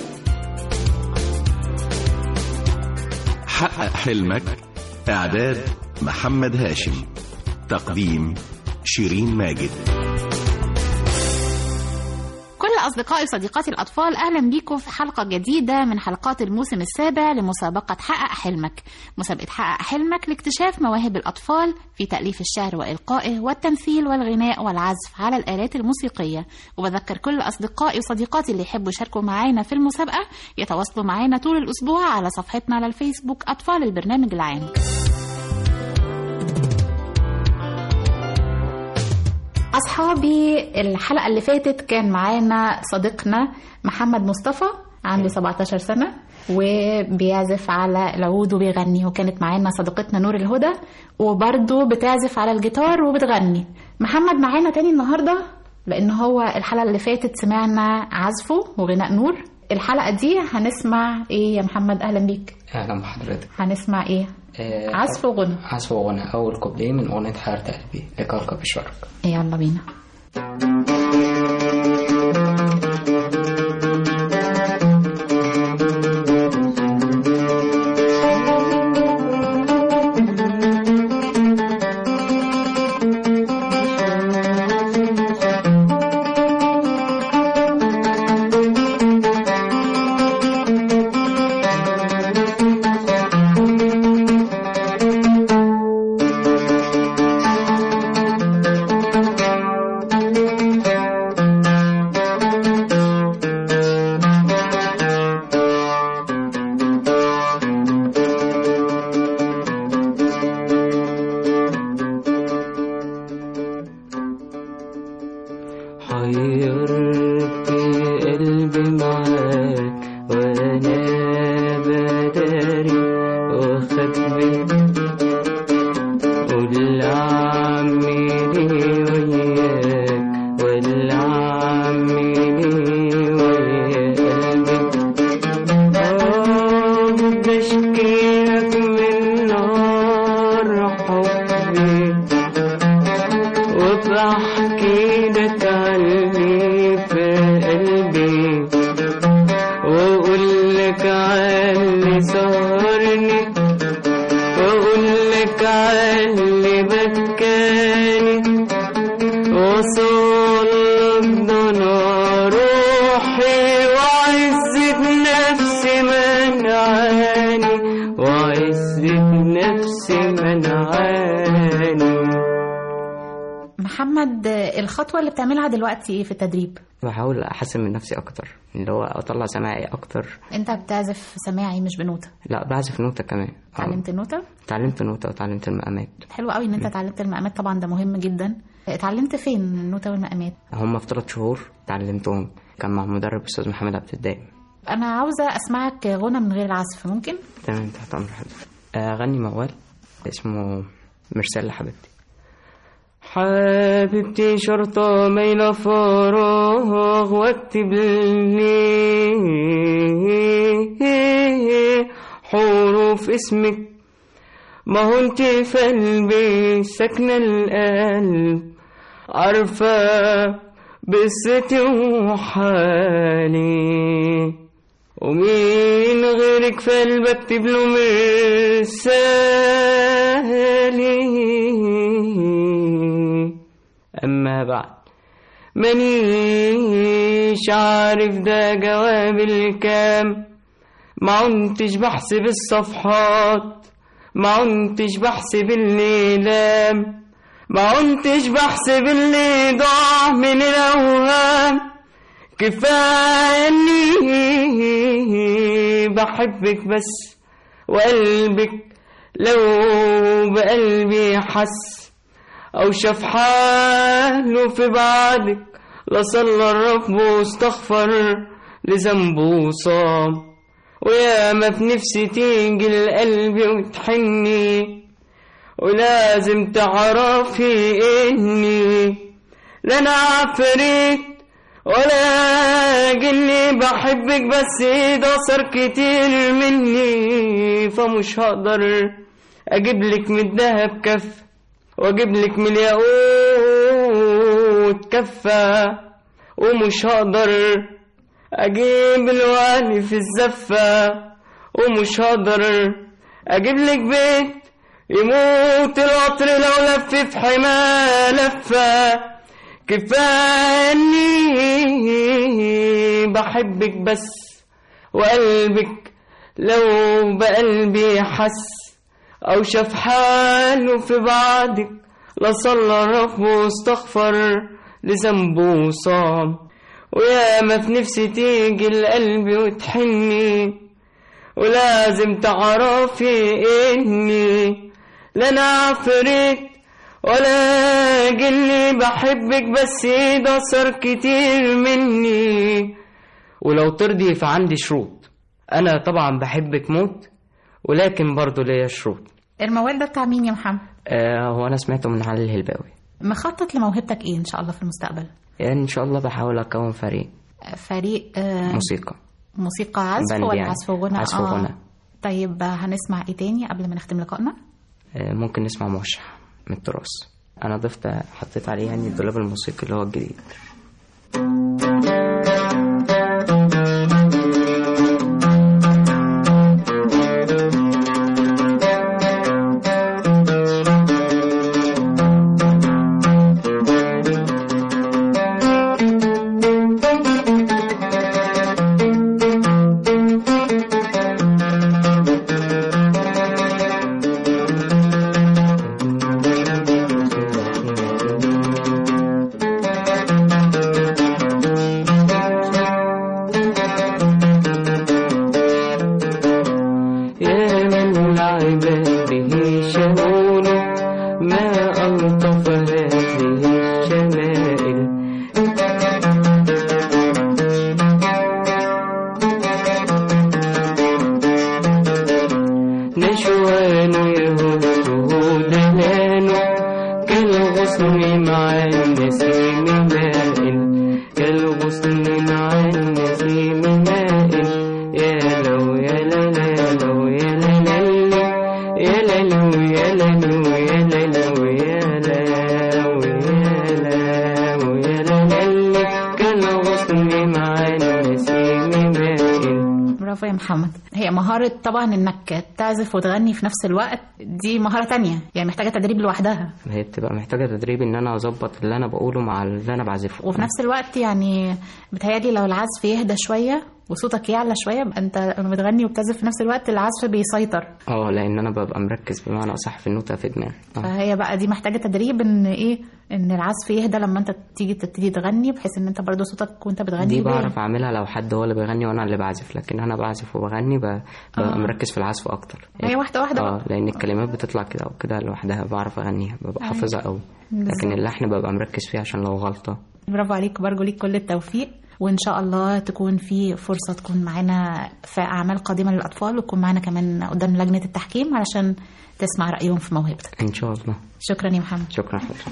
حقق حلمك إعداد محمد هاشم تقديم شيرين ماجد كل أصدقائي وصديقاتي الأطفال أهلا بيكم في حلقة جديدة من حلقات الموسم السابع لمسابقة حقق حلمك مسابقة حقق حلمك لاكتشاف مواهب الأطفال في تأليف الشعر وإلقائه والتمثيل والغناء والعزف على الآلات الموسيقية وبذكر كل أصدقائي وصديقاتي اللي يحبوا يشاركوا معانا في المسابقة يتواصلوا معانا طول الأسبوع على صفحتنا على الفيسبوك أطفال البرنامج العام أصحابي الحلقة اللي فاتت كان معانا صديقنا محمد مصطفى عنده 17 سنة وبيعزف على العود وبيغني وكانت معانا صديقتنا نور الهدى وبرضه بتعزف على الجيتار وبتغني محمد معانا تاني النهاردة لأن هو الحلقة اللي فاتت سمعنا عزفه وغناء نور الحلقة دي هنسمع ايه يا محمد أهلا بيك اهلا بحضرتك هنسمع ايه آه، عزف وغنى عزف وغنى اول كوبليه من اغنيه حيرة قلبي لكركب الشرق يلا بينا حيرت قلبي معاك وانا بداري واخبي قول اعملي وياك ولا اعملي ويا قلبي اه بشكيلك من نار حبي وبحكي لك عني في قلبي واقول لك عني سهرني واقول لك عني بكاني وصل ضنا روحي وعزة نفسي منعاني وعزة نفسي منعاني محمد الخطوة اللي بتعملها دلوقتي ايه في التدريب بحاول احسن من نفسي اكتر اللي هو اطلع سماعي اكتر انت بتعزف سماعي مش بنوتة لا بعزف نوتة كمان آه. اتعلمت النوتة اتعلمت نوتة واتعلمت المقامات حلو قوي ان انت اتعلمت المقامات طبعا ده مهم جدا اتعلمت فين النوتة والمقامات هم في ثلاث شهور اتعلمتهم كان مع مدرب استاذ محمد عبد الدائم انا عاوزة اسمعك غنى من غير العزف ممكن تمام تحت امر حضرتك اغني موال اسمه مرسال لحبيبتي حبيبتي شرطة ميلة فراغ واكتب لي حروف اسمك ما هو انت في قلبي ساكنة القلب عارفة قصتي وحالي ومين غيرك في قلبي اكتب له مرسالي اما بعد مانيش عارف ده جواب الكام ما عنتش بحسب الصفحات ما عنتش بحسب الليلام ما عنتش بحسب اللي ضاع من الاوهام كفايه اني بحبك بس وقلبك لو بقلبي حس أو شاف حاله في بعدك لصلى الرب واستغفر لذنبه وصام ويا ما في نفسي تيجي لقلبي وتحني ولازم تعرفي اني لا انا عفريت ولا جني بحبك بس ده صار كتير مني فمش هقدر اجيب لك من الدهب كف واجيب لك من الياقوت كفة ومش هقدر اجيب الوالي في الزفة ومش هقدر اجيب لك بيت يموت القطر لو لف في حماه لفة كفاني بحبك بس وقلبك لو بقلبي حس أو شاف حاله في بعدك لصلى رب واستغفر لذنبه وصام ويا ما في نفسي تيجي لقلبي وتحني ولازم تعرفي اني لا انا عفريت ولا جني بحبك بس ده صار كتير مني ولو ترضي فعندي شروط انا طبعا بحبك موت ولكن برضه ليا شروط الموال ده بتاع مين يا محمد آه هو انا سمعته من علي الهلباوي مخطط لموهبتك ايه ان شاء الله في المستقبل يعني ان شاء الله بحاول اكون فريق فريق آه موسيقى موسيقى عزف باند ولا يعني. عزف وغنى عزف آه. وغنى. طيب آه، هنسمع ايه تاني قبل ما نختم لقائنا آه ممكن نسمع موشح من التراث انا ضفت حطيت عليه يعني الدولاب الموسيقي اللي هو الجديد يا من العباد به شمول ما ألطف هذه الشمائل نشوان يهزه دلال كالغصن مع النسيم مائل كالغصن مع النسيم مائل يا لو يا لا لا لو يا لا لا لا يا لا لو يا لا لو يا لا لو يا لا ويا لا ويا لا لا لا كالغصن مع النسيم مائل برافو يا محمد هي مهارة طبعا انك تعزف وتغني في نفس الوقت دي مهارة تانية يعني محتاجة تدريب لوحدها هي بتبقى محتاجة تدريب إن أنا أظبط اللي أنا بقوله مع اللي أنا بعزفه وفي نفس الوقت يعني بتهيألي لو العزف يهدى شوية وصوتك يعلى شوية يبقى انت لما بتغني وبتعزف في نفس الوقت العزف بيسيطر اه لأن أنا ببقى مركز بمعنى أصح في النوتة في دماغي آه. فهي بقى دي محتاجة تدريب ان ايه ان العزف يهدى لما انت تيجي تبتدي تغني بحيث ان انت برضو صوتك وانت بتغني دي يبان. بعرف أعملها لو حد هو اللي بيغني وأنا اللي بعزف لكن أنا بعزف وبغني ب- ببقى آه. مركز في العزف أكتر هي واحدة واحدة اه بقى. لأن الكلمات بتطلع كده أو كده لوحدها بعرف أغنيها ببقى أيوة. حافظها أوي بالظبط. لكن اللحن ببقى مركز فيه عشان لو غلطة برافو عليك برجو ليك كل التوفيق وان شاء الله تكون في فرصه تكون معانا في اعمال قادمه للاطفال وتكون معانا كمان قدام لجنه التحكيم علشان تسمع رايهم في موهبتك إن شاء الله شكرا يا محمد شكرا حضرتك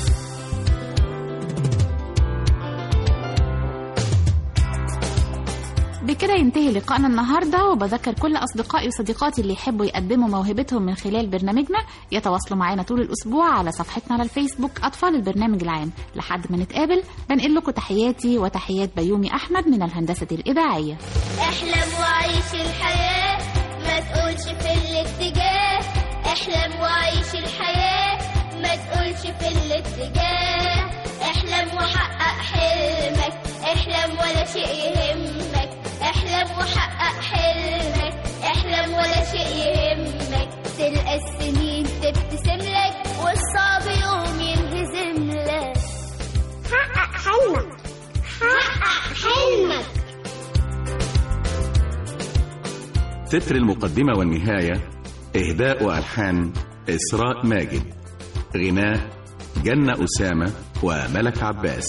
بكده ينتهي لقائنا النهاردة وبذكر كل أصدقائي وصديقاتي اللي يحبوا يقدموا موهبتهم من خلال برنامجنا يتواصلوا معنا طول الأسبوع على صفحتنا على الفيسبوك أطفال البرنامج العام لحد ما نتقابل بنقل لكم تحياتي وتحيات بيومي أحمد من الهندسة الإذاعية احلم وعيش الحياة ما تقولش في الاتجاه احلم وعيش الحياة ما تقولش في الاتجاه احلم وحقق حلمك احلم ولا شيء يهمك احلم وحقق حلمك احلم ولا شيء يهمك تلقى السنين تبتسم لك والصعب يوم ينهزم لك حقق حلمك حقق حلمك تتر المقدمة والنهاية إهداء وألحان إسراء ماجد غناء جنة أسامة وملك عباس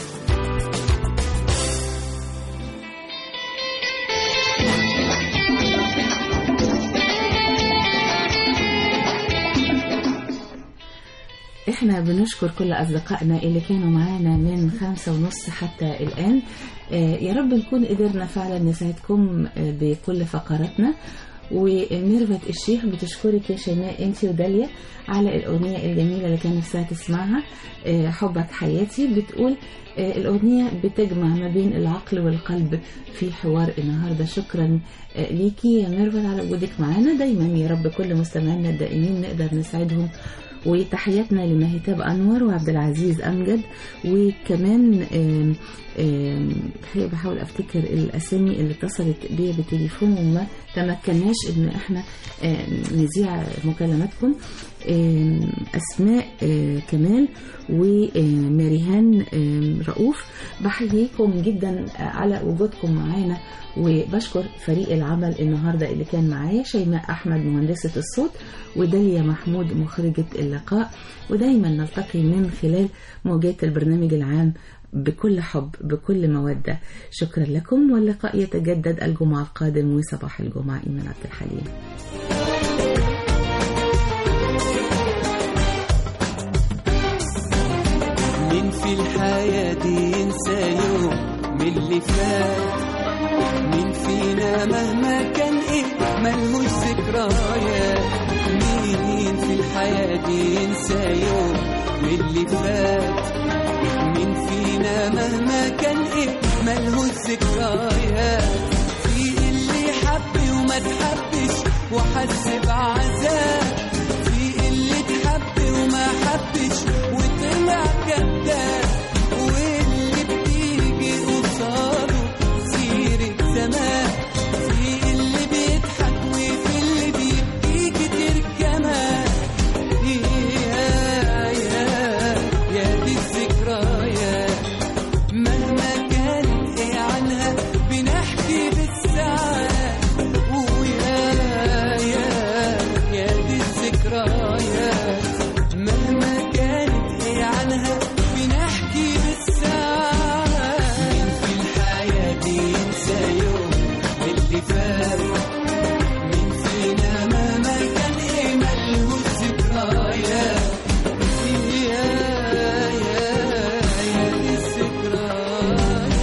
احنا بنشكر كل اصدقائنا اللي كانوا معانا من خمسة ونص حتى الان آه، يا رب نكون قدرنا فعلا نساعدكم آه، بكل فقراتنا وميرفت الشيخ بتشكرك يا شيماء انت وداليا على الاغنيه الجميله اللي كان نفسها تسمعها آه، حبك حياتي بتقول آه، الاغنيه بتجمع ما بين العقل والقلب في حوار النهارده شكرا آه، ليكي يا ميرفت على وجودك معانا دايما يا رب كل مستمعينا الدائمين نقدر نساعدهم وتحياتنا لمهتاب انور وعبد العزيز امجد وكمان آم، آم، الحقيقة بحاول افتكر الاسامي اللي اتصلت بيا بالتليفون وما تمكناش ان احنا آم، نذيع مكالماتكم آم، اسماء آه، كمال وماريهان آم، رؤوف بحييكم جدا على وجودكم معانا وبشكر فريق العمل النهارده اللي كان معايا شيماء احمد مهندسه الصوت وداليا محمود مخرجه اللقاء ودايما نلتقي من خلال موجات البرنامج العام بكل حب بكل موده شكرا لكم واللقاء يتجدد الجمعه القادم وصباح الجمعه ايمان عبد الحليم مين في الحياة دي ينسى يوم من اللي فات مين فينا مهما كان ايه ملهوش ذكريات مين في الحياة دي ينسى يوم من اللي فات مين فينا مهما كان ايه ملهوش ذكريات في اللي حب وما تحبش وحس بعذاب في اللي تحب وما حبش وطلع كذاب واللي بتيجي قصاده سيرة زمان في اللي بيضحك وفي اللي بيبكي كتير كمان يا يا يا دي الذكريات مهما كان ايه عنها بنحكي بالساعات ويا يا يا دي الذكريات مهما كانت ايه عنها بنحكي بالساعات مين في الحياة دي ينسى يوم اللي فات مين فينا مهما كان ايه ملهوش ذكريات يا يا يا دي الذكريات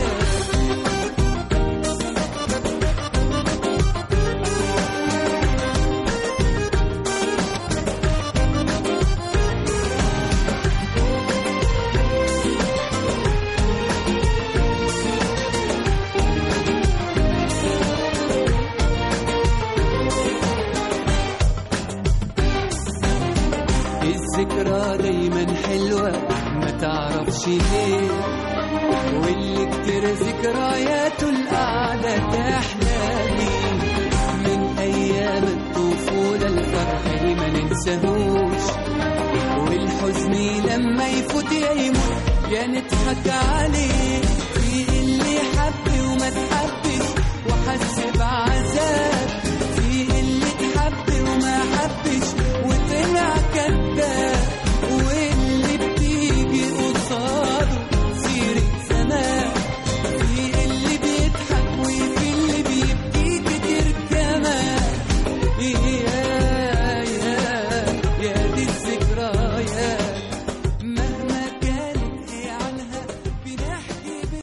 الذكرى دايما حلوة ما تعرفش ليه واللي كتير ذكرياته القعدة تحلى ليه من أيام الطفولة الفرح ما ننساهوش والحزن لما يفوت يا يموت يا نضحك عليه في اللي حب وما تحبش وحس